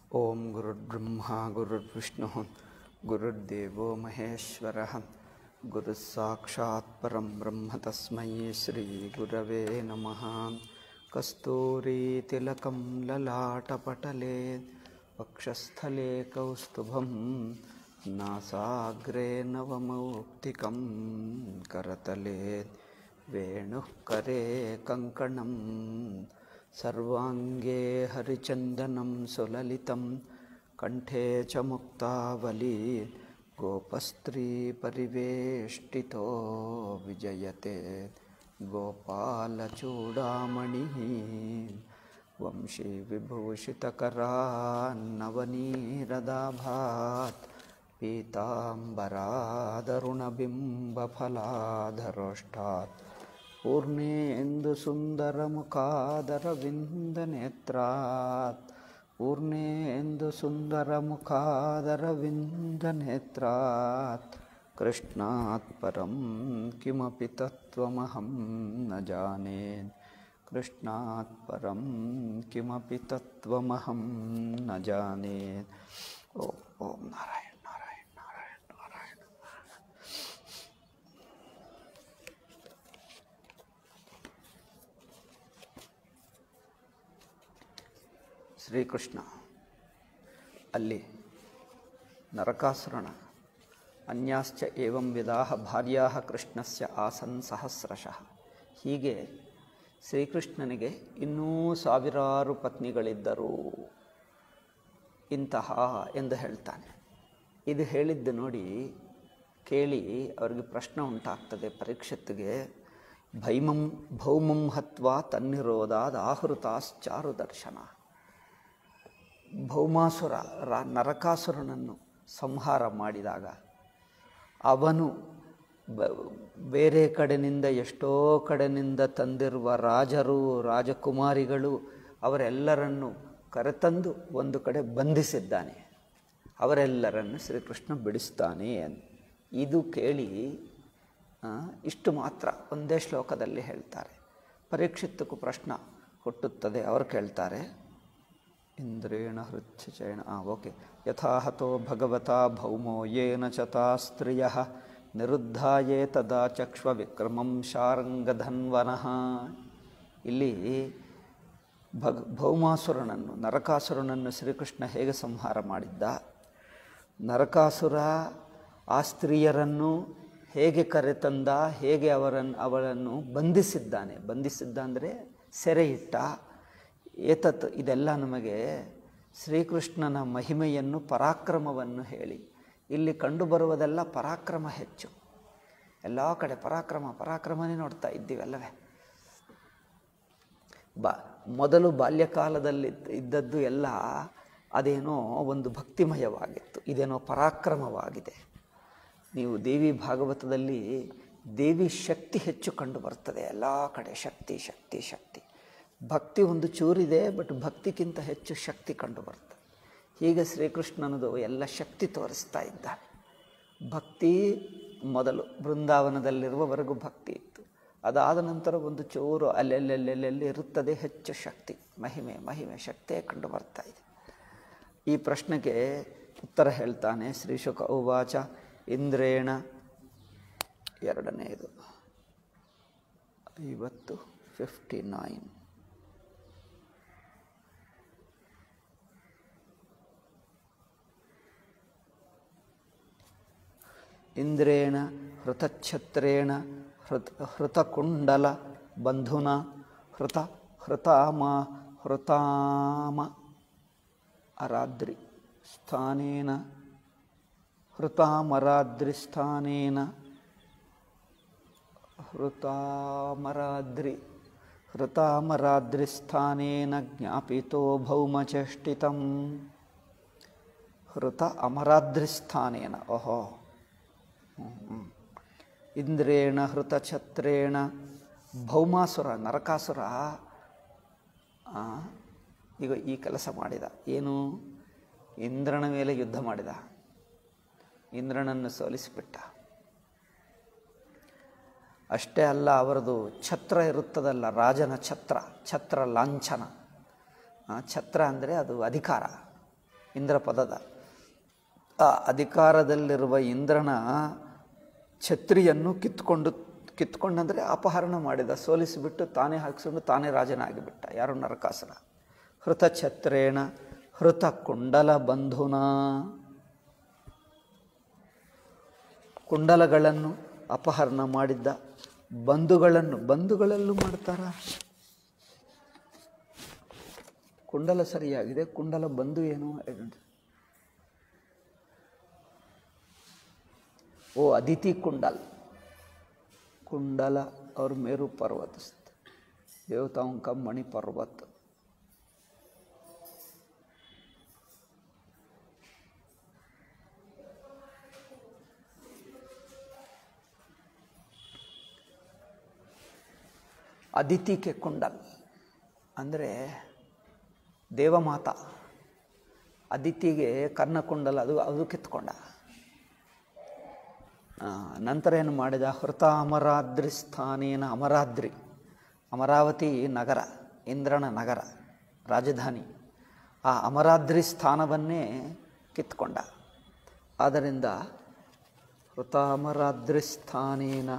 ಓಂ ಗುರುರ್ಬ್ರಹ್ಮ ಗುರುರ್ವಿಷ್ಣು ಗುರುರ್ದೇವೋ ಮಹೇಶ್ವರ ಗುರು ಸಾಕ್ಷಾತ್ ಪರಂ ಬ್ರಹ್ಮ ತಸ್ಮೈ ಶ್ರೀ ಗುರವೇ ನಮಃ ಕಸ್ತೂರಿ ತಿಲಕಂ ಲಲಾಟಪಟಲೆ ವಕ್ಷಸ್ಥಲೆ ಕೌಸ್ತುಭಂ ನಾಸಾಗ್ರೆ ನವಮೌಕ್ತಿಕಂ ಕರತಲೆ ವೇಣುಃ करे कङ्कणं सर्वाङ्गे हरिचन्दनं सुललितं कण्ठे च मुक्तावली गोपस्त्रीपरिवेष्टितो विजयते गोपालचूडामणिः वंशीविभूषितकरान्नवनीरदाभात् पीताम्बरादरुणबिम्बफलाधरोष्ठात् पूर्णेन्दुसुन्दरमुखादरविन्दनेत्रात् पूर्णेन्दुसुन्दरमुखादरविन्दनेत्रात् कृष्णात् परं किमपि तत्त्वमहं न जाने कृष्णात् परं किमपि तत्त्वमहं न जाने ॐ ॐ नारायण नारायण नारायण नारायण ಶ್ರೀಕೃಷ್ಣ ಅಲ್ಲಿ ನರಕಾಸುರನ ಅನ್ಯಾಶ್ಚ ಏವಂ ವಿಧಾಹ ಭಾರ್ಯಾ ಕೃಷ್ಣಸ್ಯ ಆಸನ್ ಸಹಸ್ರಶಃ ಹೀಗೆ ಶ್ರೀಕೃಷ್ಣನಿಗೆ ಇನ್ನೂ ಸಾವಿರಾರು ಪತ್ನಿಗಳಿದ್ದರು ಇಂತಹ ಎಂದು ಹೇಳ್ತಾನೆ ಇದು ಹೇಳಿದ್ದು ನೋಡಿ ಕೇಳಿ ಅವರಿಗೆ ಪ್ರಶ್ನೆ ಉಂಟಾಗ್ತದೆ ಪರೀಕ್ಷತ್ತಿಗೆ ಭೈಮಂ ಭೌಮಂ ಹತ್ವ ತನ್ನಿರೋಧಾದ ಆಹೃತಾಶ್ಚಾರು ದರ್ಶನ ಭೌಮಾಸುರ ರ ನರಕಾಸುರನನ್ನು ಸಂಹಾರ ಮಾಡಿದಾಗ ಅವನು ಬ ಬೇರೆ ಕಡೆನಿಂದ ಎಷ್ಟೋ ಕಡೆನಿಂದ ತಂದಿರುವ ರಾಜರು ರಾಜಕುಮಾರಿಗಳು ಅವರೆಲ್ಲರನ್ನು ಕರೆತಂದು ಒಂದು ಕಡೆ ಬಂಧಿಸಿದ್ದಾನೆ ಅವರೆಲ್ಲರನ್ನು ಶ್ರೀಕೃಷ್ಣ ಬಿಡಿಸ್ತಾನೆ ಇದು ಕೇಳಿ ಇಷ್ಟು ಮಾತ್ರ ಒಂದೇ ಶ್ಲೋಕದಲ್ಲಿ ಹೇಳ್ತಾರೆ ಪರೀಕ್ಷಿತ್ತಕ್ಕೂ ಪ್ರಶ್ನ ಹುಟ್ಟುತ್ತದೆ ಅವರು ಕೇಳ್ತಾರೆ ಇಂದ್ರೇಣ ಹೃಚ್ಛಚಯಣ ಆ ಓಕೆ ಯಥಾಹತೋ ಭಗವತಾ ಭೌಮೋ ಯೇನ ಚತಾ ಸ್ತ್ರಿಯ ನಿರುದ್ಧಾಯೇ ತದಾ ಚಕ್ಷ್ವ ವಿಕ್ರಮಂ ಶಾರಂಗಧನ್ವನಃ ಇಲ್ಲಿ ಭಗ ಭೌಮಾಸುರನನ್ನು ನರಕಾಸುರನನ್ನು ಶ್ರೀಕೃಷ್ಣ ಹೇಗೆ ಸಂಹಾರ ಮಾಡಿದ್ದ ನರಕಾಸುರ ಆ ಸ್ತ್ರೀಯರನ್ನು ಹೇಗೆ ಕರೆತಂದ ಹೇಗೆ ಅವರನ್ನು ಅವಳನ್ನು ಬಂಧಿಸಿದ್ದಾನೆ ಬಂಧಿಸಿದ್ದ ಅಂದರೆ ಸೆರೆ ಇಟ್ಟ ಏತತ್ ಇದೆಲ್ಲ ನಮಗೆ ಶ್ರೀಕೃಷ್ಣನ ಮಹಿಮೆಯನ್ನು ಪರಾಕ್ರಮವನ್ನು ಹೇಳಿ ಇಲ್ಲಿ ಕಂಡುಬರುವುದೆಲ್ಲ ಪರಾಕ್ರಮ ಹೆಚ್ಚು ಎಲ್ಲ ಕಡೆ ಪರಾಕ್ರಮ ಪರಾಕ್ರಮನೇ ನೋಡ್ತಾ ಇದ್ದೀವಲ್ಲವೇ ಬಾ ಮೊದಲು ಬಾಲ್ಯಕಾಲದಲ್ಲಿ ಇದ್ದದ್ದು ಎಲ್ಲ ಅದೇನೋ ಒಂದು ಭಕ್ತಿಮಯವಾಗಿತ್ತು ಇದೇನೋ ಪರಾಕ್ರಮವಾಗಿದೆ ನೀವು ದೇವಿ ಭಾಗವತದಲ್ಲಿ ದೇವಿ ಶಕ್ತಿ ಹೆಚ್ಚು ಕಂಡು ಬರ್ತದೆ ಎಲ್ಲ ಕಡೆ ಶಕ್ತಿ ಶಕ್ತಿ ಶಕ್ತಿ ಭಕ್ತಿ ಒಂದು ಚೂರಿದೆ ಬಟ್ ಭಕ್ತಿಗಿಂತ ಹೆಚ್ಚು ಶಕ್ತಿ ಕಂಡು ಬರ್ತದೆ ಹೀಗೆ ಶ್ರೀಕೃಷ್ಣನದು ಎಲ್ಲ ಶಕ್ತಿ ತೋರಿಸ್ತಾ ಇದ್ದಾನೆ ಭಕ್ತಿ ಮೊದಲು ಬೃಂದಾವನದಲ್ಲಿರುವವರೆಗೂ ಭಕ್ತಿ ಇತ್ತು ಅದಾದ ನಂತರ ಒಂದು ಚೂರು ಅಲ್ಲೆಲ್ಲೆಲ್ಲೆಲ್ಲೆಲ್ಲಿ ಇರುತ್ತದೆ ಹೆಚ್ಚು ಶಕ್ತಿ ಮಹಿಮೆ ಮಹಿಮೆ ಶಕ್ತಿಯೇ ಕಂಡು ಬರ್ತಾ ಇದೆ ಈ ಪ್ರಶ್ನೆಗೆ ಉತ್ತರ ಹೇಳ್ತಾನೆ ಶ್ರೀಶುಕ ಉವಾಚ ಇಂದ್ರೇಣ ಎರಡನೆಯದು ಐವತ್ತು ಫಿಫ್ಟಿ ನೈನ್ ಇಂದ್ರೇಣ ಹೃತಚ್ಛತ್ರೇಣ ಹೃತ್ ಹೃತಕುಂಡಲ ಬಂಧುನ ಹೃತ ಹೃತಾಮ ಹೃತಾಮ ಅರಾದ್ರಿ ಸ್ಥಾನೇನ ಹೃತಾಮರಾದ್ರಿಸ್ಥಾನೇನ ಹೃತಾಮರಾದ್ರಿ ಹೃತಾಮರಾದ್ರಿಸ್ಥಾನೇನ ಜ್ಞಾಪಿತೋ ಭೌಮಚೇಷ್ಟಿತಂ ಹೃತ ಅಮರಾದ್ರಿಸ್ಥಾನೇನ ಓಹೋ ಇಂದ್ರೇಣ ಹೃತಛತ್ರೇಣ ಭೌಮಾಸುರ ನರಕಾಸುರ ಈಗ ಈ ಕೆಲಸ ಮಾಡಿದ ಏನು ಇಂದ್ರನ ಮೇಲೆ ಯುದ್ಧ ಮಾಡಿದ ಇಂದ್ರನನ್ನು ಸೋಲಿಸಿಬಿಟ್ಟ ಅಷ್ಟೇ ಅಲ್ಲ ಅವರದು ಛತ್ರ ಇರುತ್ತದಲ್ಲ ರಾಜನ ಛತ್ರ ಛತ್ರ ಲಾಂಛನ ಆ, ಛತ್ರ ಅಂದರೆ ಅದು ಅಧಿಕಾರ ಇಂದ್ರ ಪದದ ಆ ಅಧಿಕಾರದಲ್ಲಿರುವ ಇಂದ್ರನ ಛತ್ರಿಯನ್ನು ಕಿತ್ಕೊಂಡು ಕಿತ್ಕೊಂಡಂದರೆ ಅಪಹರಣ ಮಾಡಿದ ಸೋಲಿಸಿಬಿಟ್ಟು ತಾನೇ ಹಾಕಿಸ್ಕೊಂಡು ತಾನೇ ರಾಜನಾಗಿಬಿಟ್ಟ ಯಾರು ನರಕಾಸುರ ಹೃತ ಛತ್ರೇಣ ಹೃತ ಕುಂಡಲ ಬಂಧುನ ಕುಂಡಲಗಳನ್ನು ಅಪಹರಣ ಮಾಡಿದ್ದ ಬಂಧುಗಳನ್ನು ಬಂಧುಗಳಲ್ಲೂ ಮಾಡ್ತಾರ ಕುಂಡಲ ಸರಿಯಾಗಿದೆ ಕುಂಡಲ ಬಂಧು ಏನು ಓ ಅದಿತಿ कुंडल कुंडल और मेरू पर्वत स्थित देवताओं का मणि पर्वत ಅದಿತಿಗೆ ಕುಂಡಲ್ ಅಂದರೆ ದೇವಮಾತ ಅದಿತಿಗೆ ಕರ್ಣಕುಂಡಲ ಅದು ಅದು ಕಿತ್ಕೊಂಡ ಆ, ನಂತರ ಏನು ಮಾಡಿದ ಹೃತ ಅಮರಾದ್ರಿ ಸ್ಥಾನೇನ ಅಮರಾದ್ರಿ ಅಮರಾವತಿ ನಗರ ಇಂದ್ರನ ನಗರ ರಾಜಧಾನಿ ಆ ಅಮರಾದ್ರಿ ಸ್ಥಾನವನ್ನೇ ಕಿತ್ಕೊಂಡ ಆದ್ದರಿಂದ ಹೃತ ಅಮರಾದ್ರಿ ಸ್ಥಾನೇನ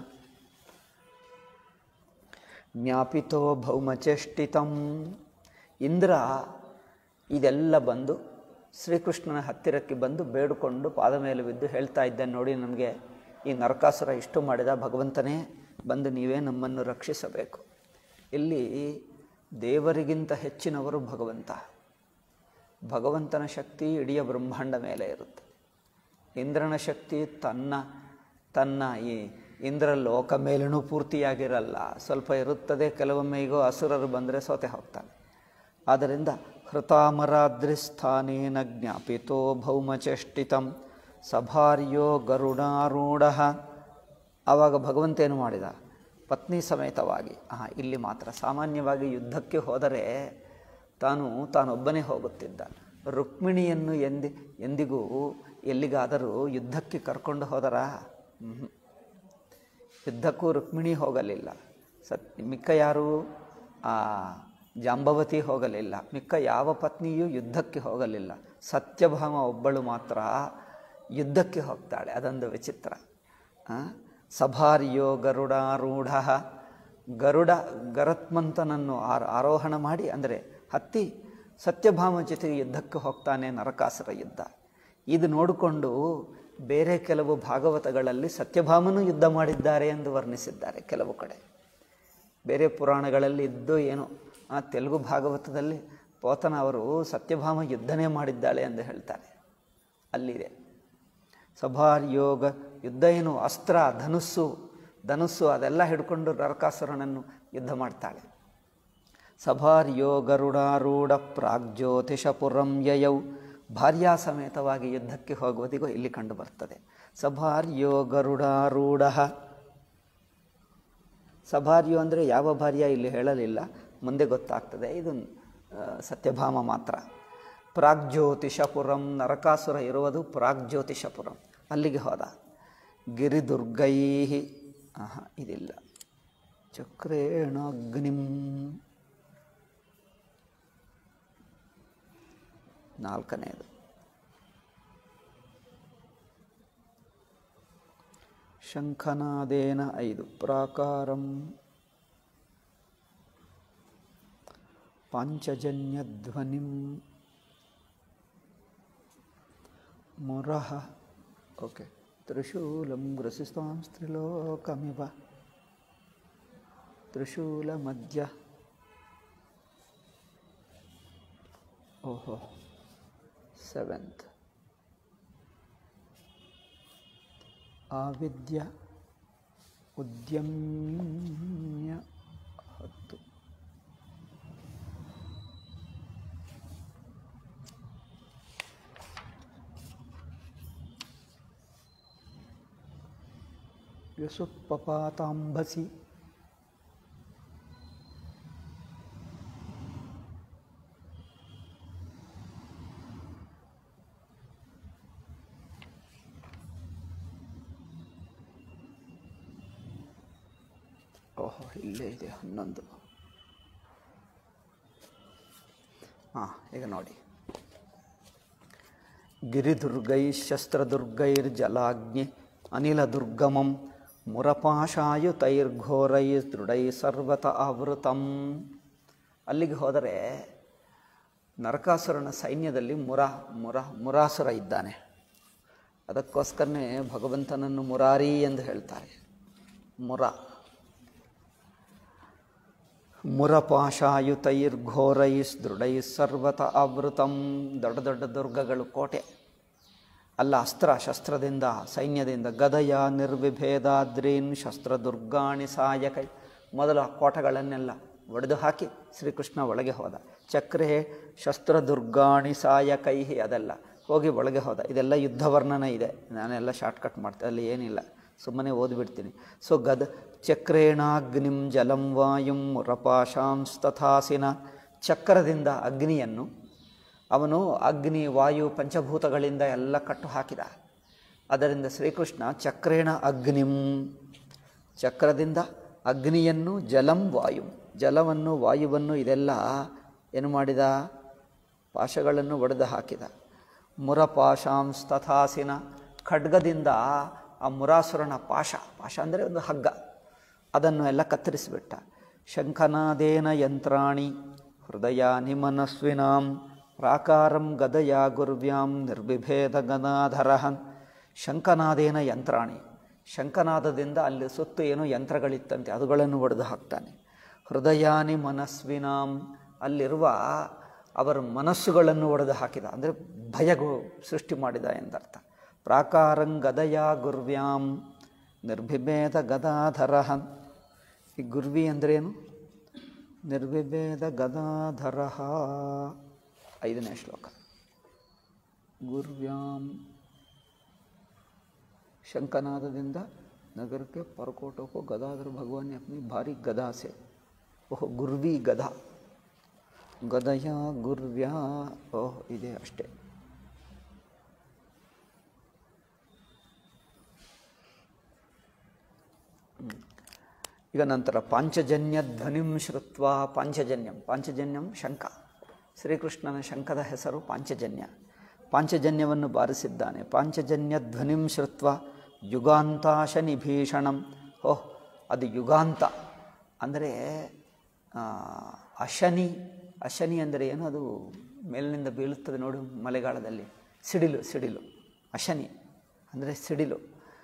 ಜ್ಞಾಪಿತೋ ಭೌಮಚೇಷ್ಟಿತಂ ಇಂದ್ರ ಇದೆಲ್ಲ ಬಂದು ಶ್ರೀಕೃಷ್ಣನ ಹತ್ತಿರಕ್ಕೆ ಬಂದು ಬೇಡಿಕೊಂಡು ಪಾದ ಮೇಲೆ ಬಿದ್ದು ಹೇಳ್ತಾ ಇದ್ದಾನೆ ನೋಡಿ ನಮಗೆ ಈ ನರಕಾಸುರ ಇಷ್ಟು ಮಾಡಿದ ಭಗವಂತನೇ ಬಂದು ನೀವೇ ನಮ್ಮನ್ನು ರಕ್ಷಿಸಬೇಕು ಇಲ್ಲಿ ದೇವರಿಗಿಂತ ಹೆಚ್ಚಿನವರು ಭಗವಂತ ಭಗವಂತನ ಶಕ್ತಿ ಇಡೀ ಬ್ರಹ್ಮಾಂಡ ಮೇಲೆ ಇರುತ್ತೆ ಇಂದ್ರನ ಶಕ್ತಿ ತನ್ನ ತನ್ನ ಈ ಇಂದ್ರ ಲೋಕ ಮೇಲೂ ಪೂರ್ತಿಯಾಗಿರಲ್ಲ ಸ್ವಲ್ಪ ಇರುತ್ತದೆ ಕೆಲವೊಮ್ಮೆ ಈಗ ಅಸುರರು ಬಂದರೆ ಸೋತೆ ಹೋಗ್ತಾನೆ ಆದ್ದರಿಂದ ಹೃತಾಮರಾದ್ರಿ ಸ್ಥಾನೇನ ಜ್ಞಾಪಿತೋ ಭೌಮಚೇಷ್ಟಿತಂ ಸಭಾರ್ಯೋ ಗರುಡಾರೂಢ ಆವಾಗ ಭಗವಂತ ಏನು ಮಾಡಿದ ಪತ್ನಿ ಸಮೇತವಾಗಿ ಹಾಂ ಇಲ್ಲಿ ಮಾತ್ರ ಸಾಮಾನ್ಯವಾಗಿ ಯುದ್ಧಕ್ಕೆ ಹೋದರೆ ತಾನು ತಾನೊಬ್ಬನೇ ಹೋಗುತ್ತಿದ್ದ ರುಕ್ಮಿಣಿಯನ್ನು ಎಂದಿ ಎಂದಿಗೂ ಎಲ್ಲಿಗಾದರೂ ಯುದ್ಧಕ್ಕೆ ಕರ್ಕೊಂಡು ಹೋದರ ಮ್ಹೂ. ಯುದ್ಧಕ್ಕೂ ರುಕ್ಮಿಣಿ ಹೋಗಲಿಲ್ಲ ಸತ್ ಮಿಕ್ಕ ಯಾರು ಆ ಜಾಂಬವತಿ ಹೋಗಲಿಲ್ಲ ಮಿಕ್ಕ ಯಾವ ಪತ್ನಿಯೂ ಯುದ್ಧಕ್ಕೆ ಹೋಗಲಿಲ್ಲ ಸತ್ಯಭಾಮ ಒಬ್ಬಳು ಮಾತ್ರ ಯುದ್ಧಕ್ಕೆ ಹೋಗ್ತಾಳೆ ಅದೊಂದು ವಿಚಿತ್ರ ಆ? ಸಭಾರ್ಯೋ ಗರುಡಾರೂಢ ಗರುಡ ಗರತ್ಮಂತನನ್ನು ಆರ್ ಆರೋಹಣ ಮಾಡಿ ಅಂದರೆ ಹತ್ತಿ ಸತ್ಯಭಾಮ ಜೊತೆಗೆ ಯುದ್ಧಕ್ಕೆ ಹೋಗ್ತಾನೆ ನರಕಾಸುರ ಯುದ್ಧ ಇದು ನೋಡಿಕೊಂಡು ಬೇರೆ ಕೆಲವು ಭಾಗವತಗಳಲ್ಲಿ ಸತ್ಯಭಾಮನು ಯುದ್ಧ ಮಾಡಿದ್ದಾರೆ ಎಂದು ವರ್ಣಿಸಿದ್ದಾರೆ ಕೆಲವು ಕಡೆ ಬೇರೆ ಪುರಾಣಗಳಲ್ಲಿ ಇದ್ದು ಏನು ಆ ತೆಲುಗು ಭಾಗವತದಲ್ಲಿ ಪೋತನ ಅವರು ಸತ್ಯಭಾಮ ಯುದ್ಧನೇ ಮಾಡಿದ್ದಾಳೆ ಎಂದು ಹೇಳ್ತಾರೆ ಅಲ್ಲಿದೆ ಸಭಾರ್ ಯೋಗ ಯುದ್ಧ ಏನು ಅಸ್ತ್ರ ಧನುಸ್ಸು ಧನುಸ್ಸು ಅದೆಲ್ಲ ಹಿಡ್ಕೊಂಡು ನರಕಾಸುರನನ್ನು ಯುದ್ಧ ಮಾಡ್ತಾಳೆ ಸಭಾರ್ಯೋ ಗರುಡಾರೂಢ ಪ್ರಾಗ್ಜ್ಯೋತಿಷಪುರಂ ಯಯೌ ಭಾರ್ಯಾ ಸಮೇತವಾಗಿ ಯುದ್ಧಕ್ಕೆ ಹೋಗುವುದಿಗೂ ಇಲ್ಲಿ ಕಂಡು ಬರ್ತದೆ ಸಭಾರ್ಯೋ ಗರುಡಾರೂಢ ಸಭಾರ್ಯೋ ಅಂದರೆ ಯಾವ ಭಾರ್ಯ ಇಲ್ಲಿ ಹೇಳಲಿಲ್ಲ ಮುಂದೆ ಗೊತ್ತಾಗ್ತದೆ ಇದು ಆ, ಸತ್ಯಭಾಮ ಮಾತ್ರ ಪ್ರಾಗ್ಜ್ಯೋತಿಷಪುರಂ ನರಕಾಸುರ ಇರುವುದು ಪ್ರಾಗ್ಜ್ಯೋತಿಷಪುರಂ ಅಲ್ಲಿಗೆ ಹೋದ ಗಿರಿದುರ್ಗೈ ಆಹಾ ಇದಿಲ್ಲ ಚಕ್ರೇಣಾಗ್ನಿಂ ನಾಲ್ಕನೆಯದು ಶಂಖನಾದೇನ ಐದು ಪ್ರಾಕಾರಂ ಪಾಂಚಜನ್ಯಧ್ವನಿಂ ಮುರಹ ಓಕೆ ತ್ರಿಶೂಲಂ ಗ್ರಸಿಸ್ತಾಂ ಸ್ತ್ರಿಲೋಕಮಿವ ತ್ರಿಶೂಲಮಧ್ಯ ಓಹೋ ಸೆವೆಂತ್ ಆವಿದ್ಯ ಉದ್ಯಮ್ಯ ಹತ್ತು ಯಸುಪ್ಪಪಾತಾಂಬಸಿ ಓಹೋ ಇಲ್ಲೇ ಇದೆ ಹನ್ನೊಂದು ಹಾಂ ಈಗ ನೋಡಿ ಗಿರಿದುರ್ಗೈ ಶಸ್ತ್ರದುರ್ಗೈರ್ಜಲಾಗ್ನಿ ಅನಿಲದುರ್ಗಮಂ ಮುರಪಾಶಾಯುತೈರ್ಘೋರೈ ದೃಢೈ ಸರ್ವತ ಆವೃತಂ ಅಲ್ಲಿಗೆ ಹೋದರೆ ನರಕಾಸುರನ ಸೈನ್ಯದಲ್ಲಿ ಮುರ ಮುರ ಮುರಾಸುರ ಇದ್ದಾನೆ ಅದಕ್ಕೋಸ್ಕರನೇ ಭಗವಂತನನ್ನು ಮುರಾರಿ ಎಂದು ಹೇಳ್ತಾರೆ ಮುರ ಮುರಪಾಶಾಯುತೈರ್ಘೋರೈಸ್ ದೃಢೈ ಸರ್ವತ ಆವೃತಂ ದೊಡ್ಡ ದೊಡ್ಡ ದುರ್ಗಗಳು ಕೋಟೆ ಅಲ್ಲ ಅಸ್ತ್ರ ಶಸ್ತ್ರದಿಂದ ಸೈನ್ಯದಿಂದ ಗದಯ ನಿರ್ವಿಭೇದಾದ್ರೀನ್ ಶಸ್ತ್ರ ದುರ್ಗಾಣಿ ಸಾಯಕೈ ಮೊದಲು ಆ ಕೋಟಗಳನ್ನೆಲ್ಲ ಒಡೆದು ಹಾಕಿ ಶ್ರೀಕೃಷ್ಣ ಒಳಗೆ ಹೋದ ಚಕ್ರೆ ಶಸ್ತ್ರ ದುರ್ಗಾಣಿ ಸಾಯಕೈಹಿ ಅದೆಲ್ಲ ಹೋಗಿ ಒಳಗೆ ಹೋದ ಇದೆಲ್ಲ ಯುದ್ಧ ವರ್ಣನ ಇದೆ ನಾನೆಲ್ಲ ಶಾರ್ಟ್ಕಟ್ ಮಾಡ್ತೆ ಅಲ್ಲಿ ಏನಿಲ್ಲ ಸುಮ್ಮನೆ ಓದಿಬಿಡ್ತೀನಿ ಸೊ ಗದ ಚಕ್ರೇಣಾಗ್ನಿಂ ಜಲಂ ವಾಯುಂ ಮುರಪಾಶಾಂಸ್ತಥಾಸಿನ ಚಕ್ರದಿಂದ ಅಗ್ನಿಯನ್ನು ಅವನು ಅಗ್ನಿ ವಾಯು ಪಂಚಭೂತಗಳಿಂದ ಎಲ್ಲ ಕಟ್ಟು ಹಾಕಿದ ಅದರಿಂದ ಶ್ರೀಕೃಷ್ಣ ಚಕ್ರೇಣ ಅಗ್ನಿಂ ಚಕ್ರದಿಂದ ಅಗ್ನಿಯನ್ನು ಜಲಂ ವಾಯು ಜಲವನ್ನು ವಾಯುವನ್ನು ಇದೆಲ್ಲ ಏನು ಮಾಡಿದ ಪಾಶಗಳನ್ನು ಒಡೆದು ಹಾಕಿದ ಮುರಪಾಶಾಂಸ್ತಥಾಸಿನ ಖಡ್ಗದಿಂದ ಆ ಮುರಾಸುರನ ಪಾಶ ಪಾಶ ಅಂದರೆ ಒಂದು ಹಗ್ಗ ಅದನ್ನು ಎಲ್ಲ ಕತ್ತರಿಸಿಬಿಟ್ಟ ಶಂಖನಾದೇನ ಯಂತ್ರಾಣಿ ಹೃದಯಾನಿ ಮನಸ್ವಿನಾಂ ಪ್ರಾಕಾರಂ ಗದಯ ಗುರ್ವ್ಯಾಂ ನಿರ್ವಿಭೇದ ಗದಾಧರಹನ್ ಶಂಖನಾದೇನ ಯಂತ್ರಾಣಿ ಶಂಖನಾದದಿಂದ ಅಲ್ಲಿ ಸುತ್ತು ಏನೋ ಯಂತ್ರಗಳಿತ್ತಂತೆ ಅದುಗಳನ್ನು ಒಡೆದು ಹಾಕ್ತಾನೆ ಹೃದಯಾನಿ ಮನಸ್ವಿನಾಂ ಅಲ್ಲಿರುವ ಅವರ ಮನಸ್ಸುಗಳನ್ನು ಒಡೆದು ಹಾಕಿದ ಅಂದರೆ ಭಯಗು ಸೃಷ್ಟಿ ಮಾಡಿದ ಎಂದರ್ಥ ಪ್ರಾಕಾರಂ ಗದಯ ಗುರ್ವ್ಯಾಂ ನಿರ್ವಿಭೇದ ಗದಾಧರಹನ್ ಈ ಗುರ್ವಿ ಅಂದ್ರೇನು ನಿರ್ವಿಭೇದ ಗದಾಧರ ಐದನೇ ಶ್ಲೋಕ ಗುರ್ವ್ಯಾಂ ಶಂಕನಾದದಿಂದ ನಗರಕ್ಕೆ ಪರಕೋಟೋಕೋ ಗದಾಧರ ಭಗವಾನ್ ಅಪ್ನಿ ಭಾರಿ ಗದಾ ಸೆ ಓಹ್ ಗುರ್ವಿ ಗದಾ ಗದಯ ಗುರ್ವ್ಯಾ ಓಹ್ ಇದೆ ಅಷ್ಟೇ ಈಗ ನಂತರ ಪಾಂಚಜನ್ಯ ಧ್ವನಿಂ ಶ್ರುತ್ವ ಪಾಂಚಜನ್ಯಂ ಪಾಂಚಜನ್ಯಂ ಶಂಖ ಶ್ರೀಕೃಷ್ಣನ ಶಂಖದ ಹೆಸರು ಪಾಂಚಜನ್ಯ ಪಾಂಚಜನ್ಯವನ್ನು ಬಾರಿಸಿದ್ದಾನೆ ಪಾಂಚಜನ್ಯ ಧ್ವನಿಂ ಶ್ರುತ್ವ ಯುಗಾಂತಾಶನಿ ಭೀಷಣಂ ಓಹ್ ಅದು ಯುಗಾಂತ ಅಂದರೆ ಅಶನಿ ಅಶನಿ ಅಂದರೆ ಏನು ಅದು ಮೇಲಿನಿಂದ ಬೀಳುತ್ತದೆ ನೋಡು ಮಳೆಗಾಲದಲ್ಲಿ ಸಿಡಿಲು ಸಿಡಿಲು ಅಶನಿ ಅಂದರೆ ಸಿಡಿಲು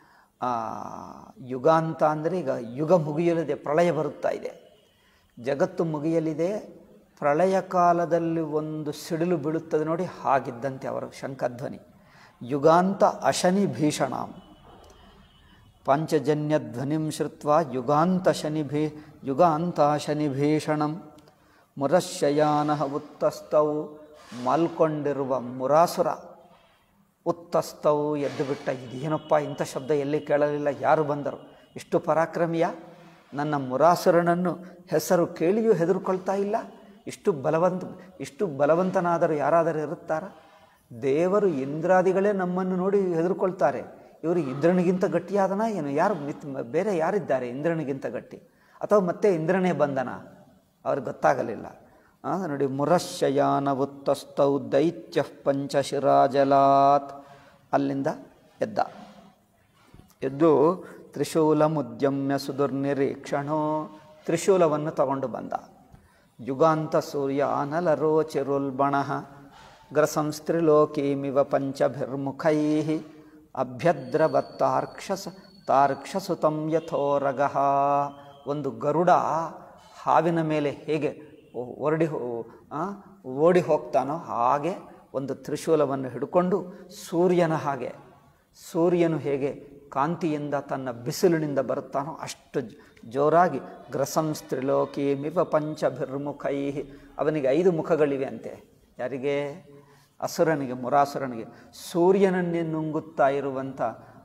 ಯುಗಾಂತ ಅಂದರೆ ಈಗ ಯುಗ ಮುಗಿಯಲಿದೆ ಪ್ರಳಯ ಬರುತ್ತಾ ಇದೆ ಜಗತ್ತು ಮುಗಿಯಲಿದೆ ಪ್ರಳಯ ಕಾಲದಲ್ಲಿ ಒಂದು ಸಿಡಿಲು ಬೀಳುತ್ತದೆ ನೋಡಿ ಹಾಗಿದ್ದಂತೆ ಅವರ ಶಂಖಧ್ವನಿ ಯುಗಾಂತ ಅಶನಿ ಭೀಷಣಾಂ ಪಾಂಚಜನ್ಯ ಧ್ವನಿಂ ಶ್ರುತ್ವ ಯುಗಾಂತ ಶನಿ ಭೀ ಯುಗಾಂತ ಶನಿ ಭೀಷಣಂ ಮುರಶಯಾನ ಉತ್ತಸ್ತೌ ಮಲ್ಕೊಂಡಿರುವ ಮುರಾಸುರ ಉತ್ತಸ್ತವು ಎದ್ದು ಬಿಟ್ಟ ಇದೇನಪ್ಪ ಇಂಥ ಶಬ್ದ ಎಲ್ಲಿ ಕೇಳಲಿಲ್ಲ ಯಾರು ಬಂದರು ಇಷ್ಟು ಪರಾಕ್ರಮಿಯ ನನ್ನ ಮುರಾಸುರನನ್ನು ಹೆಸರು ಕೇಳಿಯೂ ಹೆದರ್ಕೊಳ್ತಾ ಇಲ್ಲ ಇಷ್ಟು ಬಲವಂತ ಇಷ್ಟು ಬಲವಂತನಾದರೂ ಯಾರಾದರೂ ಇರುತ್ತಾರ ದೇವರು ಇಂದ್ರಾದಿಗಳೇ ನಮ್ಮನ್ನು ನೋಡಿ ಹೆದರ್ಕೊಳ್ತಾರೆ ಇವರು ಇಂದ್ರನಿಗಿಂತ ಗಟ್ಟಿಯಾದನ ಏನು ಯಾರು ಮಿತ್ ಬೇರೆ ಯಾರಿದ್ದಾರೆ ಇಂದ್ರನಿಗಿಂತ ಗಟ್ಟಿ ಅಥವಾ ಮತ್ತೆ ಇಂದ್ರನೇ ಬಂದನ ಅವ್ರಿಗೆ ಗೊತ್ತಾಗಲಿಲ್ಲ ನೋಡಿ ಮುರಶಯಾನ ಉತ್ತಸ್ತೌ ದೈತ್ಯ ಪಂಚಶಿರಾಜಲಾತ್ ಅಲ್ಲಿಂದ ಎದ್ದ ಎದ್ದು ತ್ರಿಶೂಲ ಮುದ್ಯಮ್ಯ ಸುದುರ್ನಿರೀಕ್ಷಣೋ ತ್ರಿಶೂಲವನ್ನು ತಗೊಂಡು ಬಂದ ಯುಗಾಂತ ಸೂರ್ಯ ಅನಲರೋಚಿರುಲ್ಬಣ ಗ್ರಸಂಸ್ತ್ರಿಲೋಕೀಮಿವ ಪಂಚಭಿರ್ಮುಖೈ ಅಭ್ಯದ್ರವತ್ತಾರ್ಕ್ಷಸ ತಾರ್ಕ್ಷಸುತಂ ಯಥೋರಗಃ ಒಂದು ಗರುಡ ಹಾವಿನ ಮೇಲೆ ಹೇಗೆ ಹೊರಡಿ ಓಡಿ ಹೋಗ್ತಾನೋ ಹಾಗೆ ಒಂದು ತ್ರಿಶೂಲವನ್ನು ಹಿಡ್ಕೊಂಡು ಸೂರ್ಯನ ಹಾಗೆ ಸೂರ್ಯನು ಹೇಗೆ ಕಾಂತಿಯಿಂದ ತನ್ನ ಬಿಸಿಲಿನಿಂದ ಬರುತ್ತಾನೋ ಅಷ್ಟು ಜೋರಾಗಿ ಗ್ರಸಂಸ್ತ್ರಿಲೋಕೀಮಿವ ಪಂಚಭಿರ್ಮುಖೈ ಅವನಿಗೆ ಐದು ಮುಖಗಳಿವೆ ಅಂತೆ ಯಾರಿಗೆ ಅಸುರನಿಗೆ ಮುರಾಸುರನಿಗೆ ಸೂರ್ಯನನ್ನೇ ನುಂಗುತ್ತಾ ಇರುವಂಥ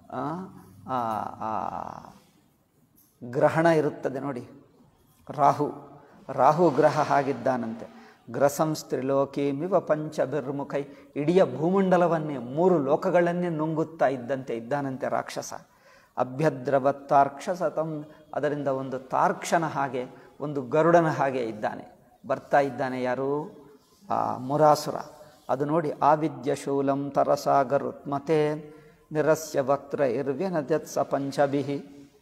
ಗ್ರಹಣ ಇರುತ್ತದೆ ನೋಡಿ ರಾಹು ರಾಹು ಗ್ರಹ ಹಾಗಿದ್ದಾನಂತೆ ಗ್ರಸಂಸ್ತ್ರಿಲೋಕೀಮಿವ ಪಂಚಭಿರ್ಮುಖೈ ಇಡೀ ಭೂಮಂಡಲವನ್ನೇ ಮೂರು ಲೋಕಗಳನ್ನೇ ನುಂಗುತ್ತಾ ಇದ್ದಂತೆ ಇದ್ದಾನಂತೆ ರಾಕ್ಷಸ ಅಭ್ಯದ್ರವತ್ತಾರ್ಕ್ಷಸ ತಂ ಅದರಿಂದ ಒಂದು ತಾರ್ಕ್ಷನ ಹಾಗೆ ಒಂದು ಗರುಡನ ಹಾಗೆ ಇದ್ದಾನೆ ಬರ್ತಾ ಇದ್ದಾನೆ ಯಾರು ಆ ಮುರಾಸುರ ಅದು ನೋಡಿ ಆವಿದ್ಯ ಶೂಲಂ ತರಸಾಗರುತ್ಮತೆ ನಿರಸ್ಯ ವಕ್ತ್ರೈರ್ವ್ಯನದ್ಯತ್ ಸ ಪಂಚಭಿಹಿ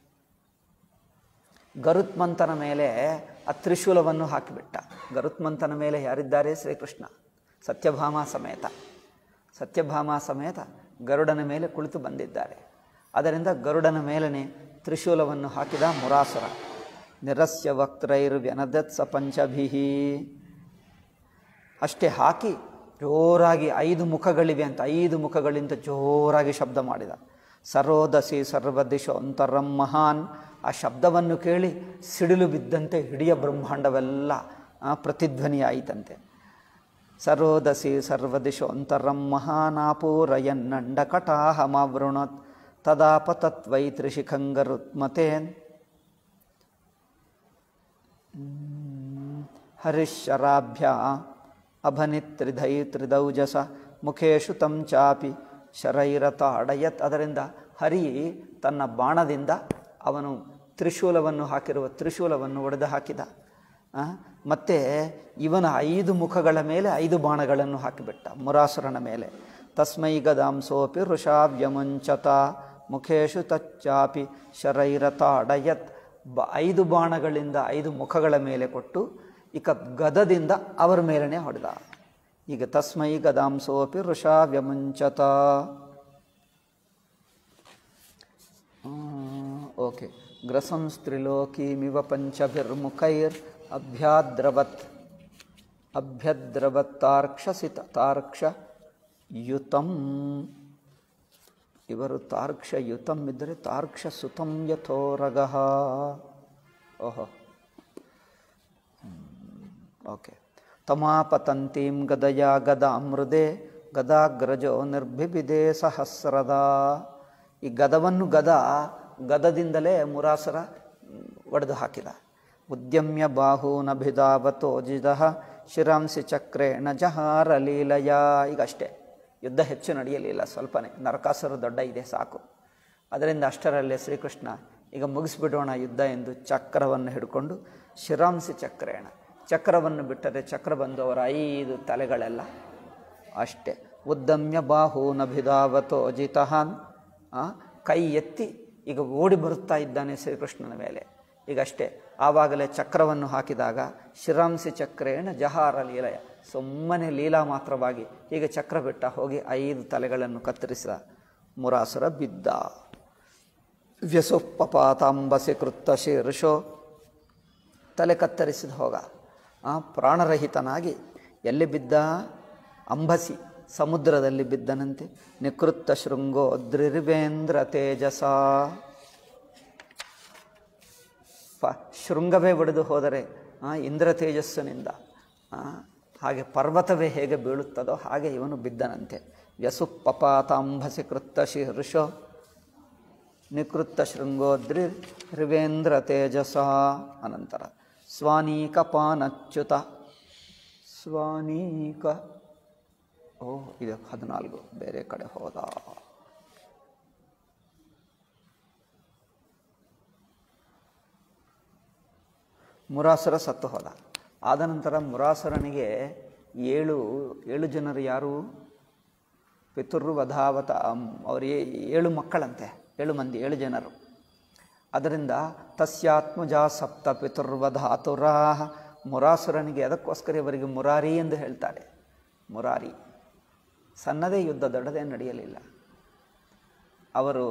ಗರುತ್ಮಂತನ ಮೇಲೆ ಆ ತ್ರಿಶೂಲವನ್ನು ಹಾಕಿಬಿಟ್ಟ ಗರುತ್ಮಂತನ ಮೇಲೆ ಯಾರಿದ್ದಾರೆ ಶ್ರೀಕೃಷ್ಣ ಸತ್ಯಭಾಮ ಸಮೇತ ಸತ್ಯಭಾಮ ಸಮೇತ ಗರುಡನ ಮೇಲೆ ಕುಳಿತು ಬಂದಿದ್ದಾರೆ ಅದರಿಂದ ಗರುಡನ ಮೇಲನೆ ತ್ರಿಶೂಲವನ್ನು ಹಾಕಿದ ಮುರಾಸುರ ನಿರಸ್ಯ ವಕ್ತ್ರೈರ್ವ್ಯನದತ್ ಸ ಪಂಚಭಿಹಿ ಅಷ್ಟೇ ಹಾಕಿ ಜೋರಾಗಿ ಐದು ಮುಖಗಳಿವೆ ಅಂತ ಐದು ಮುಖಗಳಿಂದ ಜೋರಾಗಿ ಶಬ್ದ ಮಾಡಿದ ಸರೋದಸಿ ಸರ್ವದಿಶೋ ಅಂತರಂ ಮಹಾನ್ ಆ ಶಬ್ದವನ್ನು ಕೇಳಿ ಸಿಡಿಲು ಬಿದ್ದಂತೆ ಇಡೀ ಬ್ರಹ್ಮಾಂಡವೆಲ್ಲ ಆ, ಪ್ರತಿಧ್ವನಿಯಾಯಿತಂತೆ ಸರೋದಸಿ ಸರ್ವದಿಶೋ ಅಂತರಂ ಮಹಾನಾಪೂರಯನ್ನಂಡಕಟಾಹಮಾವೃಣೋತ್ ತದಾಪತತ್ವೈ ತ್ರಿಶಿಖಂಗರುತ್ಮತೇನ್ ಹರಿಶರಾಭ್ಯ ಅಭನಿತ್ರಿಧೈ ತ್ರಿದೌಜಸ ಮುಖೇಶು ತಂ ಚಾಪಿ ಶರೈರತ ಅಡಯತ್ ಅದರಿಂದ ಹರಿ ತನ್ನ ಬಾಣದಿಂದ ಅವನು ತ್ರಿಶೂಲವನ್ನು ಹಾಕಿರುವ ತ್ರಿಶೂಲವನ್ನು ಒಡೆದು ಹಾಕಿದ ಆ, ಮತ್ತೆ ಇವನ ಐದು ಮುಖಗಳ ಮೇಲೆ ಐದು ಬಾಣಗಳನ್ನು ಹಾಕಿಬಿಟ್ಟ ಮುರಾಸುರನ ಮೇಲೆ ತಸ್ಮೈ ಗದಾಂಸೋಪಿ ವೃಷಾವ್ಯಮುಂಚತ ಮುಖೇಶು ತಚ್ಚಾಪಿ ಶರೈರತ ಅಡಯತ್ ಬ ಐದು ಬಾಣಗಳಿಂದ ಐದು ಮುಖಗಳ ಮೇಲೆ ಕೊಟ್ಟು ಇಕ ಗದದಿಂದ ಅವರ ಮೇಲನೆ ಹೊಡೆದ ಈಗ ತಸ್ಮೈ ಗದಾಂಸೋಪಿ ವೃಷಾವ್ಯಮುಂಚತ ಓಕೆ ಗ್ರಸಂಸ್ತ್ರಿಲೋಕೀಮಿವ ಪಂಚಭಿರ್ಮುಖೈರ್ ಅಭ್ಯಾದ್ರವತ್ ಅಭ್ಯದ್ರವತ್ತಾರ್ಕ್ಷಸಿತ ತಾರ್ಕ್ಷ ಯುತಂ ಇವರು ತಾರ್ಕ್ಷ ಯುತಂ ಇದ್ದರೆ ತಾರ್ಕ್ಷ ಸುತಂ ಯಥೋರಗಃ ಓಹೋ ಓಕೆ ತಮಾಪತಂತೀಂ ಗದಯ ಗದಾಮೃದೆ ಗದಾಗ್ರಜೋ ನಿರ್ಭಿಬಿದೆ ಸಹಸ್ರದ ಈ ಗದವನ್ನು ಗದ ಗದದಿಂದಲೇ ಮುರಾಸರ ಒಡೆದು ಹಾಕಿದ ಉದ್ಯಮ್ಯ ಬಾಹೂನಭಿಧಾವತೋಜಿದ ಶಿರಾಂಸಿ ಚಕ್ರೇಣ ಜಹಾರ ಲೀಲಯ ಈಗ ಅಷ್ಟೇ ಯುದ್ಧ ಹೆಚ್ಚು ನಡೆಯಲಿಲ್ಲ ಸ್ವಲ್ಪನೇ ನರಕಾಸುರ ದೊಡ್ಡ ಇದೆ ಸಾಕು ಅದರಿಂದ ಅಷ್ಟರಲ್ಲೇ ಶ್ರೀಕೃಷ್ಣ ಈಗ ಮುಗಿಸ್ಬಿಡೋಣ ಯುದ್ಧ ಎಂದು ಚಕ್ರವನ್ನು ಹಿಡ್ಕೊಂಡು ಶಿರಾಂಸಿ ಚಕ್ರೇಣ ಚಕ್ರವನ್ನು ಬಿಟ್ಟರೆ ಚಕ್ರ ಬಂದು ಅವರ ಐದು ತಲೆಗಳೆಲ್ಲ ಅಷ್ಟೇ ಉದ್ದಮ್ಯ ಬಾಹೂನಭಿಧಾವತೋ ಜಿತಹಾನ್ ಆ, ಕೈ ಎತ್ತಿ ಈಗ ಓಡಿ ಬರುತ್ತಾ ಇದ್ದಾನೆ ಶ್ರೀಕೃಷ್ಣನ ಮೇಲೆ ಈಗ ಅಷ್ಟೇ ಆವಾಗಲೇ ಚಕ್ರವನ್ನು ಹಾಕಿದಾಗ ಶಿರಾಂಸಿ ಚಕ್ರೇಣ ಜಹಾರ ಲೀಲಯ ಸುಮ್ಮನೆ ಲೀಲಾ ಮಾತ್ರವಾಗಿ ಈಗ ಚಕ್ರ ಬಿಟ್ಟ ಹೋಗಿ ಐದು ತಲೆಗಳನ್ನು ಕತ್ತರಿಸಿದ ಮುರಾಸುರ ಬಿದ್ದ ವ್ಯಸುಪ್ಪಪಾತಾಂಬಸಿ ಕೃತ್ತ ಶೀರ್ಷೋ ತಲೆ ಕತ್ತರಿಸಿದ ಹೋಗ ಆ ಪ್ರಾಣರಹಿತನಾಗಿ ಎಲ್ಲಿ ಬಿದ್ದ ಅಂಬಸಿ ಸಮುದ್ರದಲ್ಲಿ ಬಿದ್ದನಂತೆ ನಿಕೃತ್ತ ಶೃಂಗೋ ದ್ರಿರ್ವೇಂದ್ರ ತೇಜಸ ಪ ಶೃಂಗವೇ ಒಡೆದು ಹೋದರೆ ಆ, ಇಂದ್ರ ತೇಜಸ್ಸಿನಿಂದ ಆ, ಹಾಗೆ ಪರ್ವತವೇ ಹೇಗೆ ಬೀಳುತ್ತದೋ ಹಾಗೆ ಇವನು ಬಿದ್ದನಂತೆ ವ್ಯಸುಪ್ಪಪಾತಾಂಬಸಿ ಕೃತ್ತ ಶೀರ್ಷೋ ನಿಕೃತ್ತ ಶೃಂಗೋದ್ರಿ ರಿವೇಂದ್ರ ತೇಜಸ ಅನಂತರ ಸ್ವಾನೀಕಪಾನಚ್ಯುತ ಸ್ವಾನೀಕ ಓ ಇದು ಹದಿನಾಲ್ಕು ಬೇರೆ ಕಡೆ ಹೋದ ಮುರಾಸುರ ಸತ್ತು ಹೋದ ಆದ ನಂತರ ಮುರಾಸುರನಿಗೆ ಏಳು ಏಳು ಜನರು ಯಾರು ಪಿತೃವಧಾವತ ಅವರು ಏಳು ಮಕ್ಕಳಂತೆ ಏಳು ಮಂದಿ ಏಳು ಜನರು ಅದರಿಂದ ತಸ್ಯಾತ್ಮಜ ಸಪ್ತ ಪಿತೃವಧಾತುರಾ ಮುರಾಸುರನಿಗೆ ಅದಕ್ಕೋಸ್ಕರ ಇವರಿಗೆ ಮುರಾರಿ ಎಂದು ಹೇಳ್ತಾರೆ ಮುರಾರಿ ಸಣ್ಣದೇ ಯುದ್ಧ ದೊಡ್ಡದೇ ನಡೆಯಲಿಲ್ಲ ಅವರು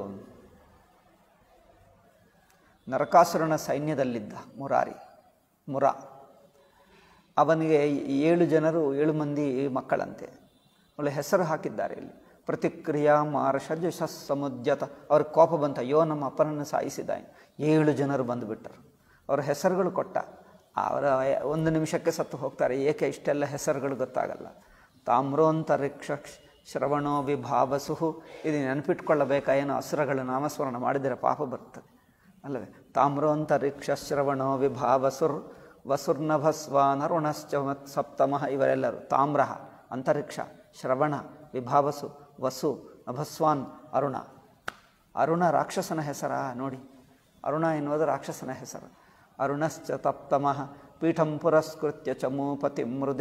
ನರಕಾಸುರನ ಸೈನ್ಯದಲ್ಲಿದ್ದ ಮುರಾರಿ ಮುರ ಅವನಿಗೆ ಏಳು ಜನರು ಏಳು ಮಂದಿ ಮಕ್ಕಳಂತೆ ಒಳ್ಳೆ ಹೆಸರು ಹಾಕಿದ್ದಾರೆ ಇಲ್ಲಿ ಪ್ರತಿಕ್ರಿಯಾ ಮಾರ್ಷಜ ಸಮುದ್ಯತ ಅವ್ರ ಕೋಪ ಬಂತ ಅಯ್ಯೋ ನಮ್ಮ ಅಪ್ಪನನ್ನು ಸಾಯಿಸಿದ ಏಳು ಜನರು ಬಂದುಬಿಟ್ಟರು ಅವರ ಹೆಸರುಗಳು ಕೊಟ್ಟ ಅವರ ಒಂದು ನಿಮಿಷಕ್ಕೆ ಸತ್ತು ಹೋಗ್ತಾರೆ ಏಕೆ ಇಷ್ಟೆಲ್ಲ ಹೆಸರುಗಳು ಗೊತ್ತಾಗಲ್ಲ ತಾಮ್ರೋಂತರಿಕ್ಷ ಶ್ರವಣೋ ವಿಭಾವಸುಹು ಇದು ನೆನಪಿಟ್ಕೊಳ್ಳಬೇಕಾ ಏನೋ ಅಸುರಗಳು ನಾಮಸ್ಮರಣ ಮಾಡಿದರೆ ಪಾಪ ಬರ್ತದೆ ಅಲ್ಲವೇ ತಾಮ್ರೋಂತರಿಕ್ಷ ಶ್ರವಣೋ ವಿಭಾವಸುರ್ ವಸುರ್ನಭಸ್ವಾನರುಣಶ್ಚ ಮತ್ ಸಪ್ತಮಃ ಇವರೆಲ್ಲರು ತಾಮ್ರ ಅಂತರಿಕ್ಷ ಶ್ರವಣ ವಿಭಾವಸು ವಸು ನಭಸ್ವಾನ್ ಅರುಣ ಅರುಣ ರಾಕ್ಷಸನ ಹೆಸರ ನೋಡಿ ಅರುಣ ಎನ್ನುವುದು ರಾಕ್ಷಸನ ಹೆಸರು ಅರುಣಶ್ಚ ತಪ್ತಮಃ ಪೀಠಂ ಪುರಸ್ಕೃತ್ಯ ಚಮೂಪತಿ ಮೃದೆ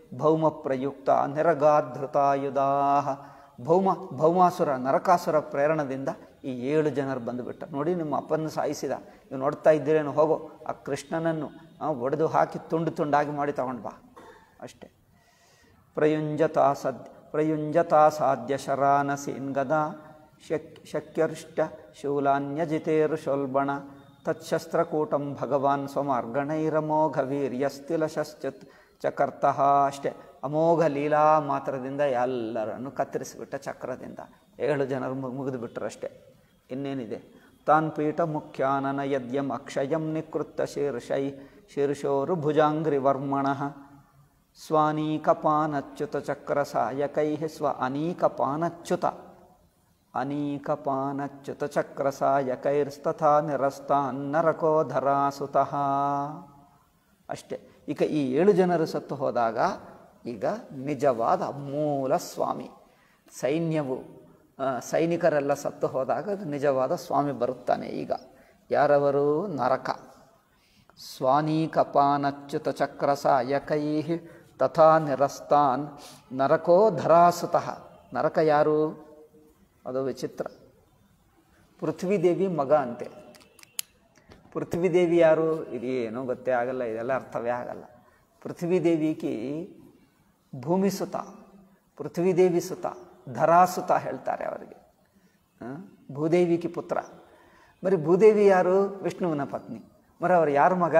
ಭೌಮ ಪ್ರಯುಕ್ತ ನಿರಗಾಧೃತಾಯುಧಾ ಭೌಮ ಭೌಮಾಸುರ ನರಕಾಸುರ ಪ್ರೇರಣದಿಂದ ಈ ಏಳು ಜನರು ಬಂದುಬಿಟ್ಟ ನೋಡಿ ನಿಮ್ಮ ಅಪ್ಪನ ಸಾಯಿಸಿದ ನೀವು ನೋಡ್ತಾ ಇದ್ದೀರೇನು ಹೋಗೋ ಆ ಕೃಷ್ಣನನ್ನು ಒಡೆದು ಹಾಕಿ ತುಂಡು ತುಂಡಾಗಿ ಮಾಡಿ ತಗೊಂಡು ಬಾ ಅಷ್ಟೇ ಪ್ರಯುಂಜತಾ ಸದ್ ಪ್ರಯುಂಜತಾ ಸಾಧ್ಯ ಶರಾನಸೀನ್ ಗದಾ ಶಕ್ ಶಕ್ಯರ್ಷ್ಟ ಶೂಲಾನ್ಯಜಿತೇರುಶೋಲ್ಬಣ ತತ್ಶಸ್ತ್ರಕೂಟಂ ಭಗವಾನ್ ಸ್ವಮಾರ್ಗಣೈರಮೋಘ ವೀರ್ಯಸ್ತಿಲಶಶ್ಚತ್ ಚಕರ್ತಃ ಅಷ್ಟೇ ಅಮೋಘ ಲೀಲಾ ಮಾತ್ರದಿಂದ ಎಲ್ಲರನ್ನು ಕತ್ತರಿಸಿಬಿಟ್ಟ ಚಕ್ರದಿಂದ ಏಳು ಜನರು ಮುಗಿದು ಬಿಟ್ಟರಷ್ಟೇ ಇನ್ನೇನಿದೆ ತಾನ್ ಪೀಠ ಮುಖ್ಯಾನನ ಯದ್ಯಂ ಅಕ್ಷಯಂ ನಿಕೃತ್ತ ಶೀರ್ಷೈ ಶೀರ್ಷೋರು ಭುಜಾಂಗ್ರಿ ವರ್ಮಣಃ ಸ್ವಾನೀಕಪಾನಚ್ಯುತ ಚಕ್ರ ಸಾಯಕೈ ಸ್ವ ಅನೀಕಪಾನಚ್ಯುತ ಅನೀಕಪಾನಚ್ಯುತ ಚಕ್ರ ಸಾಯಕೈರ್ಸ್ತಥಾ ನಿರಸ್ತಾನ್ನರಕೋಧರಾಸುತಃ ಅಷ್ಟೇ ಈಗ ಈ ಏಳು ಜನರು ಸತ್ತು ಹೋದಾಗ ಈಗ ನಿಜವಾದ ಮೂಲ ಸ್ವಾಮಿ ಸೈನ್ಯವು ಆ, ಸೈನಿಕರೆಲ್ಲ ಸತ್ತು ಹೋದಾಗ ಅದು ನಿಜವಾದ ಸ್ವಾಮಿ ಬರುತ್ತಾನೆ ಈಗ ಯಾರವರು ನರಕ ಸ್ವಾನೀಕಪಾನಚ್ಯುತ ಚಕ್ರ ಸಾಯಕೈ ತಥಾ ನಿರಸ್ತಾನ್ ನರಕೋ ಧರಾಸುತಃ ನರಕ ಯಾರು ಅದು ವಿಚಿತ್ರ ಪೃಥ್ವಿದೇವಿ ಮಗ ಅಂತೆ ಪೃಥ್ವಿದೇವಿ ಯಾರು ಇದು ಏನೂ ಗೊತ್ತೇ ಆಗಲ್ಲ ಇದೆಲ್ಲ ಅರ್ಥವೇ ಆಗಲ್ಲ ಪೃಥ್ವಿದೇವಿಗೆ ಭೂಮಿ ಸುತ ಪೃಥ್ವಿದೇವಿ ಸುತ ಧರಾಸುತ ಹೇಳ್ತಾರೆ ಅವರಿಗೆ ಆ? ಭೂದೇವಿಗೆ ಪುತ್ರ మరి ಭೂದೇವಿ ಯಾರು ವಿಷ್ಣುವಿನ ಪತ್ನಿ మరి ಅವರು ಯಾರ ಮಗ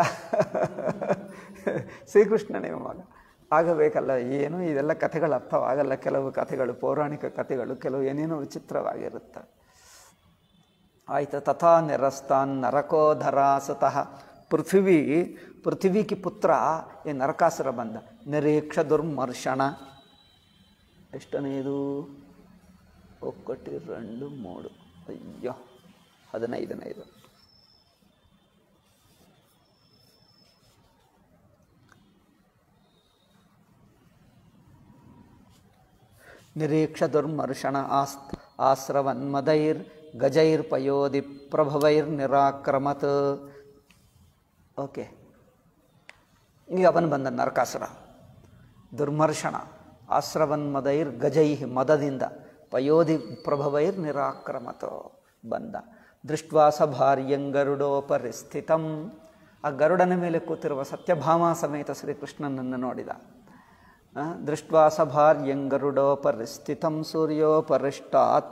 ಶ್ರೀಕೃಷ್ಣನೇ ಮಗ ಆಗಬೇಕಲ್ಲ ಏನು ಇದೆಲ್ಲ ಕಥೆಗಳು ಅರ್ಥವಾಗಲ್ಲ ಕೆಲವು ಕಥೆಗಳು ಪೌರಾಣಿಕ ಕಥೆಗಳು ಕೆಲವು ಏನೇನೋ ವಿಚಿತ್ರವಾಗಿರುತ್ತೆ ಆಯ್ತು ತಥಾ ನಿರಸ್ತಾನ್ ನರಕೋಧರಾಸತಃ ಪೃಥ್ವಿ ಪೃಥ್ವಿಗೆ ಪುತ್ರ ಈ ನರಕಾಸುರ ಬಂದ ನಿರೀಕ್ಷ ದುರ್ಮರ್ಷಣ ಎಷ್ಟನೇದು ಒಕ್ಕಟಿ ರೆಂಡು ಮೂಡು ಅಯ್ಯೋ ಹದಿನೈದನೈದು ನಿರೀಕ್ಷ ದುರ್ಮರ್ಷಣ ಆಸ್ತ್ ಆಸ್ರವನ್ಮದೈರ್ ಗಜೈರ್ ಪಯೋಧಿ ಪ್ರಭವೈರ್ ನಿರಾಕ್ರಮತ್ ಓಕೆ ಈಗ ಅವನು ಬಂದ ನರಕಾಸುರ ದುರ್ಮರ್ಷಣ ಆಸ್ರವನ್ಮದೈರ್ ಗಜೈ ಮದದಿಂದ ಪಯೋಧಿ ಪ್ರಭವೈರ್ ನಿರಾಕ್ರಮತ ಬಂದ ದೃಷ್ಟ್ವಾ ಸಭಾರ್ಯಂಗರುಡೋಪರಿಸ್ಥಿತಂ ಆ ಗರುಡನ ಮೇಲೆ ಕೂತಿರುವ ಸತ್ಯಭಾಮ ಸಮೇತ ಶ್ರೀಕೃಷ್ಣನನ್ನು ನೋಡಿದ ಆ, ದೃಷ್ಟ್ವಾ ಸಭಾರ್ಯಂಗರುಡೋಪರಿಸ್ಥಿತಂ ಸೂರ್ಯೋಪರಿಷ್ಟಾತ್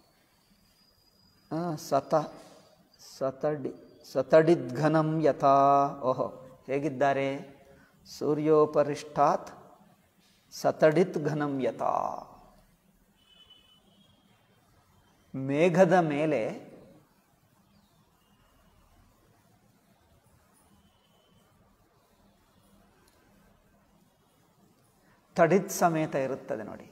ಆ, ಸತ ಸತಡಿ ಸತಡಿದ್ಘನಂ ಯಥಾ ಓಹೋ ಹೇಗಿದ್ದಾರೆ ಸೂರ್ಯೋಪರಿಷ್ಟಾತ್ ಸತಡಿತ್ ಘನಂ ಯಥಾ ಮೇಘದ ಮೇಲೆ ತಡಿತ್ ಸಮೇತ ಇರುತ್ತದೆ ನೋಡಿ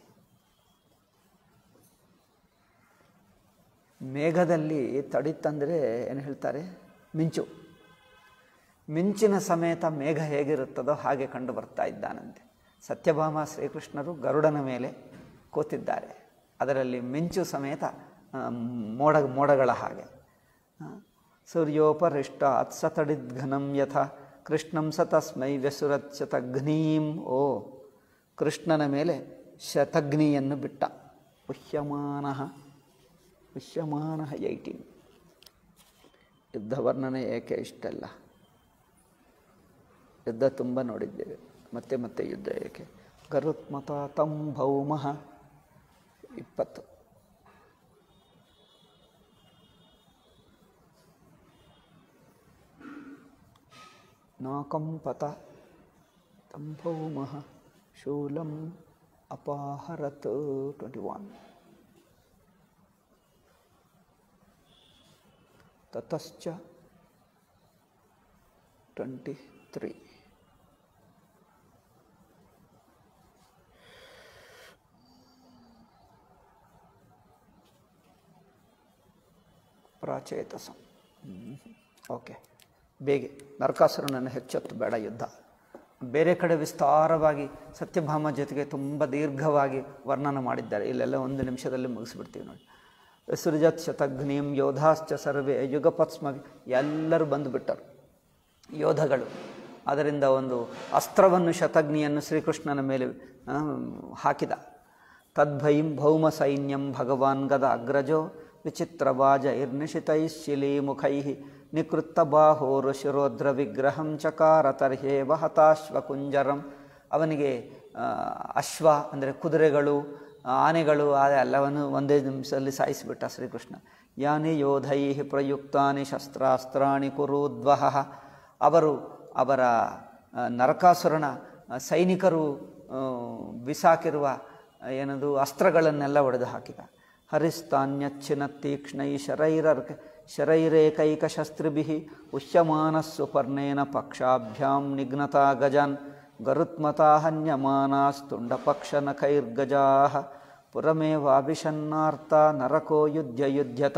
ಮೇಘದಲ್ಲಿ ತಡಿತ್ತಂದರೆ ಏನು ಹೇಳ್ತಾರೆ ಮಿಂಚು ಮಿಂಚಿನ ಸಮೇತ ಮೇಘ ಹೇಗಿರುತ್ತದೋ ಹಾಗೆ ಕಂಡು ಬರ್ತಾ ಇದ್ದಾನಂತೆ ಸತ್ಯಭಾಮ ಶ್ರೀಕೃಷ್ಣರು ಗರುಡನ ಮೇಲೆ ಕೂತಿದ್ದಾರೆ ಅದರಲ್ಲಿ ಮಿಂಚು ಸಮೇತ ಆ, ಮೋಡ ಮೋಡಗಳ ಹಾಗೆ ಆ, ಸೂರ್ಯೋಪರಿಷ್ಟ ಅತ್ಸತಡಿದ್ಘನಂ ಯಥ ಕೃಷ್ಣಂ ಸ ತಸ್ಮೈ ವ್ಯಸುರತ್ ಶತಘ್ನೀಂ ಓ ಕೃಷ್ಣನ ಮೇಲೆ ಶತಗ್ನಿಯನ್ನು ಬಿಟ್ಟ ಪುಷ್ಯಮಾನ ಪುಷ್ಯಮಾನ ಏಯ್ಟೀನ್ ಯುದ್ಧ ವರ್ಣನೆ ಏಕೆ ಇಷ್ಟಲ್ಲ ಯುದ್ಧ ತುಂಬ ನೋಡಿದ್ದೇವೆ ಮತ್ತೆ ಮತ್ತೆ ಯುದ್ಧ ಏಕೆ ಗರುತ್ಮತ ತಂ ಭೌಮಃ ಇಪ್ಪತ್ತು ನಾಕಂಪತ ತಂ ಭೌಮಃ ಶೂಲಂ ಅಪಾಹರತ್ ಟ್ವೆಂಟಿ ಒನ್ ತತಶ್ಚ ಟ್ವೆಂಟಿ ತ್ರೀ ಪ್ರಾಚೇತಸಂ ಓಕೆ ಬೇಗ ನರಕಾಸುರನನ್ನು ಹೆಚ್ಚೊತ್ತು ಬೇಡ ಯುದ್ಧ ಬೇರೆ ಕಡೆ ವಿಸ್ತಾರವಾಗಿ ಸತ್ಯಭಾಮ ಜೊತೆಗೆ ತುಂಬ ದೀರ್ಘವಾಗಿ ವರ್ಣನ ಮಾಡಿದ್ದಾರೆ ಇಲ್ಲೆಲ್ಲ ಒಂದು ನಿಮಿಷದಲ್ಲಿ ಮುಗಿಸ್ಬಿಡ್ತೀವಿ ನೋಡಿ ಸೃಜತ್ ಶತಘ್ನೀಂ ಯೋಧಾಶ್ಚ ಸರ್ವೇ ಯುಗಪತ್ಸ್ಮ ಎಲ್ಲರೂ ಬಂದುಬಿಟ್ಟರು ಯೋಧಗಳು ಅದರಿಂದ ಒಂದು ಅಸ್ತ್ರವನ್ನು ಶತಗ್ನಿಯನ್ನು ಶ್ರೀಕೃಷ್ಣನ ಮೇಲೆ ಆ, ಹಾಕಿದ ತದ್ಭೈಂ ಭೌಮ ಸೈನ್ಯಂ ಭಗವಾನ್ ಗದ ಅಗ್ರಜೋ ವಿಚಿತ್ರವಾಜ ಇರ್ನಿಶಿತೈಶಿಲೀಮುಖೈ ನಿಕೃತ್ತ ಬಾಹೋರು ಶಿರೋದ್ರ ವಿಗ್ರಹಂ ಚಕಾರ ತರ್ಹೇವ ಹತಾಶ್ವಕುಂಜರಂ ಅವನಿಗೆ ಆ, ಅಶ್ವ ಅಂದರೆ ಕುದುರೆಗಳು ಆನೆಗಳು ಆ ಎಲ್ಲವನ್ನು ಒಂದೇ ನಿಮಿಷದಲ್ಲಿ ಸಾಯಿಸಿಬಿಟ್ಟ ಶ್ರೀಕೃಷ್ಣ ಯಾನಿ ಯೋಧೈ ಪ್ರಯುಕ್ತಾನಿ ಶಸ್ತ್ರಾಸ್ತ್ರಾಣಿ ಕುರುದ್ವಹ ಅವರು ಅವರ ಆ, ನರಕಾಸುರನ ಆ, ಸೈನಿಕರು ಆ, ಬಿಸಾಕಿರುವ ಏನದು ಅಸ್ತ್ರಗಳನ್ನೆಲ್ಲ ಒಡೆದು ಹಾಕಿದ ಹರಿಸ್ತಾನ್ಯಚ್ಛಿನ ತೀಕ್ಷ್ಣೈ ಶರೈರರ್ ಶರೈರೇಕೈಕ ಶಸ್ತ್ರಿಭಿ ಉಷ್ಯಮಾನಸ್ಸು ಪರ್ಣೇನ ಪಕ್ಷಾಭ್ಯಾಂ ನಿಘ್ನತಾ ಗಜಾನ್ ಗರುತ್ಮತಾ ಹನ್ಯಮಾನಾಸ್ತುಂಡಪಕ್ಷನಖೈರ್ಗಜಾ ಪುರಮೇವಾಭಿಷನ್ನಾರ್ಥ ನರಕೋ ಯುಧ್ಯ ಯುಧ್ಯತ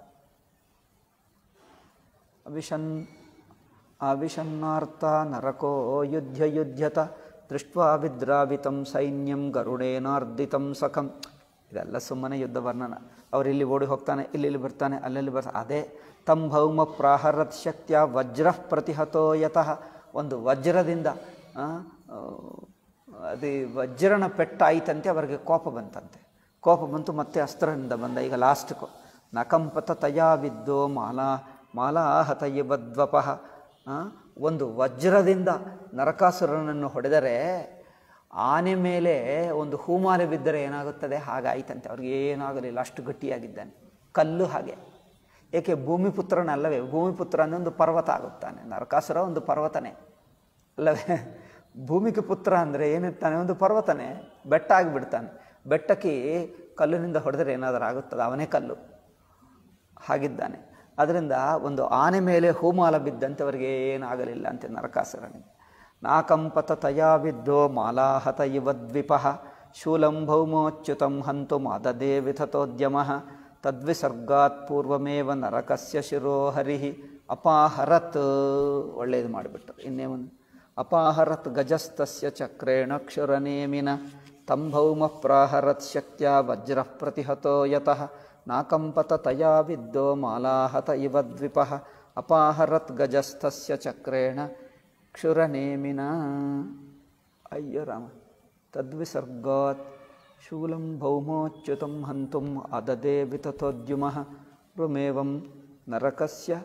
ಅವಿಷನ್ ಅವಿಷನ್ನಾರ್ಥ ನರಕೋ ಯುಧ್ಯ ಯುಧ್ಯತ ದೃಷ್ಟ್ವಾ ವಿದ್ರಾವಿತಂ ಸೈನ್ಯಂ ಗರುಡೇನಾರ್ದಿತಂ ಸಖಂ ಇದೆಲ್ಲ ಸುಮ್ಮನೆ ಯುದ್ಧ ವರ್ಣನ ಅವರಿಲ್ಲಿ ಓಡಿ ಹೋಗ್ತಾನೆ ಇಲ್ಲಿ ಇಲ್ಲಿ ಬರ್ತಾನೆ ಅಲ್ಲಲ್ಲಿ ಬರ್ತಾನೆ ಅದೇ ತಂ ಭೌಮ ಪ್ರಾಹರತ್ ಶಕ್ತಿಯ ವಜ್ರ ಪ್ರತಿಹತೋ ಯತಃ ಒಂದು ವಜ್ರದಿಂದ ಆ, ಆ, ಅದು ವಜ್ರನ ಪೆಟ್ಟಾಯಿತಂತೆ ಅವರಿಗೆ ಕೋಪ ಬಂತಂತೆ ಕೋಪ ಬಂತು ಮತ್ತೆ ಅಸ್ತ್ರದಿಂದ ಬಂದ ಈಗ ಲಾಸ್ಟ್ಕು ನಕಂಪತ ತಯಾ ವಿದ್ದೋ ಮಾಲಾ ಮಾಲಾಹತಯಬದ್ವಪಃ ಆ, ಒಂದು ವಜ್ರದಿಂದ ನರಕಾಸುರನನ್ನು ಹೊಡೆದರೆ ಆನೆ ಮೇಲೆ ಒಂದು ಹೂಮಾಲೆ ಬಿದ್ದರೆ ಏನಾಗುತ್ತದೆ ಹಾಗಾಯಿತಂತೆ ಅವ್ರಿಗೆ ಏನಾಗಲಿಲ್ಲ ಅಷ್ಟು ಗಟ್ಟಿಯಾಗಿದ್ದಾನೆ ಕಲ್ಲು ಹಾಗೆ ಏಕೆ ಭೂಮಿಪುತ್ರನಲ್ಲವೇ ಭೂಮಿಪುತ್ರ ಅಂದರೆ ಒಂದು ಪರ್ವತ ಆಗುತ್ತಾನೆ ನರಕಾಸುರ ಒಂದು ಪರ್ವತನೇ ಅಲ್ಲವೇ ಭೂಮಿಗೆ ಪುತ್ರ ಅಂದರೆ ಏನಿರ್ತಾನೆ ಒಂದು ಪರ್ವತನೇ ಬೆಟ್ಟ ಆಗಿಬಿಡ್ತಾನೆ ಬೆಟ್ಟಕ್ಕೆ ಕಲ್ಲಿನಿಂದ ಹೊಡೆದರೆ ಏನಾದರೂ ಆಗುತ್ತದೆ ಅವನೇ ಕಲ್ಲು ಹಾಗಿದ್ದಾನೆ ಅದರಿಂದ ಒಂದು ಆನೆ ಮೇಲೆ ಹೂಮಾಲ ಬಿದ್ದಂತೆ ಅವರಿಗೆ ಏನಾಗಲಿಲ್ಲ ಅಂತೆ ನರಕಾಸುರನಿಗೆ ನಾಕಂಪತ ತಯಾ ವಿದ್ದೋ ಮಾಲಾಹತ ಇವ ದ್ವಿಪಃ ಶೂಲಂ ಭೌಮೋಚ್ಯುತಂ ಹಂತು ಮಾದದೇ ವಿಥತೋದ್ಯಮ ತದ್ವಿಸರ್ಗಾತ್ ಪೂರ್ವಮೇವ ನರಕಸ್ಯ ಶಿರೋ ಹರಿ ಅಪಾಹರತ್ ಒಳ್ಳೆಯದು ಮಾಡಿಬಿಟ್ಟರು ಇನ್ನೇ ಒಂದು ಅಪಾಹರತ್ ಗಜಸ್ತಸ್ಯ ಚಕ್ರೇಣ ಕ್ಷುರನೇಮಿನ ತಂ ಭೌಮ ಪ್ರಾಹರತ್ ಶಕ್ತ್ಯ ವಜ್ರ ಪ್ರತಿಹತೋ ಯತಃ ನಾಕಂಪತ ತಯಾ ವಿದ್ದೋ ಮಾಲಾಹತ ಇವ ದ್ವಿಪಃ ಅಪಾಹರತ್ ಗಜಸ್ಥಸ್ಯ ಚಕ್ರೇಣ ಕ್ಷುರನೇಮಿನ ಅಯ್ಯೋ ರಾಮ ತದ್ವಿಸರ್ಗಾತ್ ಶೂಲಂ ಭೌಮೋಚ್ಯುತಂ ಹಂತುಂ ಅದದೇ ವಿತಥೋದ್ಯುಮಃ ರುಮೇವಂ ನರಕಸ್ಯ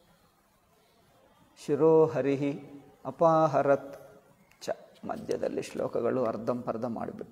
ಶಿರೋಹರಿ ಅಪಾಹರತ್ ಚ ಮಧ್ಯದಲ್ಲಿ ಶ್ಲೋಕಗಳು ಅರ್ಧಂಪರ್ಧ ಮಾಡಿಬಿಟ್ಟ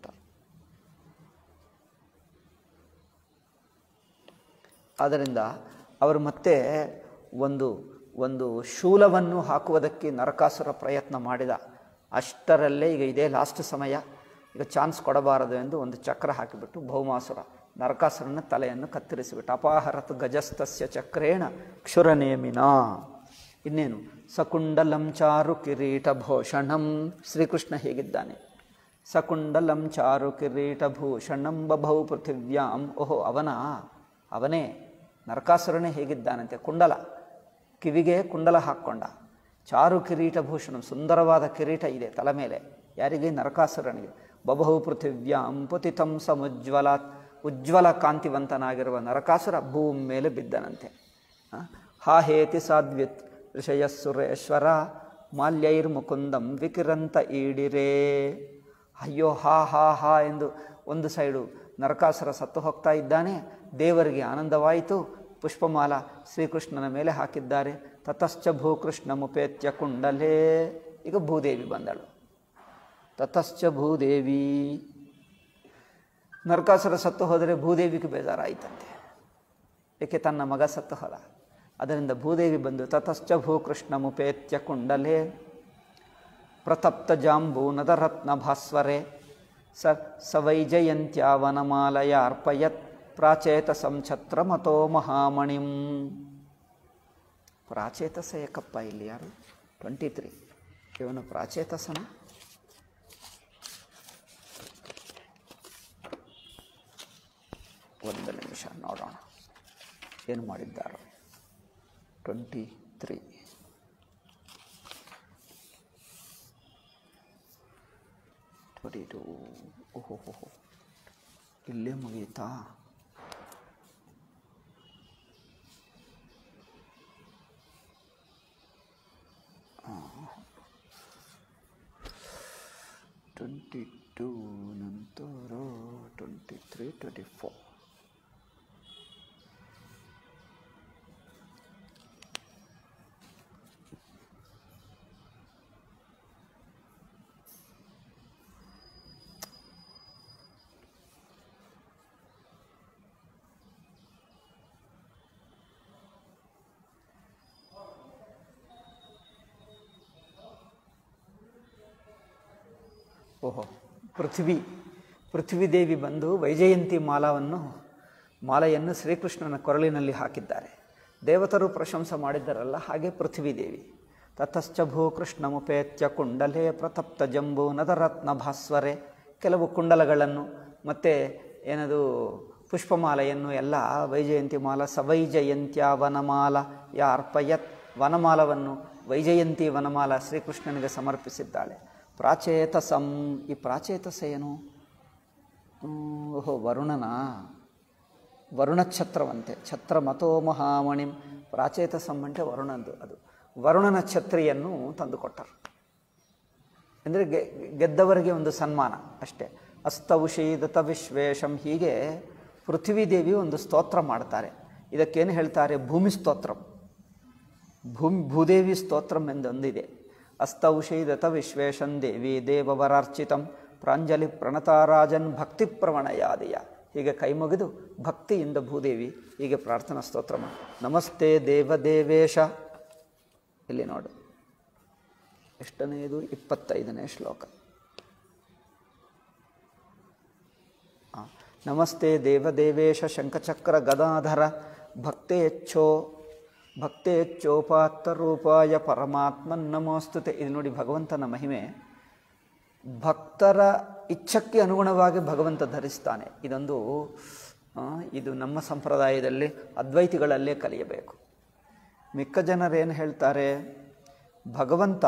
ಆದ್ದರಿಂದ ಅವರು ಮತ್ತೆ ಒಂದು ಒಂದು ಶೂಲವನ್ನು ಹಾಕುವುದಕ್ಕೆ ನರಕಾಸುರ ಪ್ರಯತ್ನ ಮಾಡಿದ ಅಷ್ಟರಲ್ಲೇ ಈಗ ಇದೇ ಲಾಸ್ಟ್ ಸಮಯ ಈಗ ಚಾನ್ಸ್ ಕೊಡಬಾರದು ಎಂದು ಒಂದು ಚಕ್ರ ಹಾಕಿಬಿಟ್ಟು ಭೌಮಾಸುರ ನರಕಾಸುರನ ತಲೆಯನ್ನು ಕತ್ತರಿಸಿಬಿಟ್ಟು ಅಪಾಹರತ್ ಗಜಸ್ತಸ್ಯ ಚಕ್ರೇಣ ಕ್ಷುರನೇಮಿನ ಇನ್ನೇನು ಸಕುಂಡಲಂ ಚಾರು ಕಿರೀಟ ಭೂಷಣಂ ಶ್ರೀಕೃಷ್ಣ ಹೇಗಿದ್ದಾನೆ ಸಕುಂಡಲಂ ಚಾರು ಕಿರೀಟ ಭೂಷಣಂ ಬಭೌ ಪೃಥಿವ್ಯಾಂ ಓಹೋ ಅವನ ಅವನೇ ನರಕಾಸುರನೇ ಹೇಗಿದ್ದಾನಂತೆ ಕುಂಡಲ ಕಿವಿಗೆ ಕುಂಡಲ ಹಾಕ್ಕೊಂಡ ಚಾರು ಕಿರೀಟ ಭೂಷಣಂ ಸುಂದರವಾದ ಕಿರೀಟ ಇದೆ ತಲೆ ಮೇಲೆ ಯಾರಿಗೆ ನರಕಾಸುರನಿಗೆ ಬಬಹು ಪೃಥಿವ್ಯಾಂ ಪುತಿತಂ ಸಮುಜ್ವಲಾತ್ ಉಜ್ವಲ ಕಾಂತಿವಂತನಾಗಿರುವ ನರಕಾಸುರ ಭೂಮಿ ಮೇಲೆ ಬಿದ್ದನಂತೆ ಆ, ಹಾ ಹೇತಿ ಸಾದ್ವಿತ್ ಋಷಯಸ್ಸುರೇಶ್ವರ ಮಾಲ್ಯೈರ್ಮುಕುಂದಂ ವಿಕಿರಂತ ಈಡಿರೇ ಅಯ್ಯೋ ಹಾ ಹಾ ಹಾ ಎಂದು ಒಂದು ಸೈಡು ನರಕಾಸುರ ಸತ್ತು ಹೋಗ್ತಾ ಇದ್ದಾನೆ ದೇವರಿಗೆ ಆನಂದವಾಯಿತು ಪುಷ್ಪಮಾಲ ಶ್ರೀಕೃಷ್ಣನ ಮೇಲೆ ಹಾಕಿದ್ದಾರೆ ತತಶ್ಚ ಭೂಕೃಷ್ಣ ಮುಪೇತ್ಯ ಕುಂಡಲೇ ಈಗ ಭೂದೇವಿ ಬಂದಳು ತತಶ್ಚ ಭೂದೇವಿ ನರಕಾಸುರ ಸತ್ತು ಹೋದರೆ ಭೂದೇವಿಗೆ ಬೇಜಾರಾಯಿತಂತೆ ಏಕೆ ತನ್ನ ಮಗ ಸತ್ತು ಹೋದ ಅದರಿಂದ ಭೂದೇವಿ ಬಂದು ತತಶ್ಚ ಭೂಕೃಷ್ಣ ಮುಪೇತ್ಯ ಕುಂಡಲೇ ಪ್ರತಪ್ತ ಜಾಂಬೂನದ ರತ್ನ ಭಾಸ್ವರೆ ಸ ಸವೈಜಯಂತ್ಯಾವನಮಾಲಯ ಅರ್ಪಯತ್ ಪ್ರಾಚೇತ ಸಂಛತ್ರ ಮತೋ ಮಹಾಮಣಿಂ ಪ್ರಾಚೇತಸ ಏಕಪ್ಪ ಇಲ್ಲಿ ಯಾರು ಟ್ವೆಂಟಿ ತ್ರೀ ಇವನು ಪ್ರಾಚೇತಸನ ಒಂದು ನಿಮಿಷ ನೋಡೋಣ ಏನು ಮಾಡಿದ್ದಾರೆ ಟ್ವೆಂಟಿ ತ್ರೀ ಟ್ವೆಂಟಿ ಟು ಓಹೋ ಹೋ ಇಲ್ಲೇ ಮುಗಿಯಿತಾ ಟ್ವೆಂಟಿ ಫೋರ್ ಓಹೋ ಪೃಥ್ವಿ ಪೃಥ್ವಿ ದೇವಿ ಬಂದು ವೈಜಯಂತಿ ಮಾಲವನ್ನು ಮಾಲೆಯನ್ನು ಶ್ರೀಕೃಷ್ಣನ ಕೊರಳಿನಲ್ಲಿ ಹಾಕಿದ್ದಾರೆ ದೇವತರು ಪ್ರಶಂಸೆ ಮಾಡಿದ್ದಾರಲ್ಲ ಹಾಗೆ ಪೃಥ್ವಿ ದೇವಿ ತತಶ್ಚ ಭೂಕೃಷ್ಣಮುಪೇತ್ಯ ಕುಂಡಲೇ ಪ್ರತಪ್ತ ಜಂಬೂ ನದರತ್ನ ಭಾಸ್ವರೆ ಕೆಲವು ಕುಂಡಲಗಳನ್ನು ಮತ್ತು ಏನದು ಪುಷ್ಪಮಾಲೆಯನ್ನು ಎಲ್ಲ ವೈಜಯಂತಿ ಮಾಲ ಸವೈಜಯಂತ್ಯ ವನಮಾಲ ಯಾರ್ಪಯತ್ ವನಮಾಲವನ್ನು ವೈಜಯಂತಿ ವನಮಾಲ ಶ್ರೀಕೃಷ್ಣನಿಗೆ ಸಮರ್ಪಿಸಿದ್ದಾಳೆ ಪ್ರಾಚೇತಸಂ ಈ ಪ್ರಾಚೇತಸ ಏನು ಹ್ಮ್, ಓಹೋ ವರುಣನ ವರುಣ ಛತ್ರವಂತೆ ಛತ್ರ ಮತೋ ಮಹಾಮಣಿಂ ಪ್ರಾಚೇತಸಂ ಅಂದರೆ ವರುಣದ್ದು ಅದು ವರುಣನ ಛತ್ರಿಯನ್ನು ತಂದುಕೊಟ್ಟರು ಅಂದರೆ ಗೆ ಗೆದ್ದವರಿಗೆ ಒಂದು ಸನ್ಮಾನ ಅಷ್ಟೇ ಅಸ್ತೌಷೀದತ ವಿಶ್ವೇಶಂ ಹೀಗೆ ಪೃಥ್ವಿ ದೇವಿ ಒಂದು ಸ್ತೋತ್ರ ಮಾಡ್ತಾರೆ ಇದಕ್ಕೇನು ಹೇಳ್ತಾರೆ ಭೂಮಿ ಸ್ತೋತ್ರಂ ಭೂಮಿ ಭೂದೇವಿ ಸ್ತೋತ್ರಂ ಎಂದೊಂದಿದೆ ಅಸ್ತೌಷೀದತ ವಿಶ್ವೇಶಂ ದೇವಿ ದೇವವರಾರ್ಚಿತಂ ಪ್ರಾಂಜಲಿ ಪ್ರಣತಾರಾಜನ್ ಭಕ್ತಿ ಪ್ರವಣಯಾದಿಯ ಹೀಗೆ ಕೈಮುಗಿದು ಭಕ್ತಿಯಿಂದ ಭೂದೇವಿ ಹೀಗೆ ಪ್ರಾರ್ಥನಾ ಸ್ತೋತ್ರ ಮಾಡಿ ನಮಸ್ತೆ ದೇವದೇವೇಶ ಇಲ್ಲಿ ನೋಡು ಎಷ್ಟನೆಯದು ಇಪ್ಪತ್ತೈದನೇ ಶ್ಲೋಕ ಆ, ನಮಸ್ತೆ ದೇವದೇವೇಶ ಶಂಖಚಕ್ರ ಗದಾಧರ ಭಕ್ತೇಚ್ಛೋ ಭಕ್ತೇಚ್ಛೋಪಾತ್ತ ರೂಪಾಯ ಪರಮಾತ್ಮನ್ ನಮೋಸ್ತುತೆ ಇದು ನೋಡಿ ಭಗವಂತನ ಮಹಿಮೆ ಭಕ್ತರ ಇಚ್ಛಕ್ಕೆ ಅನುಗುಣವಾಗಿ ಭಗವಂತ ಧರಿಸ್ತಾನೆ ಇದೊಂದು ಆ, ಇದು ನಮ್ಮ ಸಂಪ್ರದಾಯದಲ್ಲಿ ಅದ್ವೈತಿಗಳಲ್ಲೇ ಕಲಿಯಬೇಕು ಮಿಕ್ಕ ಜನರೇನು ಹೇಳ್ತಾರೆ ಭಗವಂತ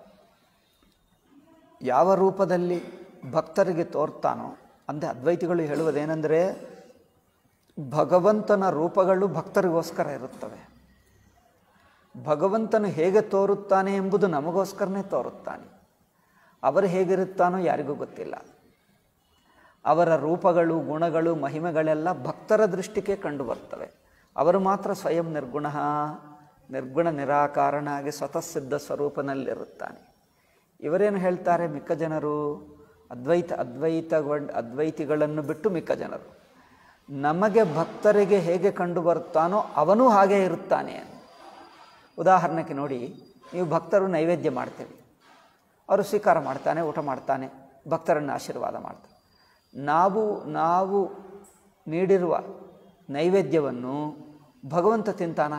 ಯಾವ ರೂಪದಲ್ಲಿ ಭಕ್ತರಿಗೆ ತೋರ್ತಾನೋ ಅಂದರೆ ಅದ್ವೈತಿಗಳು ಹೇಳುವುದೇನೆಂದರೆ ಭಗವಂತನ ರೂಪಗಳು ಭಕ್ತರಿಗೋಸ್ಕರ ಇರುತ್ತವೆ ಭಗವಂತನು ಹೇಗೆ ತೋರುತ್ತಾನೆ ಎಂಬುದು ನಮಗೋಸ್ಕರನೇ ತೋರುತ್ತಾನೆ ಅವರು ಹೇಗಿರುತ್ತಾನೋ ಯಾರಿಗೂ ಗೊತ್ತಿಲ್ಲ ಅವರ ರೂಪಗಳು ಗುಣಗಳು ಮಹಿಮೆಗಳೆಲ್ಲ ಭಕ್ತರ ದೃಷ್ಟಿಗೆ ಕಂಡು ಬರ್ತವೆ ಅವರು ಮಾತ್ರ ಸ್ವಯಂ ನಿರ್ಗುಣ ನಿರ್ಗುಣ ನಿರಾಕಾರನಾಗಿ ಸ್ವತಃ ಸಿದ್ಧ ಸ್ವರೂಪನಲ್ಲಿರುತ್ತಾನೆ ಇವರೇನು ಹೇಳ್ತಾರೆ ಮಿಕ್ಕ ಜನರು ಅದ್ವೈತ ಅದ್ವೈತಗೊಂಡ್ ಅದ್ವೈತಿಗಳನ್ನು ಬಿಟ್ಟು ಮಿಕ್ಕ ಜನರು ನಮಗೆ ಭಕ್ತರಿಗೆ ಹೇಗೆ ಕಂಡು ಬರುತ್ತಾನೋ ಅವನೂ ಹಾಗೇ ಇರುತ್ತಾನೆ ಉದಾಹರಣೆಗೆ ನೋಡಿ ನೀವು ಭಕ್ತರು ನೈವೇದ್ಯ ಮಾಡ್ತೀವಿ ಅವರು ಸ್ವೀಕಾರ ಮಾಡ್ತಾನೆ ಊಟ ಮಾಡ್ತಾನೆ ಭಕ್ತರನ್ನು ಆಶೀರ್ವಾದ ಮಾಡ್ತಾನೆ ನಾವು ನಾವು ನೀಡಿರುವ ನೈವೇದ್ಯವನ್ನು ಭಗವಂತ ತಿಂತಾನ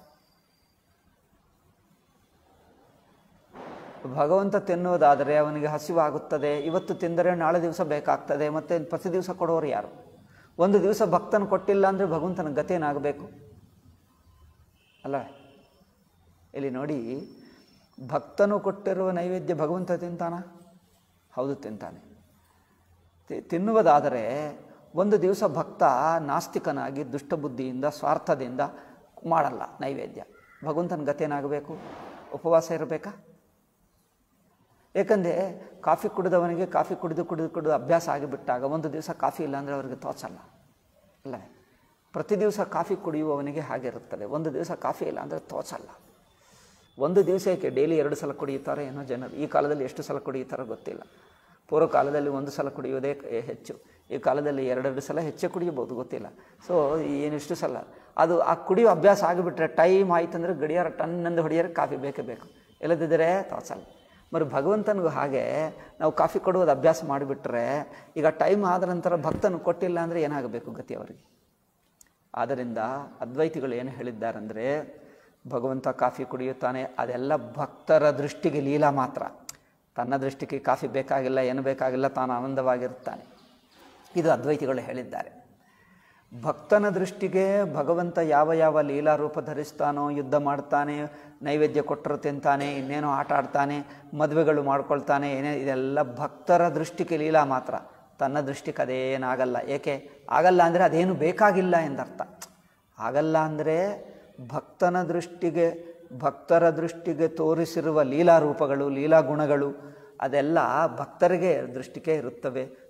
ಭಗವಂತ ತಿನ್ನುವುದಾದರೆ ಅವನಿಗೆ ಹಸಿವಾಗುತ್ತದೆ ಇವತ್ತು ತಿಂದರೆ ನಾಳೆ ದಿವಸ ಬೇಕಾಗ್ತದೆ ಮತ್ತು ಪ್ರತಿ ದಿವಸ ಕೊಡೋರು ಯಾರು ಒಂದು ದಿವಸ ಭಕ್ತನ ಕೊಟ್ಟಿಲ್ಲ ಅಂದರೆ ಭಗವಂತನ ಗತೇನಾಗಬೇಕು ಅಲ್ಲವೇ ಇಲ್ಲಿ ನೋಡಿ ಭಕ್ತನು ಕೊಟ್ಟಿರುವ ನೈವೇದ್ಯ ಭಗವಂತ ತಿಂತಾನ ಹೌದು ತಿಂತಾನೆ ತಿ- ತಿನ್ನುವುದಾದರೆ ಒಂದು ದಿವಸ ಭಕ್ತ ನಾಸ್ತಿಕನಾಗಿ ದುಷ್ಟಬುದ್ಧಿಯಿಂದ ಸ್ವಾರ್ಥದಿಂದ ಮಾಡಲ್ಲ ನೈವೇದ್ಯ ಭಗವಂತನ ಗತೇನಾಗಬೇಕು ಉಪವಾಸ ಇರಬೇಕಾ ಏಕೆಂದರೆ ಕಾಫಿ ಕುಡಿದವನಿಗೆ ಕಾಫಿ ಕುಡಿದು ಕುಡಿದು ಕುಡಿದು ಅಭ್ಯಾಸ ಆಗಿಬಿಟ್ಟಾಗ ಒಂದು ದಿವಸ ಕಾಫಿ ಇಲ್ಲ ಅಂದರೆ ಅವರಿಗೆ ತೋಚಲ್ಲ ಅಲ್ಲವೇ ಪ್ರತಿ ದಿವಸ ಕಾಫಿ ಕುಡಿಯುವವನಿಗೆ ಹಾಗಿರುತ್ತದೆ ಒಂದು ದಿವಸ ಕಾಫಿ ಇಲ್ಲ ಅಂದರೆ ತೋಚಲ್ಲ ಒಂದು ದಿವಸಕ್ಕೆ ಡೈಲಿ ಎರಡು ಸಲ ಕುಡಿಯುತ್ತಾರೆ ಏನೋ ಜನರು ಈ ಕಾಲದಲ್ಲಿ ಎಷ್ಟು ಸಲ ಕುಡಿಯುತ್ತಾರೋ ಗೊತ್ತಿಲ್ಲ ಪೂರ್ವ ಕಾಲದಲ್ಲಿ ಒಂದು ಸಲ ಕುಡಿಯೋದೇ ಕ- ಹೆಚ್ಚು ಈ ಕಾಲದಲ್ಲಿ ಎರಡೆರಡು ಸಲ ಹೆಚ್ಚೇ ಕುಡಿಯಬಹುದು ಗೊತ್ತಿಲ್ಲ ಸೊ ಏನಿಷ್ಟು ಸಲ ಅದು ಆ ಕುಡಿಯೋ ಅಭ್ಯಾಸ ಆಗಿಬಿಟ್ರೆ ಟೈಮ್ ಆಯ್ತಂದ್ರೆ ಗಡಿಯಾರ ಟನ್ನಂದು ಹೊಡೆಯರೆ ಕಾಫಿ ಬೇಕೇ ಬೇಕು ಇಲ್ಲದಿದ್ದರೆ ತೋಚಲ್ಲ మరి ಭಗವಂತನಿಗೂ ಹಾಗೆ ನಾವು ಕಾಫಿ ಕೊಡುವುದು ಅಭ್ಯಾಸ ಮಾಡಿಬಿಟ್ರೆ ಈಗ ಟೈಮ್ ಆದ ನಂತರ ಭಕ್ತನು ಕೊಟ್ಟಿಲ್ಲ ಅಂದರೆ ಏನಾಗಬೇಕು ಗತಿ ಅವರಿಗೆ ಆದ್ದರಿಂದ ಅದ್ವೈತಿಗಳು ಏನು ಹೇಳಿದ್ದಾರೆಂದರೆ ಭಗವಂತ ಕಾಫಿ ಕುಡಿಯುತ್ತಾನೆ ಅದೆಲ್ಲ ಭಕ್ತರ ದೃಷ್ಟಿಗೆ ಲೀಲಾ ಮಾತ್ರ ತನ್ನ ದೃಷ್ಟಿಗೆ ಕಾಫಿ ಬೇಕಾಗಿಲ್ಲ ಏನು ಬೇಕಾಗಿಲ್ಲ ತಾನು ಆನಂದವಾಗಿರುತ್ತಾನೆ ಇದು ಅದ್ವೈತಿಗಳು ಹೇಳಿದ್ದಾರೆ ಭಕ್ತನ ದೃಷ್ಟಿಗೆ ಭಗವಂತ ಯಾವ ಯಾವ ಲೀಲಾ ರೂಪ ಧರಿಸ್ತಾನೋ ಯುದ್ಧ ಮಾಡ್ತಾನೆ ನೈವೇದ್ಯ ಕೊಟ್ಟರು ತಿಂತಾನೆ ಇನ್ನೇನೋ ಆಟ ಆಡ್ತಾನೆ ಮದುವೆಗಳು ಮಾಡ್ಕೊಳ್ತಾನೆ ಏನೇ ಇದೆಲ್ಲ ಭಕ್ತರ ದೃಷ್ಟಿಗೆ ಲೀಲಾ ಮಾತ್ರ ತನ್ನ ದೃಷ್ಟಿಗೆ ಅದೇನಾಗಲ್ಲ ಏಕೆ ಆಗಲ್ಲ ಅಂದರೆ ಅದೇನು ಬೇಕಾಗಿಲ್ಲ ಎಂದರ್ಥ ಆಗಲ್ಲ ಅಂದರೆ ಭಕ್ತನ ದೃಷ್ಟಿಗೆ ಭಕ್ತರ ದೃಷ್ಟಿಗೆ ತೋರಿಸಿರುವ ಲೀಲಾ ರೂಪಗಳು ಲೀಲಾ ಗುಣಗಳು ಅದೆಲ್ಲ ಭಕ್ತರಿಗೆ ದೃಷ್ಟಿಗೆ ಇರುತ್ತವೆ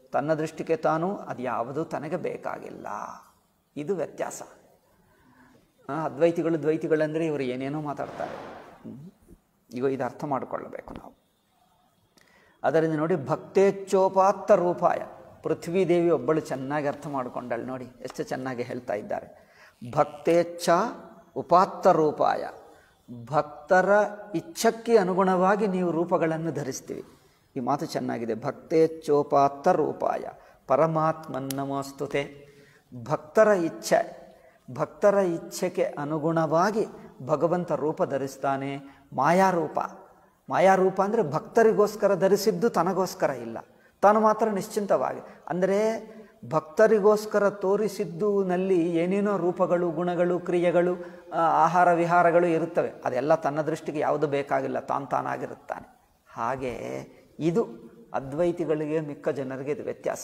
ತನ್ನ ದೃಷ್ಟಿಗೆ ತಾನು ಅದು ಯಾವುದು ತನಗೆ ಬೇಕಾಗಿಲ್ಲ ಇದು ವ್ಯತ್ಯಾಸ ಆ, ಅದ್ವೈತಿಗಳು ದ್ವೈತಿಗಳಂದರೆ ಇವರು ಏನೇನೋ ಮಾತಾಡ್ತಾರೆ ಹ್ಮ್. ಈಗ ಇದು ಅರ್ಥ ಮಾಡಿಕೊಳ್ಳಬೇಕು ನಾವು ಅದರಿಂದ ನೋಡಿ ಭಕ್ತೇಚ್ಛೋಪಾತ್ತ ರೂಪಾಯ ಪೃಥ್ವಿ ದೇವಿ ಒಬ್ಬಳು ಚೆನ್ನಾಗಿ ಅರ್ಥ ಮಾಡಿಕೊಂಡಳು ನೋಡಿ ಎಷ್ಟು ಚೆನ್ನಾಗಿ ಹೇಳ್ತಾ ಇದ್ದಾರೆ ಭಕ್ತೇಚ್ಛ ಉಪಾತ್ತ ರೂಪಾಯ ಭಕ್ತರ ಇಚ್ಛಕ್ಕೆ ಅನುಗುಣವಾಗಿ ನೀವು ರೂಪಗಳನ್ನು ಧರಿಸ್ತೀವಿ ಈ ಮಾತು ಚೆನ್ನಾಗಿದೆ ಭಕ್ತೇಚ್ಛೋಪಾತ್ತ ರೂಪಾಯ ಪರಮಾತ್ಮನ್ನಮಸ್ತುತೆ ಭಕ್ತರ ಇಚ್ಛೆ ಭಕ್ತರ ಇಚ್ಛೆಗೆ ಅನುಗುಣವಾಗಿ ಭಗವಂತ ರೂಪ ಧರಿಸ್ತಾನೆ ಮಾಯಾರೂಪ ಮಾಯಾರೂಪ ಅಂದರೆ ಭಕ್ತರಿಗೋಸ್ಕರ ಧರಿಸಿದ್ದು ತನಗೋಸ್ಕರ ಇಲ್ಲ ತಾನು ಮಾತ್ರ ನಿಶ್ಚಿಂತವಾಗಿ ಅಂದರೆ ಭಕ್ತರಿಗೋಸ್ಕರ ತೋರಿಸಿದ್ದು ನಲ್ಲಿ ಏನೇನೋ ರೂಪಗಳು ಗುಣಗಳು ಕ್ರಿಯೆಗಳು ಆ, ಆಹಾರ ವಿಹಾರಗಳು ಇರುತ್ತವೆ ಅದೆಲ್ಲ ತನ್ನ ದೃಷ್ಟಿಗೆ ಯಾವುದು ಬೇಕಾಗಿಲ್ಲ ತಾನು ತಾನಾಗಿರುತ್ತಾನೆ ಹಾಗೆ ಇದು ಅದ್ವೈತಿಗಳಿಗೆ ಮಿಕ್ಕ ಜನರಿಗೆ ಇದು ವ್ಯತ್ಯಾಸ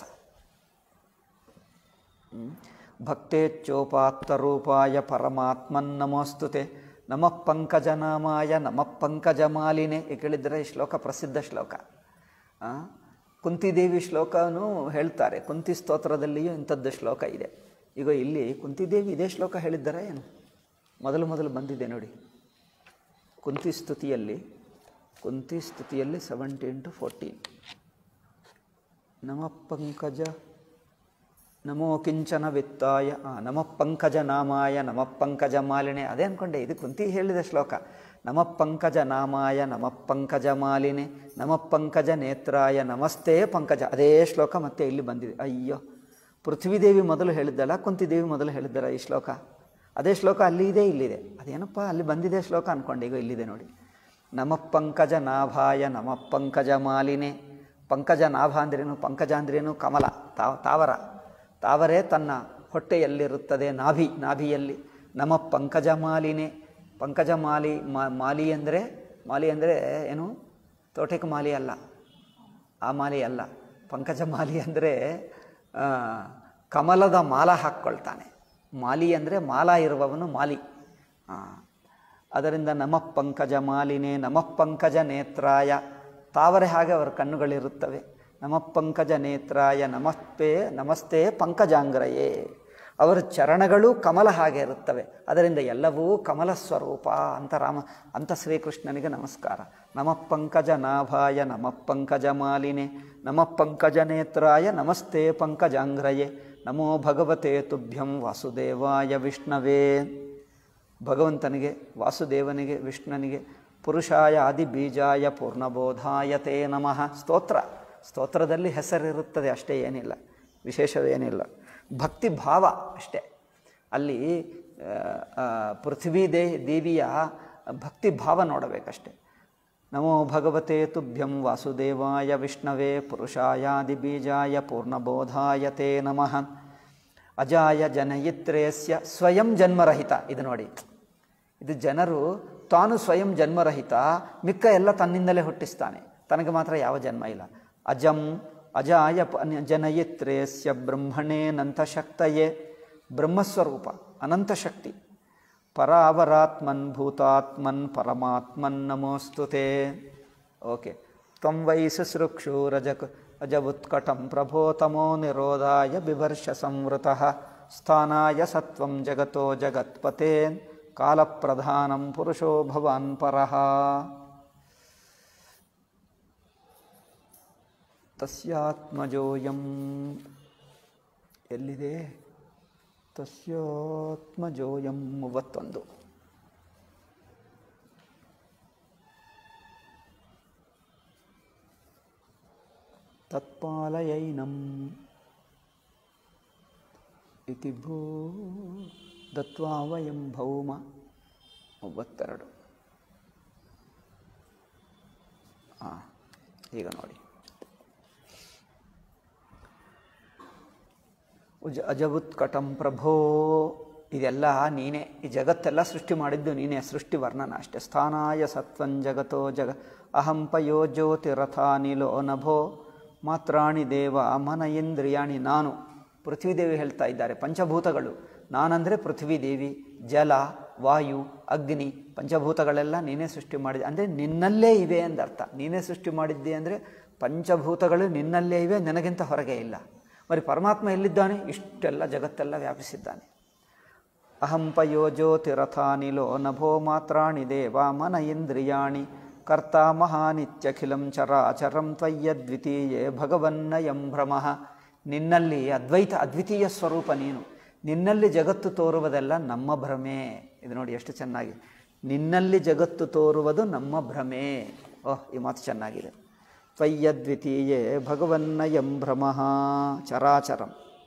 ಭಕ್ತೇಚ್ಛೋಪಾತ್ತರೂಪಾಯ ಪರಮಾತ್ಮನ್ನಮೋಸ್ತುತೆ ನಮಃ ಪಂಕಜನಾಮಾಯ ನಮಃ ಪಂಕಜಮಾಲಿನೇ ಈ ಕೇಳಿದರೆ ಈ ಶ್ಲೋಕ ಪ್ರಸಿದ್ಧ ಶ್ಲೋಕ ಆ, ಕುಂತಿದೇವಿ ಶ್ಲೋಕನೂ ಹೇಳ್ತಾರೆ ಕುಂತಿ ಸ್ತೋತ್ರದಲ್ಲಿಯೂ ಇಂಥದ್ದು ಶ್ಲೋಕ ಇದೆ ಈಗ ಇಲ್ಲಿ ಕುಂತಿದೇವಿ ಇದೇ ಶ್ಲೋಕ ಹೇಳಿದ್ದಾರೆ ಏನು ಮೊದಲು ಮೊದಲು ಬಂದಿದೆ ನೋಡಿ ಕುಂತಿ ಸ್ತುತಿಯಲ್ಲಿ ಕುಂತಿ ಸ್ತುತಿಯಲ್ಲಿ ಸೆವೆಂಟೀನ್ ಟು ಫೋರ್ಟೀನ್ ನಮ ಪಂಕಜ ನಮೋ ಕಿಂಚನ ವಿತ್ತಾಯ ಆ, ನಮಃ ಪಂಕಜ ನಾಮಾಯ ನಮಃ ಪಂಕಜ ಮಾಲಿನೆ ಅದೇ ಅಂದ್ಕೊಂಡೆ ಇದು ಕುಂತಿ ಹೇಳಿದ ಶ್ಲೋಕ ನಮಃ ಪಂಕಜ ನಾಮಾಯ ನಮಃ ಪಂಕಜ ಮಾಲಿನೆ ನಮಃ ಪಂಕಜ ನೇತ್ರಾಯ ನಮಸ್ತೆ ಪಂಕಜ ಅದೇ ಶ್ಲೋಕ ಮತ್ತೆ ಇಲ್ಲಿ ಬಂದಿದೆ ಅಯ್ಯೋ ಪೃಥ್ವಿದೇವಿ ಮೊದಲು ಹೇಳಿದ್ದಲ್ಲ ಕುಂತಿದೇವಿ ಮೊದಲು ಹೇಳಿದ್ದಲ್ಲ ಈ ಶ್ಲೋಕ ಅದೇ ಶ್ಲೋಕ ಅಲ್ಲಿ ಇದೆ ಇಲ್ಲಿದೆ ಅದೇನಪ್ಪ ಅಲ್ಲಿ ಬಂದಿದೆ ಶ್ಲೋಕ ಅಂದ್ಕೊಂಡೆ ಈಗ ಇಲ್ಲಿದೆ ನೋಡಿ ನಮಃ ಪಂಕಜ ನಾಭಾಯ ನಮಃ ಪಂಕಜ ಮಾಲಿನೆ ಪಂಕಜ ನಾಭ ಅಂದ್ರೇನು ಪಂಕಜ ಅಂದ್ರೇನು ಕಮಲ ತಾವ ತಾವರ ತಾವರೇ ತನ್ನ ಹೊಟ್ಟೆಯಲ್ಲಿರುತ್ತದೆ ನಾಭಿ ನಾಭಿಯಲ್ಲಿ ನಮ ಪಂಕಜ ಮಾಲಿನೇ ಪಂಕಜ ಮಾಲಿ ಮಾ ಮಾಲಿ ಅಂದರೆ ಮಾಲಿ ಅಂದರೆ ಏನು ತೋಟಕ್ಕೆ ಮಾಲಿ ಅಲ್ಲ ಆ ಮಾಲಿ ಅಲ್ಲ ಪಂಕಜ ಮಾಲಿ ಅಂದರೆ ಆ, ಕಮಲದ ಮಾಲ ಹಾಕ್ಕೊಳ್ತಾನೆ ಮಾಲಿ ಅಂದರೆ ಮಾಲ ಇರುವವನು ಮಾಲಿ ಆ, ಅದರಿಂದ ನಮಃ ಪಂಕಜ ಮಾಲಿನೇ ನಮಃ ಪಂಕಜ ನೇತ್ರಾಯ ತಾವರೆ ಹಾಗೆ ಅವರ ಕಣ್ಣುಗಳಿರುತ್ತವೆ ನಮಃ ಪಂಕಜ ನೇತ್ರಾಯ ನಮಸ್ತೆ ನಮಸ್ತೆ ಪಂಕಜಾಂಗ್ರಯೇ ಅವರ ಚರಣಗಳು ಕಮಲ ಹಾಗೆ ಇರುತ್ತವೆ ಅದರಿಂದ ಎಲ್ಲವೂ ಕಮಲ ಸ್ವರೂಪ ಅಂತ ರಾಮ ಅಂತ ಶ್ರೀಕೃಷ್ಣನಿಗೆ ನಮಸ್ಕಾರ ನಮಃ ಪಂಕಜ ನಾಭಾಯ ನಮಃ ಪಂಕಜ ಮಾಲಿನೆ ನಮಃ ಪಂಕಜ ನೇತ್ರಾಯ ನಮಸ್ತೆ ಪಂಕಜಾಂಗ್ರಯೇ ನಮೋ ಭಗವತೆ ತುಭ್ಯಂ ವಾಸುದೇವಾಯ ವಿಷ್ಣವೇ ಭಗವಂತನಿಗೆ ವಾಸುದೇವನಿಗೆ ವಿಷ್ಣುನಿಗೆ ಪುರುಷಾಯ ಆದಿ ಬೀಜಾಯ ಪೂರ್ಣಬೋಧಾಯ ತೇ ನಮಃ ಸ್ತೋತ್ರ ಸ್ತೋತ್ರದಲ್ಲಿ ಹೆಸರಿರುತ್ತದೆ ಅಷ್ಟೇ ಏನಿಲ್ಲ ವಿಶೇಷವೇನಿಲ್ಲ ಭಕ್ತಿ ಭಾವ ಅಷ್ಟೇ ಅಲ್ಲಿ ಆ, ಆ, ಪೃಥ್ವಿ ದೇ ದೇವಿಯ ಭಕ್ತಿ ಭಾವ ನೋಡಬೇಕಷ್ಟೆ ನಮೋ ಭಗವತೆ ತುಭ್ಯಂ ವಾಸುದೇವಾಯ ವಿಷ್ಣವೇ ಪುರುಷಾಯಾದಿ ಬೀಜಾಯ ಪೂರ್ಣಬೋಧಾಯ ತೇ ನಮಃ ಅಜಾಯ ಜನಯಿತ್ರೇಸ್ಯ ಸ್ವಯಂ ಜನ್ಮರಹಿತ ಇದು ನೋಡಿ ಇದು ಜನರು ತಾನು ಸ್ವಯಂ ಜನ್ಮರಹಿತ ಮಿಕ್ಕ ಎಲ್ಲ ತನ್ನಿಂದಲೇ ಹುಟ್ಟಿಸ್ತಾನೆ ತನಗೆ ಮಾತ್ರ ಯಾವ ಜನ್ಮ ಇಲ್ಲ ಅಜಂ ಅಜಾಯ ಪ- ಜನಯಿತ್ರೇಸ್ಯ ಬ್ರಹ್ಮಣೇನಂತಶಕ್ತಯೇ ಬ್ರಹ್ಮಸ್ವರೂಪ ಅನಂತ ಶಕ್ತಿ ಪರಾವರಾತ್ಮನ್ ಭೂತಾತ್ಮನ್ ಪರಮಾತ್ಮನ್ ನಮೋಸ್ತುತೆ ಓಕೆ ತ್ವಂ ವೈ ಶುಶ್ರೂಕ್ಷೂರಜಕ್ ಅಜವುತ್ಕಟಂ ಪ್ರಭೋ ತಮೋ ನಿರೋಧಾಯ ಬಿಭರ್ಷ ಸಂವೃತಃ ಸ್ಥಾನಾಯ ಸತ್ವಂ ಜಗತೋ ಜಗತ್ಪತೆ ಕಾಲಪ್ರಧಾನಂ ಪುರುಷೋ ಭವಾನ್ ಪರಃ ತಸ್ಯಾತ್ಮಜೋಯಂ ಎಲ್ಲಿದೆ ತಸ್ಯಾತ್ಮಜೋಯಂ ಮೂವತ್ತೊಂದು ತತ್ಪಾಲಯೈನಂ ಇತಿ ಭೂ ದತ್ವಾ ವಯಂ ಭೌಮ ಮೂವತ್ತೆರಡು ಹಾಂ ಈಗ ನೋಡಿ ಉಜ ಅಜವುತ್ಕಟಂ ಪ್ರಭೋ ಇದೆಲ್ಲ ನೀನೇ ಈ ಜಗತ್ತೆಲ್ಲ ಸೃಷ್ಟಿ ಮಾಡಿದ್ದು ನೀನೇ ಸೃಷ್ಟಿ ವರ್ಣನ ಅಷ್ಟೇ ಸ್ಥಾನಾಯ ಸತ್ವಂ ಜಗತೋ ಜಗ ಅಹಂ ಪಯೋ ಜ್ಯೋತಿರಥಾನಿಲೋ ನಭೋ ಮಾತ್ರಾಣಿ ದೇವ ಮನ ಇಂದ್ರಿಯಾಣಿ ನಾನು ಪೃಥ್ವಿದೇವಿ ಹೇಳ್ತಾ ಇದ್ದಾರೆ ಪಂಚಭೂತಗಳು ನಾನಂದರೆ ಪೃಥ್ವಿದೇವಿ ಜಲ ವಾಯು ಅಗ್ನಿ ಪಂಚಭೂತಗಳೆಲ್ಲ ನೀನೇ ಸೃಷ್ಟಿ ಮಾಡಿದೆ ಅಂದರೆ ನಿನ್ನಲ್ಲೇ ಇವೆ ಎಂದರ್ಥ ನೀನೇ ಸೃಷ್ಟಿ ಮಾಡಿದ್ದೆ ಅಂದರೆ ಪಂಚಭೂತಗಳು ನಿನ್ನಲ್ಲೇ ಇವೆ ನನಗಿಂತ ಹೊರಗೆ ಇಲ್ಲ మరి ಪರಮಾತ್ಮ ಎಲ್ಲಿದ್ದಾನೆ ಇಷ್ಟೆಲ್ಲ ಜಗತ್ತೆಲ್ಲ ವ್ಯಾಪಿಸಿದ್ದಾನೆ ಅಹಂ ಪಯೋಜ್ಯೋತಿರಥಾನಿಲೋ ನಭೋ ಮಾತ್ರಾಣಿ ದೇವ ಮನ ಇಂದ್ರಿಯಾಣಿ ಕರ್ತ ಮಹಾನಿತ್ಯಖಿಲಂ ಚರಾಚರಂ ತ್ವಯ್ಯದ್ವಿತೀಯೇ ಭಗವನ್ನಯಂ ಭ್ರಮಃ ನಿನ್ನಲ್ಲಿ ಅದ್ವೈತ ಅದ್ವಿತೀಯ ಸ್ವರೂಪ ನೀನು ನಿನ್ನಲ್ಲಿ ಜಗತ್ತು ತೋರುವುದೆಲ್ಲ ನಮ್ಮ ಭ್ರಮೆ ಇದು ನೋಡಿ ಎಷ್ಟು ಚೆನ್ನಾಗಿ ನಿನ್ನಲ್ಲಿ ಜಗತ್ತು ತೋರುವುದು ನಮ್ಮ ಭ್ರಮೆ ಓಹ್ ಈ ಮಾತು ಚೆನ್ನಾಗಿದೆ ತ್ವಯ್ಯದ್ವಿತೀಯೇ ಭಗವನ್ನಯಂ ಭ್ರಮಃ ಚರಾಚರಂ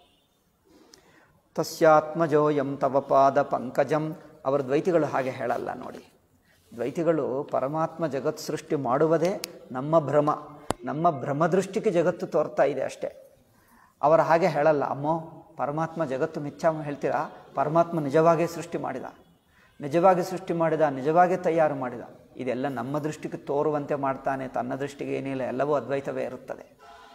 ತಸ್ಯಾತ್ಮಜೋಯಂ ತವ ಪಾದ ಪಂಕಜಂ ಅವರ ದ್ವೈತಿಗಳು ಹಾಗೆ ಹೇಳಲ್ಲ ನೋಡಿ ದ್ವೈತಿಗಳು ಪರಮಾತ್ಮ ಜಗತ್ ಸೃಷ್ಟಿ ಮಾಡುವುದೇ ನಮ್ಮ ಭ್ರಮ ನಮ್ಮ ಭ್ರಮದೃಷ್ಟಿಗೆ ಜಗತ್ತು ತೋರ್ತಾ ಇದೆ ಅಷ್ಟೇ ಅವರ ಹಾಗೆ ಹೇಳಲ್ಲ ಅಮ್ಮೋ ಪರಮಾತ್ಮ ಜಗತ್ತು ಮಿಥ್ಯಾ ಹೇಳ್ತೀರಾ ಪರಮಾತ್ಮ ನಿಜವಾಗೇ ಸೃಷ್ಟಿ ಮಾಡಿದ ನಿಜವಾಗಿ ಸೃಷ್ಟಿ ಮಾಡಿದ ನಿಜವಾಗೇ ತಯಾರು ಮಾಡಿದ ಇದೆಲ್ಲ ನಮ್ಮ ದೃಷ್ಟಿಗೆ ತೋರುವಂತೆ ಮಾಡ್ತಾನೆ ತನ್ನ ದೃಷ್ಟಿಗೆ ಏನಿಲ್ಲ ಎಲ್ಲವೂ ಅದ್ವೈತವೇ ಇರುತ್ತದೆ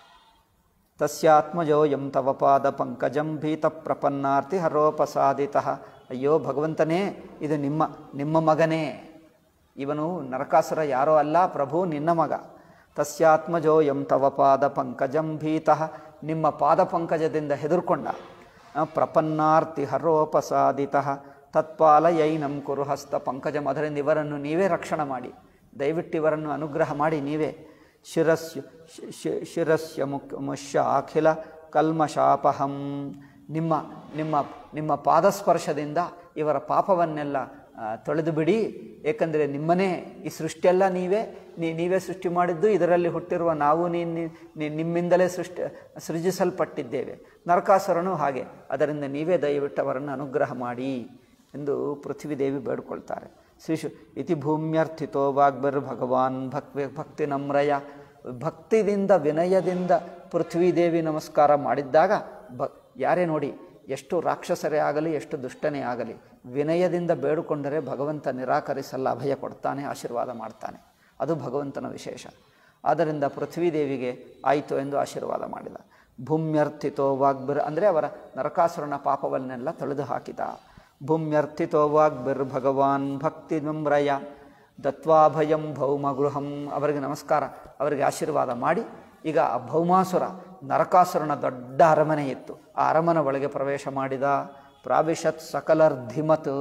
ತಸ್ಯಾತ್ಮಜೋಯಂ ತವ ಪಾದ ಪಂಕಜಂ ಭೀತ ಪ್ರಪನ್ನಾರ್ತಿ ಹರೋಪಸಾದಿತ ಅಯ್ಯೋ ಭಗವಂತನೇ ಇದು ನಿಮ್ಮ ನಿಮ್ಮ ಮಗನೇ ಇವನು ನರಕಾಸುರ ಯಾರೋ ಅಲ್ಲ ಪ್ರಭು ನಿನ್ನ ಮಗ ತಸ್ಯಾತ್ಮಜೋಯಂ ತವ ಪಾದ ಪಂಕಜಂ ಭೀತ ನಿಮ್ಮ ಪಾದ ಪಂಕಜದಿಂದ ಹೆದರ್ಕೊಂಡ ಆ, ಪ್ರಪನ್ನಾರ್ತಿ ಹರೋಪಸಾದಿತ ತತ್ಪಾಲಯೈನಂ ಕುರು ಹಸ್ತ ಪಂಕಜಂ ಅದರಿಂದ ಇವರನ್ನು ನೀವೇ ರಕ್ಷಣೆ ಮಾಡಿ ದಯವಿಟ್ಟು ಇವರನ್ನು ಅನುಗ್ರಹ ಮಾಡಿ ನೀವೇ ಶಿರಸ್ಯ ಶಿ- ಶಿ- ಶಿರಸ್ಯ ಮುಕ್ ಮುಷ್ಯ ಅಖಿಲ ಕಲ್ಮಶಾಪಹಂ ನಿಮ್ಮ ನಿಮ್ಮ ನಿಮ್ಮ ಪಾದಸ್ಪರ್ಶದಿಂದ ಇವರ ಪಾಪವನ್ನೆಲ್ಲ ಆ, ತೊಳೆದು ಬಿಡಿ ಏಕೆಂದರೆ ನಿಮ್ಮನೇ ಈ ಸೃಷ್ಟಿಯೆಲ್ಲ ನೀವೇ ನೀ ನೀವೇ ಸೃಷ್ಟಿ ಮಾಡಿದ್ದು ಇದರಲ್ಲಿ ಹುಟ್ಟಿರುವ ನಾವು ನೀ ನೀ- ನೀ- ನಿಮ್ಮಿಂದಲೇ ಸೃಷ್ಟಿ ಸೃಜಿಸಲ್ಪಟ್ಟಿದ್ದೇವೆ ನರಕಾಸುರನು ಹಾಗೆ ಅದರಿಂದ ನೀವೇ ದಯವಿಟ್ಟು ಅವರನ್ನು ಅನುಗ್ರಹ ಮಾಡಿ ಎಂದು ಪೃಥ್ವಿದೇವಿ ಬೇಡ್ಕೊಳ್ತಾರೆ ಶ್ರೀಶು ಇತಿ ಭೂಮ್ಯರ್ಥಿತೋ ವಾಗ್ಬರ್ ಭಗವಾನ್ ಭಕ್ತಿ ಭಕ್ತಿ ನಮ್ರಯ ಭಕ್ತಿದಿಂದ ವಿನಯದಿಂದ ಪೃಥ್ವಿದೇವಿ ನಮಸ್ಕಾರ ಮಾಡಿದ್ದಾಗ ಭ ಯಾರೇ ನೋಡಿ ಎಷ್ಟು ರಾಕ್ಷಸರೇ ಆಗಲಿ ಎಷ್ಟು ದುಷ್ಟನೇ ಆಗಲಿ ವಿನಯದಿಂದ ಬೇಡಿಕೊಂಡರೆ ಭಗವಂತ ನಿರಾಕರಿಸಲ್ಲ ಅಭಯ ಕೊಡ್ತಾನೆ ಆಶೀರ್ವಾದ ಮಾಡ್ತಾನೆ ಅದು ಭಗವಂತನ ವಿಶೇಷ ಆದ್ದರಿಂದ ಪೃಥ್ವಿದೇವಿಗೆ ಆಯಿತು ಎಂದು ಆಶೀರ್ವಾದ ಮಾಡಿದ ಭೂಮ್ಯರ್ಥಿತೋ ವಾಗ್ಬಿರ್ ಅಂದರೆ ಅವರ ನರಕಾಸುರನ ಪಾಪವನ್ನೆಲ್ಲ ತೊಳೆದು ಹಾಕಿದ ಭೂಮ್ಯರ್ಥಿತೋ ವಾಗ್ಬಿರ್ ಭಗವಾನ್ ಭಕ್ತಿ ನಮ್ರಯ ದತ್ವಾಭಯಂ ಭೌಮಗೃಹಂ ಅವರಿಗೆ ನಮಸ್ಕಾರ ಅವರಿಗೆ ಆಶೀರ್ವಾದ ಮಾಡಿ ಈಗ ಆ ಭೌಮಾಸುರ ನರಕಾಸುರನ ದೊಡ್ಡ ಅರಮನೆ ಇತ್ತು ಆ ಅರಮನೆ ಒಳಗೆ ಪ್ರವೇಶ ಮಾಡಿದ ಪ್ರಾವಿಶತ್ ಸಕಲರ್ಧಿಮತ್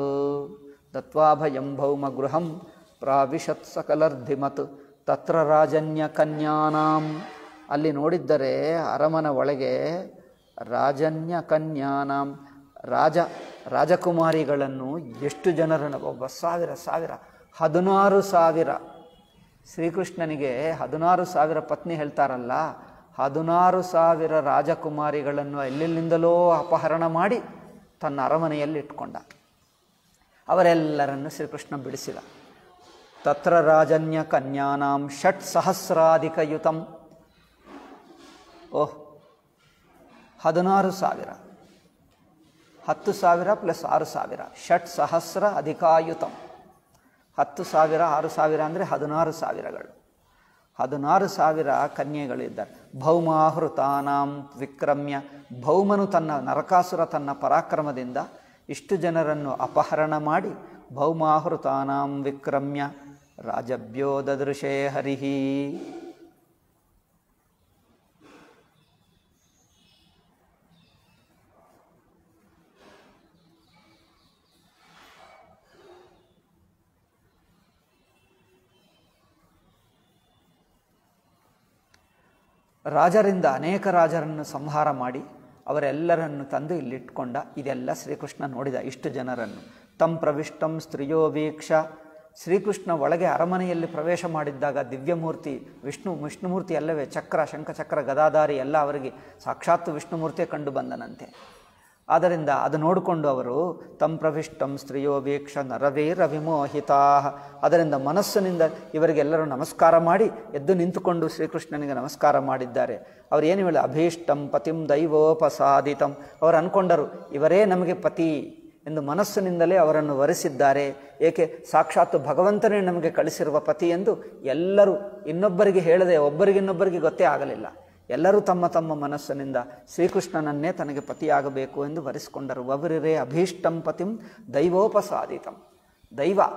ದತ್ವಾಭಯಂ ಭೌಮಗೃಹಂ ಪ್ರಾವಿಶತ್ ಸಕಲರ್ಧಿಮತ್ ತತ್ರ ರಾಜನ್ಯ ಕನ್ಯಾನಾಂ ಅಲ್ಲಿ ನೋಡಿದ್ದರೆ ಅರಮನೆ ಒಳಗೆ ರಾಜನ್ಯ ಕನ್ಯಾನಾಂ ರಾಜ ರಾಜಕುಮಾರಿಗಳನ್ನು ಎಷ್ಟು ಜನರನ್ನು ಒಬ್ಬ ಸಾವಿರ ಸಾವಿರ ಹದಿನಾರು ಸಾವಿರ ಶ್ರೀಕೃಷ್ಣನಿಗೆ ಹದಿನಾರು ಸಾವಿರ ಪತ್ನಿ ಹೇಳ್ತಾರಲ್ಲ ಹದಿನಾರು ಸಾವಿರ ರಾಜಕುಮಾರಿಗಳನ್ನು ಎಲ್ಲೆಲ್ಲಿಂದಲೋ ಅಪಹರಣ ಮಾಡಿ ತನ್ನ ಅರಮನೆಯಲ್ಲಿ ಇಟ್ಕೊಂಡ ಅವರೆಲ್ಲರನ್ನು ಶ್ರೀಕೃಷ್ಣ ಬಿಡಿಸಿದ ತತ್ರ ರಾಜನ್ಯ ಕನ್ಯಾನಾಂ ಷಟ್ ಸಹಸ್ರಾಧಿಕಯುತಂ ಓಹ್ ಹದಿನಾರು ಸಾವಿರ ಹತ್ತು ಸಾವಿರ ಪ್ಲಸ್ ಆರು ಸಾವಿರ ಷಟ್ ಸಹಸ್ರ ಅಧಿಕಾಯುತಂ ಹತ್ತು ಸಾವಿರ ಆರು ಸಾವಿರ ಅಂದರೆ ಹದಿನಾರು ಸಾವಿರಗಳು ಹದಿನಾರು ಸಾವಿರ ಕನ್ಯೆಗಳಿದ್ದಾರೆ ಭೌಮಾಹೃತಾನಾಂ ವಿಕ್ರಮ್ಯ ಭೌಮನು ತನ್ನ ನರಕಾಸುರ ತನ್ನ ಪರಾಕ್ರಮದಿಂದ ಇಷ್ಟು ಜನರನ್ನು ಅಪಹರಣ ಮಾಡಿ ಭೌಮಾಹೃತಾನಾಂ ವಿಕ್ರಮ್ಯ ರಾಜಭ್ಯೋ ದದೃಶೇ ಹರಿಹಿ ರಾಜರಿಂದ ಅನೇಕ ರಾಜರನ್ನು ಸಂಹಾರ ಮಾಡಿ ಅವರೆಲ್ಲರನ್ನು ತಂದು ಇಲ್ಲಿಟ್ಕೊಂಡ ಇದೆಲ್ಲ ಶ್ರೀಕೃಷ್ಣ ನೋಡಿದ ಇಷ್ಟು ಜನರನ್ನು ತಂ ಪ್ರವಿಷ್ಟಂ ಸ್ತ್ರೀಯೋ ವೀಕ್ಷ ಶ್ರೀಕೃಷ್ಣ ಒಳಗೆ ಅರಮನೆಯಲ್ಲಿ ಪ್ರವೇಶ ಮಾಡಿದ್ದಾಗ ದಿವ್ಯಮೂರ್ತಿ ವಿಷ್ಣು ವಿಷ್ಣುಮೂರ್ತಿ ಎಲ್ಲವೇ ಚಕ್ರ ಶಂಖಚಕ್ರ ಗದಾಧಾರಿ ಎಲ್ಲ ಅವರಿಗೆ ಸಾಕ್ಷಾತ್ ವಿಷ್ಣುಮೂರ್ತಿಯೇ ಕಂಡು ಬಂದನಂತೆ ಆದ್ದರಿಂದ ಅದು ನೋಡಿಕೊಂಡು ಅವರು ತಂ ಪ್ರವಿಷ್ಟಂ ಸ್ತ್ರೀಯೋ ವೀಕ್ಷ ನರವೀರ ವಿಮೋಹಿತಾ ಅದರಿಂದ ಮನಸ್ಸಿನಿಂದ ಇವರಿಗೆಲ್ಲರೂ ನಮಸ್ಕಾರ ಮಾಡಿ ಎದ್ದು ನಿಂತುಕೊಂಡು ಶ್ರೀಕೃಷ್ಣನಿಗೆ ನಮಸ್ಕಾರ ಮಾಡಿದ್ದಾರೆ ಅವರು ಏನು ಹೇಳಿ ಅಭೀಷ್ಟಂ ಪತಿಂ ದೈವೋಪಸಾದಿತಂ ಅವರು ಅಂದ್ಕೊಂಡರು ಇವರೇ ನಮಗೆ ಪತಿ ಎಂದು ಮನಸ್ಸಿನಿಂದಲೇ ಅವರನ್ನು ವರಿಸಿದ್ದಾರೆ ಏಕೆ ಸಾಕ್ಷಾತ್ ಭಗವಂತನೇ ನಮಗೆ ಕಳಿಸಿರುವ ಪತಿ ಎಂದು ಎಲ್ಲರೂ ಇನ್ನೊಬ್ಬರಿಗೆ ಹೇಳದೆ ಒಬ್ಬರಿಗಿನ್ನೊಬ್ಬರಿಗೆ ಗೊತ್ತೇ ಆಗಲಿಲ್ಲ ಎಲ್ಲರೂ ತಮ್ಮ ತಮ್ಮ ಮನಸ್ಸಿನಿಂದ ಶ್ರೀಕೃಷ್ಣನನ್ನೇ ತನಗೆ ಪತಿಯಾಗಬೇಕು ಎಂದು ವರಿಸಿಕೊಂಡರು ವವರಿರೇ ಅಭೀಷ್ಟಂ ಪತಿಂ ದೈವೋಪಸಾದಿತಂ ದೈವ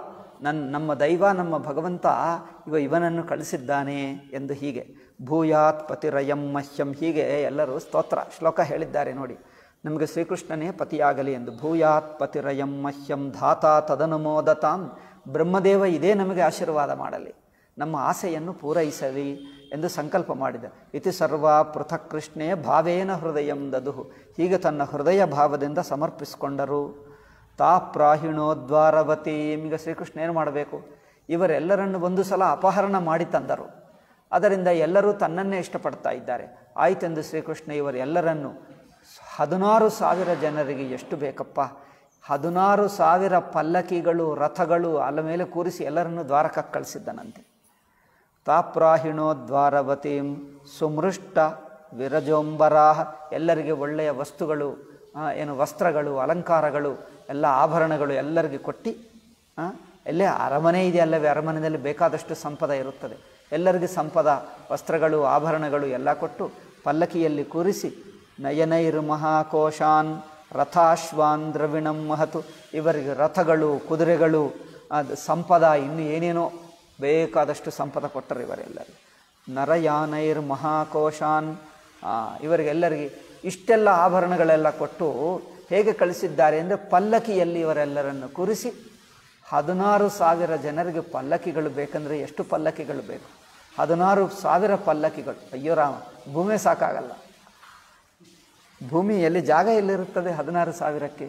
ನನ್ನ ನಮ್ಮ ದೈವ ನಮ್ಮ ಭಗವಂತ ಇವ ಇವನನ್ನು ಕಳಿಸಿದ್ದಾನೆ ಎಂದು ಹೀಗೆ ಭೂಯಾತ್ ಪತಿರಯಂ ಮಹ್ಯಂ ಹೀಗೆ ಎಲ್ಲರೂ ಸ್ತೋತ್ರ ಶ್ಲೋಕ ಹೇಳಿದ್ದಾರೆ ನೋಡಿ ನಮಗೆ ಶ್ರೀಕೃಷ್ಣನೇ ಪತಿಯಾಗಲಿ ಎಂದು ಭೂಯಾತ್ ಪತಿರಯಂ ಮಹ್ಯಂ ಧಾತಾ ತದನುಮೋದತಾಂ ಬ್ರಹ್ಮದೇವ ಇದೇ ನಮಗೆ ಆಶೀರ್ವಾದ ಮಾಡಲಿ ನಮ್ಮ ಆಸೆಯನ್ನು ಪೂರೈಸಲಿ ಎಂದು ಸಂಕಲ್ಪ ಮಾಡಿದ ಇತಿ ಸರ್ವ ಪೃಥಕ್ ಕೃಷ್ಣೇ ಭಾವೇನ ಹೃದಯಂ ದದುಹು ಹೀಗೆ ತನ್ನ ಹೃದಯ ಭಾವದಿಂದ ಸಮರ್ಪಿಸಿಕೊಂಡರು ತಾ ಪ್ರಾಹಿಣೋದ್ವಾರವತಿ ಈಗ ಶ್ರೀಕೃಷ್ಣ ಏನು ಮಾಡಬೇಕು ಇವರೆಲ್ಲರನ್ನು ಒಂದು ಸಲ ಅಪಹರಣ ಮಾಡಿ ತಂದರು ಅದರಿಂದ ಎಲ್ಲರೂ ತನ್ನನ್ನೇ ಇಷ್ಟಪಡ್ತಾ ಇದ್ದಾರೆ ಆಯ್ತೆಂದು ಶ್ರೀಕೃಷ್ಣ ಇವರೆಲ್ಲರನ್ನು ಹದಿನಾರು ಸಾವಿರ ಜನರಿಗೆ ಎಷ್ಟು ಬೇಕಪ್ಪ ಹದಿನಾರು ಸಾವಿರ ಪಲ್ಲಕಿಗಳು ರಥಗಳು ಅಲ್ಲ ಮೇಲೆ ಕೂರಿಸಿ ಎಲ್ಲರನ್ನು ದ್ವಾರಕಕ್ಕೆ ಕಳಿಸಿದ್ದನಂತೆ ತಾಪ್ರಾಹಿಣೋ ದ್ವಾರವತೀಂ ಸುಮೃಷ್ಟ ವಿರಜೋಂಬರಾಹ ಎಲ್ಲರಿಗೆ ಒಳ್ಳೆಯ ವಸ್ತುಗಳು ಆ, ಏನು ವಸ್ತ್ರಗಳು ಅಲಂಕಾರಗಳು ಎಲ್ಲ ಆಭರಣಗಳು ಎಲ್ಲರಿಗೆ ಕೊಟ್ಟು ಆ, ಎಲ್ಲೇ ಅರಮನೆ ಇದೆಯಲ್ಲವೇ ಅರಮನೆಯಲ್ಲಿ ಬೇಕಾದಷ್ಟು ಸಂಪದ ಇರುತ್ತದೆ ಎಲ್ಲರಿಗೆ ಸಂಪದ ವಸ್ತ್ರಗಳು ಆಭರಣಗಳು ಎಲ್ಲ ಕೊಟ್ಟು ಪಲ್ಲಕಿಯಲ್ಲಿ ಕೂರಿಸಿ ನಯನೈರ್ ಮಹಾಕೋಶಾನ್ ರಥಾಶ್ವಾನ್ ದ್ರವಿಣಂ ಮಹತು ಇವರಿಗೆ ರಥಗಳು ಕುದುರೆಗಳು ಅದು ಸಂಪದ ಇನ್ನು ಏನೇನೋ ಬೇಕಾದಷ್ಟು ಸಂಪದ ಕೊಟ್ಟರು ಇವರೆಲ್ಲರಿಗೆ ನರಯಾನೈರ್ ಮಹಾಕೋಶಾನ್ ಆ, ಇವರಿಗೆಲ್ಲರಿಗೆ ಇಷ್ಟೆಲ್ಲ ಆಭರಣಗಳೆಲ್ಲ ಕೊಟ್ಟು ಹೇಗೆ ಕಳಿಸಿದ್ದಾರೆ ಅಂದರೆ ಪಲ್ಲಕಿಯಲ್ಲಿ ಇವರೆಲ್ಲರನ್ನು ಕೂರಿಸಿ ಹದಿನಾರು ಸಾವಿರ ಜನರಿಗೆ ಪಲ್ಲಕಿಗಳು ಬೇಕಂದರೆ ಎಷ್ಟು ಪಲ್ಲಕಿಗಳು ಬೇಕು ಹದಿನಾರು ಸಾವಿರ ಪಲ್ಲಕಿಗಳು ಅಯ್ಯೋ ರಾಮ ಭೂಮಿ ಸಾಕಾಗಲ್ಲ ಭೂಮಿಯಲ್ಲಿ ಜಾಗ ಎಲ್ಲಿರುತ್ತದೆ ಹದಿನಾರು ಸಾವಿರಕ್ಕೆ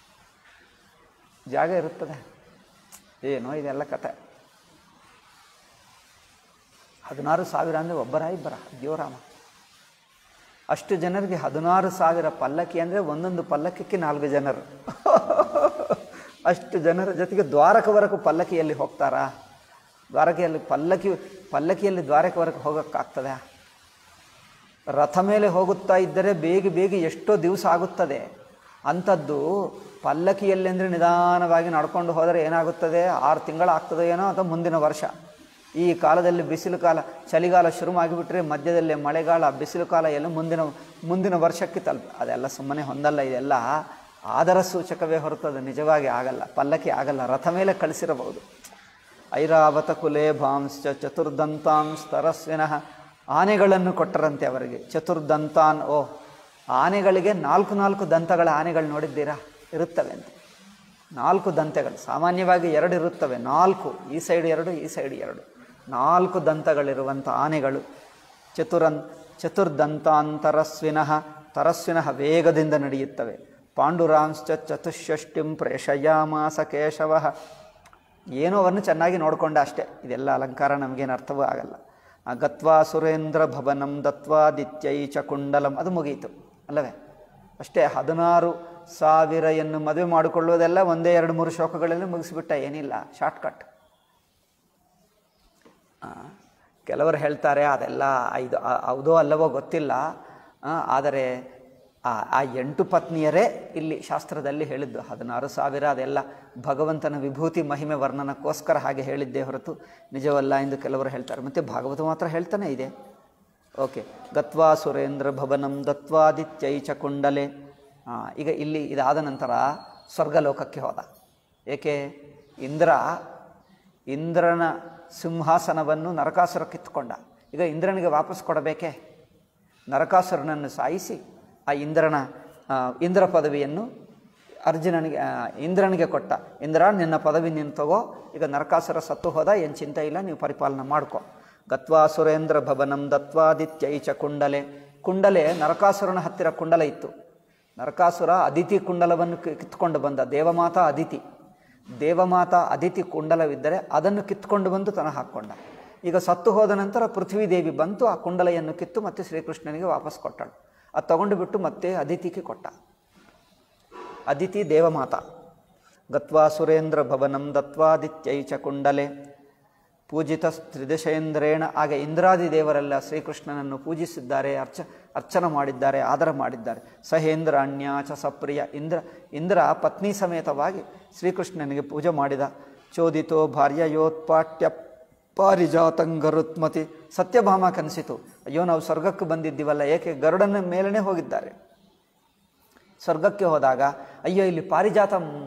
ಜಾಗ ಇರುತ್ತದೆ ಏನೋ ಇದೆಲ್ಲ ಕತೆ ಹದಿನಾರು ಸಾವಿರ ಅಂದರೆ ಒಬ್ಬರ ಇಬ್ಬರ ಅಯ್ಯೋ ರಾಮ ಅಷ್ಟು ಜನರಿಗೆ ಹದಿನಾರು ಸಾವಿರ ಪಲ್ಲಕ್ಕಿ ಅಂದರೆ ಒಂದೊಂದು ಪಲ್ಲಕ್ಕಕ್ಕೆ ನಾಲ್ಕು ಜನರು ಅಷ್ಟು ಜನರ ಜೊತೆಗೆ ದ್ವಾರಕವರೆಗೂ ಪಲ್ಲಕ್ಕಿಯಲ್ಲಿ ಹೋಗ್ತಾರಾ ದ್ವಾರಕೆಯಲ್ಲಿ ಪಲ್ಲಕ್ಕಿ ಪಲ್ಲಕ್ಕಿಯಲ್ಲಿ ದ್ವಾರಕವರೆಗೂ ಹೋಗೋಕ್ಕಾಗ್ತದೆ ರಥ ಮೇಲೆ ಹೋಗುತ್ತಾ ಇದ್ದರೆ ಬೇಗ ಬೇಗ ಎಷ್ಟೋ ದಿವಸ ಆಗುತ್ತದೆ ಅಂಥದ್ದು ಪಲ್ಲಕ್ಕಿಯಲ್ಲಿ ಅಂದರೆ ನಿಧಾನವಾಗಿ ನಡ್ಕೊಂಡು ಹೋದರೆ ಏನಾಗುತ್ತದೆ ಆರು ತಿಂಗಳು ಆಗ್ತದೆ ಏನೋ ಅಥವಾ ಮುಂದಿನ ವರ್ಷ ಈ ಕಾಲದಲ್ಲಿ ಬಿಸಿಲು ಕಾಲ ಚಳಿಗಾಲ ಶುರು ಆಗಿಬಿಟ್ರೆ ಮಧ್ಯದಲ್ಲಿ ಮಳೆಗಾಲ ಬಿಸಿಲು ಕಾಲ ಎಲ್ಲ ಮುಂದಿನ ಮುಂದಿನ ವರ್ಷಕ್ಕೆ ತಲುಪ ಅದೆಲ್ಲ ಸುಮ್ಮನೆ ಹೊಂದಲ್ಲ ಇದೆಲ್ಲ ಆದರ ಸೂಚಕವೇ ಹೊರತು ಅದು ನಿಜವಾಗಿ ಆಗಲ್ಲ ಪಲ್ಲಕ್ಕಿ ಆಗಲ್ಲ ರಥ ಮೇಲೆ ಕಳಿಸಿರಬಹುದು ಐರಾವತ ಕುಲೆ ಭಾಂಶ್ಚ ಚತುರ್ದಂತಾಂಸ್ ತರಸ್ವಿನಃ ಆನೆಗಳನ್ನು ಕೊಟ್ಟರಂತೆ ಅವರಿಗೆ ಚತುರ್ದಂತಾನ್ ಓ ಆನೆಗಳಿಗೆ ನಾಲ್ಕು ನಾಲ್ಕು ದಂತಗಳ ಆನೆಗಳು ನೋಡಿದ್ದೀರಾ ಇರುತ್ತವೆ ಅಂತ ನಾಲ್ಕು ದಂತೆಗಳು ಸಾಮಾನ್ಯವಾಗಿ ಎರಡು ಇರುತ್ತವೆ ನಾಲ್ಕು ಈ ಸೈಡ್ ಎರಡು ಈ ಸೈಡ್ ಎರಡು ನಾಲ್ಕು ದಂತಗಳಿರುವಂಥ ಆನೆಗಳು ಚತುರನ್ ಚತುರ್ದಂತಾಂತರಸ್ವಿನಃ ತರಸ್ವಿನಃ ವೇಗದಿಂದ ನಡೆಯುತ್ತವೆ ಪಾಂಡುರಾಂಶ್ಚ ಚತುಷ್ಷಷ್ಟಿಂ ಪ್ರೇಷಯಾಮಾಸ ಕೇಶವ ಏನೋ ಅವನ್ನು ಚೆನ್ನಾಗಿ ನೋಡಿಕೊಂಡ ಅಷ್ಟೇ ಇದೆಲ್ಲ ಅಲಂಕಾರ ನಮಗೇನು ಅರ್ಥವೂ ಆಗಲ್ಲ ಆ ಗತ್ವಾ ಸುರೇಂದ್ರ ಭವನಂ ದತ್ವಾದಿತ್ಯೈ ಚ ಕುಂಡಲಂ ಅದು ಮುಗಿಯಿತು ಅಲ್ಲವೇ ಅಷ್ಟೇ ಹದಿನಾರು ಸಾವಿರ ಎನ್ನು ಮದುವೆ ಮಾಡಿಕೊಳ್ಳುವುದೆಲ್ಲ ಒಂದೇ ಎರಡು ಮೂರು ಶ್ಲೋಕಗಳಲ್ಲಿ ಮುಗಿಸ್ಬಿಟ್ಟ ಏನಿಲ್ಲ ಶಾರ್ಟ್ಕಟ್ ಕೆಲವರು ಹೇಳ್ತಾರೆ ಅದೆಲ್ಲ ಇದು ಆ- ಹೌದೋ ಅಲ್ಲವೋ ಗೊತ್ತಿಲ್ಲ ಆ, ಆದರೆ ಆ ಆ ಎಂಟು ಪತ್ನಿಯರೇ ಇಲ್ಲಿ ಶಾಸ್ತ್ರದಲ್ಲಿ ಹೇಳಿದ್ದು ಹದಿನಾರು ಸಾವಿರ ಅದೆಲ್ಲ ಭಗವಂತನ ವಿಭೂತಿ ಮಹಿಮೆ ವರ್ಣನಕ್ಕೋಸ್ಕರ ಹಾಗೆ ಹೇಳಿದ್ದೇ ಹೊರತು ನಿಜವಲ್ಲ ಎಂದು ಕೆಲವರು ಹೇಳ್ತಾರೆ ಮತ್ತು ಭಾಗವತ ಮಾತ್ರ ಹೇಳ್ತಾನೆ ಇದೆ ಓಕೆ ಗತ್ವಾ ಸುರೇಂದ್ರ ಭವನಂ ದತ್ವಾದಿತ್ಯೈ ಚ ಕುಂಡಲೆ ಆ, ಈಗ ಇಲ್ಲಿ ಇದಾದ ನಂತರ ಸ್ವರ್ಗಲೋಕಕ್ಕೆ ಹೋದ ಏಕೆ ಇಂದ್ರ ಇಂದ್ರನ ಸಿಂಹಾಸನವನ್ನು ನರಕಾಸುರ ಕಿತ್ತುಕೊಂಡ ಈಗ ಇಂದ್ರನಿಗೆ ವಾಪಸ್ ಕೊಡಬೇಕೇ ನರಕಾಸುರನನ್ನು ಸಾಯಿಸಿ ಆ ಇಂದ್ರನ ಆ, ಇಂದ್ರ ಪದವಿಯನ್ನು ಅರ್ಜುನನಿಗೆ ಆ, ಇಂದ್ರನಿಗೆ ಕೊಟ್ಟ ಇಂದ್ರ ನಿನ್ನ ಪದವಿ ನೀನು ತಗೋ ಈಗ ನರಕಾಸುರ ಸತ್ತು ಹೋದ ಏನು ಚಿಂತೆ ಇಲ್ಲ ನೀವು ಪರಿಪಾಲನೆ ಮಾಡ್ಕೊ ಗತ್ವಾ ಸುರೇಂದ್ರ ಭವನಂ ದತ್ವಾದಿತ್ಯೈ ಚ ಕುಂಡಲೆ ಕುಂಡಲೆ ನರಕಾಸುರನ ಹತ್ತಿರ ಕುಂಡಲ ಇತ್ತು ನರಕಾಸುರ ಅದಿತಿ ಕುಂಡಲವನ್ನು ಕಿ- ಕಿತ್ಕೊಂಡು ಬಂದ ದೇವಮಾತಾ ಅದಿತಿ ದೇವಮಾತಾ ಅದಿತಿ ಕುಂಡಲವಿದ್ದರೆ ಅದನ್ನು ಕಿತ್ಕೊಂಡು ಬಂದು ತನ ಹಾಕ್ಕೊಂಡ ಈಗ ಸತ್ತು ಹೋದ ನಂತರ ಪೃಥ್ವಿ ದೇವಿ ಬಂತು ಆ ಕುಂಡಲೆಯನ್ನು ಕಿತ್ತು ಮತ್ತೆ ಶ್ರೀಕೃಷ್ಣನಿಗೆ ವಾಪಸ್ ಕೊಟ್ಟಳು ಅದು ತಗೊಂಡು ಬಿಟ್ಟು ಮತ್ತೆ ಅದಿತಿಗೆ ಕೊಟ್ಟ ಅದಿತಿ ದೇವಮಾತಾ ಗತ್ವಾ ಸುರೇಂದ್ರ ಭವನಂ ದತ್ವಾದಿತ್ಯೈ ಚ ಕುಂಡಲೆ ಪೂಜಿತ ತ್ರಿದಶೇಂದ್ರೇಣ ಆಗ ಇಂದ್ರಾದಿ ದೇವರೆಲ್ಲ ಶ್ರೀಕೃಷ್ಣನನ್ನು ಪೂಜಿಸಿದ್ದಾರೆ ಅರ್ಚ ಅರ್ಚನ ಮಾಡಿದ್ದಾರೆ ಆದರ ಮಾಡಿದ್ದಾರೆ ಸಹೇಂದ್ರ ಅನ್ಯಾಚ ಸಪ್ರಿಯ ಇಂದ್ರ ಇಂದ್ರ ಪತ್ನಿ ಸಮೇತವಾಗಿ ಶ್ರೀಕೃಷ್ಣನಿಗೆ ಪೂಜೆ ಮಾಡಿದ ಚೋದಿತೋ ಭಾರ್ಯಯೋತ್ಪಾಟ್ಯ ಪಾರಿಜಾತಂಗರುತ್ಮತಿ ಸತ್ಯಭಾಮ ಕನಸಿತು ಅಯ್ಯೋ ನಾವು ಸ್ವರ್ಗಕ್ಕೆ ಬಂದಿದ್ದೀವಲ್ಲ ಏಕೆ ಗರುಡನ ಮೇಲನೆ ಹೋಗಿದ್ದಾರೆ ಸ್ವರ್ಗಕ್ಕೆ ಹೋದಾಗ ಅಯ್ಯೋ ಇಲ್ಲಿ ಪಾರಿಜಾತ ಮ್,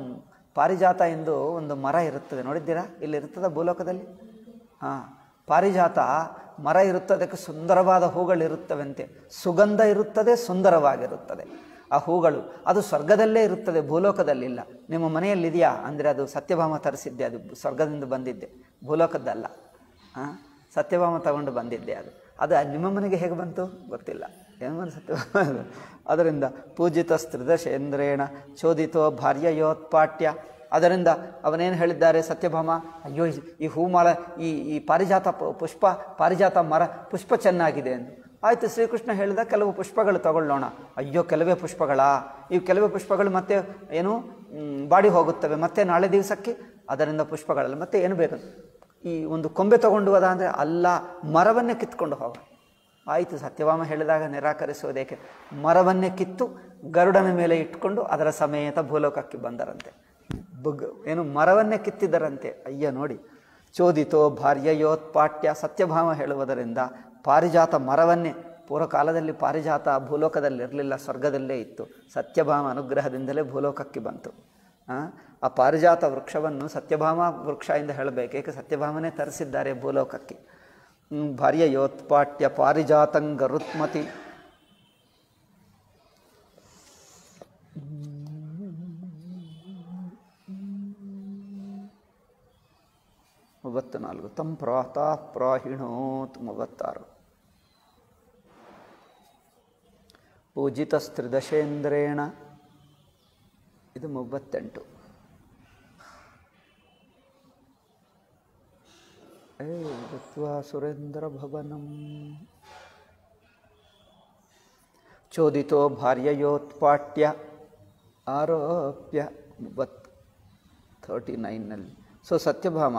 ಪಾರಿಜಾತ ಎಂದು ಒಂದು ಮರ ಇರುತ್ತದೆ ನೋಡಿದ್ದೀರಾ ಇಲ್ಲಿ ಇರ್ತದ ಭೂಲೋಕದಲ್ಲಿ ಹಾಂ ಪಾರಿಜಾತ ಮರ ಇರುತ್ತದೆ ಅದಕ್ಕೆ ಸುಂದರವಾದ ಹೂಗಳಿರುತ್ತವಂತೆ ಸುಗಂಧ ಇರುತ್ತದೆ ಸುಂದರವಾಗಿರುತ್ತದೆ ಆ ಹೂಗಳು ಅದು ಸ್ವರ್ಗದಲ್ಲೇ ಇರುತ್ತದೆ ಭೂಲೋಕದಲ್ಲಿಲ್ಲ ನಿಮ್ಮ ಮನೆಯಲ್ಲಿದೆಯಾ ಅಂದರೆ ಅದು ಸತ್ಯಭಾಮ ತರಿಸಿದ್ದೆ ಅದು ಸ್ವರ್ಗದಿಂದ ಬಂದಿದ್ದೆ ಭೂಲೋಕದ್ದಲ್ಲ ಹಾಂ ಸತ್ಯಭಾಮ ತಗೊಂಡು ಬಂದಿದ್ದೆ ಅದು ಅದು ನಿಮ್ಮ ಮನೆಗೆ ಹೇಗೆ ಬಂತು ಗೊತ್ತಿಲ್ಲ ಏನು ಮನೆ ಸತ್ಯಭಾಮ ಅದರಿಂದ ಪೂಜಿತ ಸ್ತ್ರಿದಶೇಂದ್ರೇಣ ಚೋದಿತೋ ಭಾರ್ಯಯೋತ್ಪಾಟ್ಯ ಅದರಿಂದ ಅವನೇನು ಹೇಳಿದ್ದಾರೆ ಸತ್ಯಭಾಮ ಅಯ್ಯೋ ಈ- ಈ ಹೂಮಾಲ ಈ ಈ ಪಾರಿಜಾತ ಪ- ಪುಷ್ಪ ಪಾರಿಜಾತ ಮರ ಪುಷ್ಪ ಚೆನ್ನಾಗಿದೆ ಎಂದು ಆಯಿತು ಶ್ರೀಕೃಷ್ಣ ಹೇಳಿದ ಕೆಲವು ಪುಷ್ಪಗಳು ತಗೊಳ್ಳೋಣ ಅಯ್ಯೋ ಕೆಲವೇ ಪುಷ್ಪಗಳಾ ಇವು ಕೆಲವೇ ಪುಷ್ಪಗಳು ಮತ್ತೆ ಏನು ಮ್, ಬಾಡಿ ಹೋಗುತ್ತವೆ ಮತ್ತೆ ನಾಳೆ ದಿವಸಕ್ಕೆ ಅದರಿಂದ ಪುಷ್ಪಗಳಲ್ಲ ಮತ್ತೆ ಏನು ಬೇಕು ಈ ಒಂದು ಕೊಂಬೆ ತಗೊಂಡು ಹೋದ ಅಂದರೆ ಅಲ್ಲ ಮರವನ್ನೇ ಕಿತ್ಕೊಂಡು ಹೋಗ ಆಯಿತು ಸತ್ಯಭಾಮ ಹೇಳಿದಾಗ ನಿರಾಕರಿಸುವುದೇಕೆ ಮರವನ್ನೇ ಕಿತ್ತು ಗರುಡನ ಮೇಲೆ ಇಟ್ಕೊಂಡು ಅದರ ಸಮೇತ ಭೂಲೋಕಕ್ಕೆ ಬಂದರಂತೆ ಬುಗ್ ಏನು ಮರವನ್ನೇ ಕಿತ್ತಿದ್ದರಂತೆ ಅಯ್ಯ ನೋಡಿ ಚೋದಿತೋ ಭಾರ್ಯಯೋತ್ಪಾಟ್ಯ ಸತ್ಯಭಾಮ ಹೇಳುವುದರಿಂದ ಪಾರಿಜಾತ ಮರವನ್ನೇ ಪೂರ್ವಕಾಲದಲ್ಲಿ ಪಾರಿಜಾತ ಭೂಲೋಕದಲ್ಲಿ ಇರಲಿಲ್ಲ ಸ್ವರ್ಗದಲ್ಲೇ ಇತ್ತು ಸತ್ಯಭಾಮ ಅನುಗ್ರಹದಿಂದಲೇ ಭೂಲೋಕಕ್ಕೆ ಬಂತು ಆ, ಆ ಪಾರಿಜಾತ ವೃಕ್ಷವನ್ನು ಸತ್ಯಭಾಮ ವೃಕ್ಷ ಎಂದು ಹೇಳಬೇಕು ಏಕೆ ಸತ್ಯಭಾಮನೇ ತರಿಸಿದ್ದಾರೆ ಭೂಲೋಕಕ್ಕೆ ಹ್ಮ್, ಭಾರ್ಯಯೋತ್ಪಾಟ್ಯ ಪಾರಿಜಾತಂಗ ರುತ್ಮತಿ ಮೂವತ್ತು ನಾಲ್ಕು ತಂ ಪ್ರಾತಃ ಪ್ರಾಹಿಣೋತ್ ಮೂವತ್ತಾರು ಪೂಜಿತ ಸ್ತ್ರಿದಶೇಂದ್ರೇಣ ಇದು ಮೂವತ್ತೆಂಟು ಏ ಗತ್ವಾ ಸುರೇಂದ್ರ ಭವನಂ ಚೋದಿತೋ ಭಾರ್ಯಯೋತ್ಪಾಟ್ಯ ಆರೋಪ್ಯ ಮೂವತ್ತು ಥರ್ಟಿ ನೈನ್ನಲ್ಲಿ ಸೊ ಸತ್ಯಭಾಮ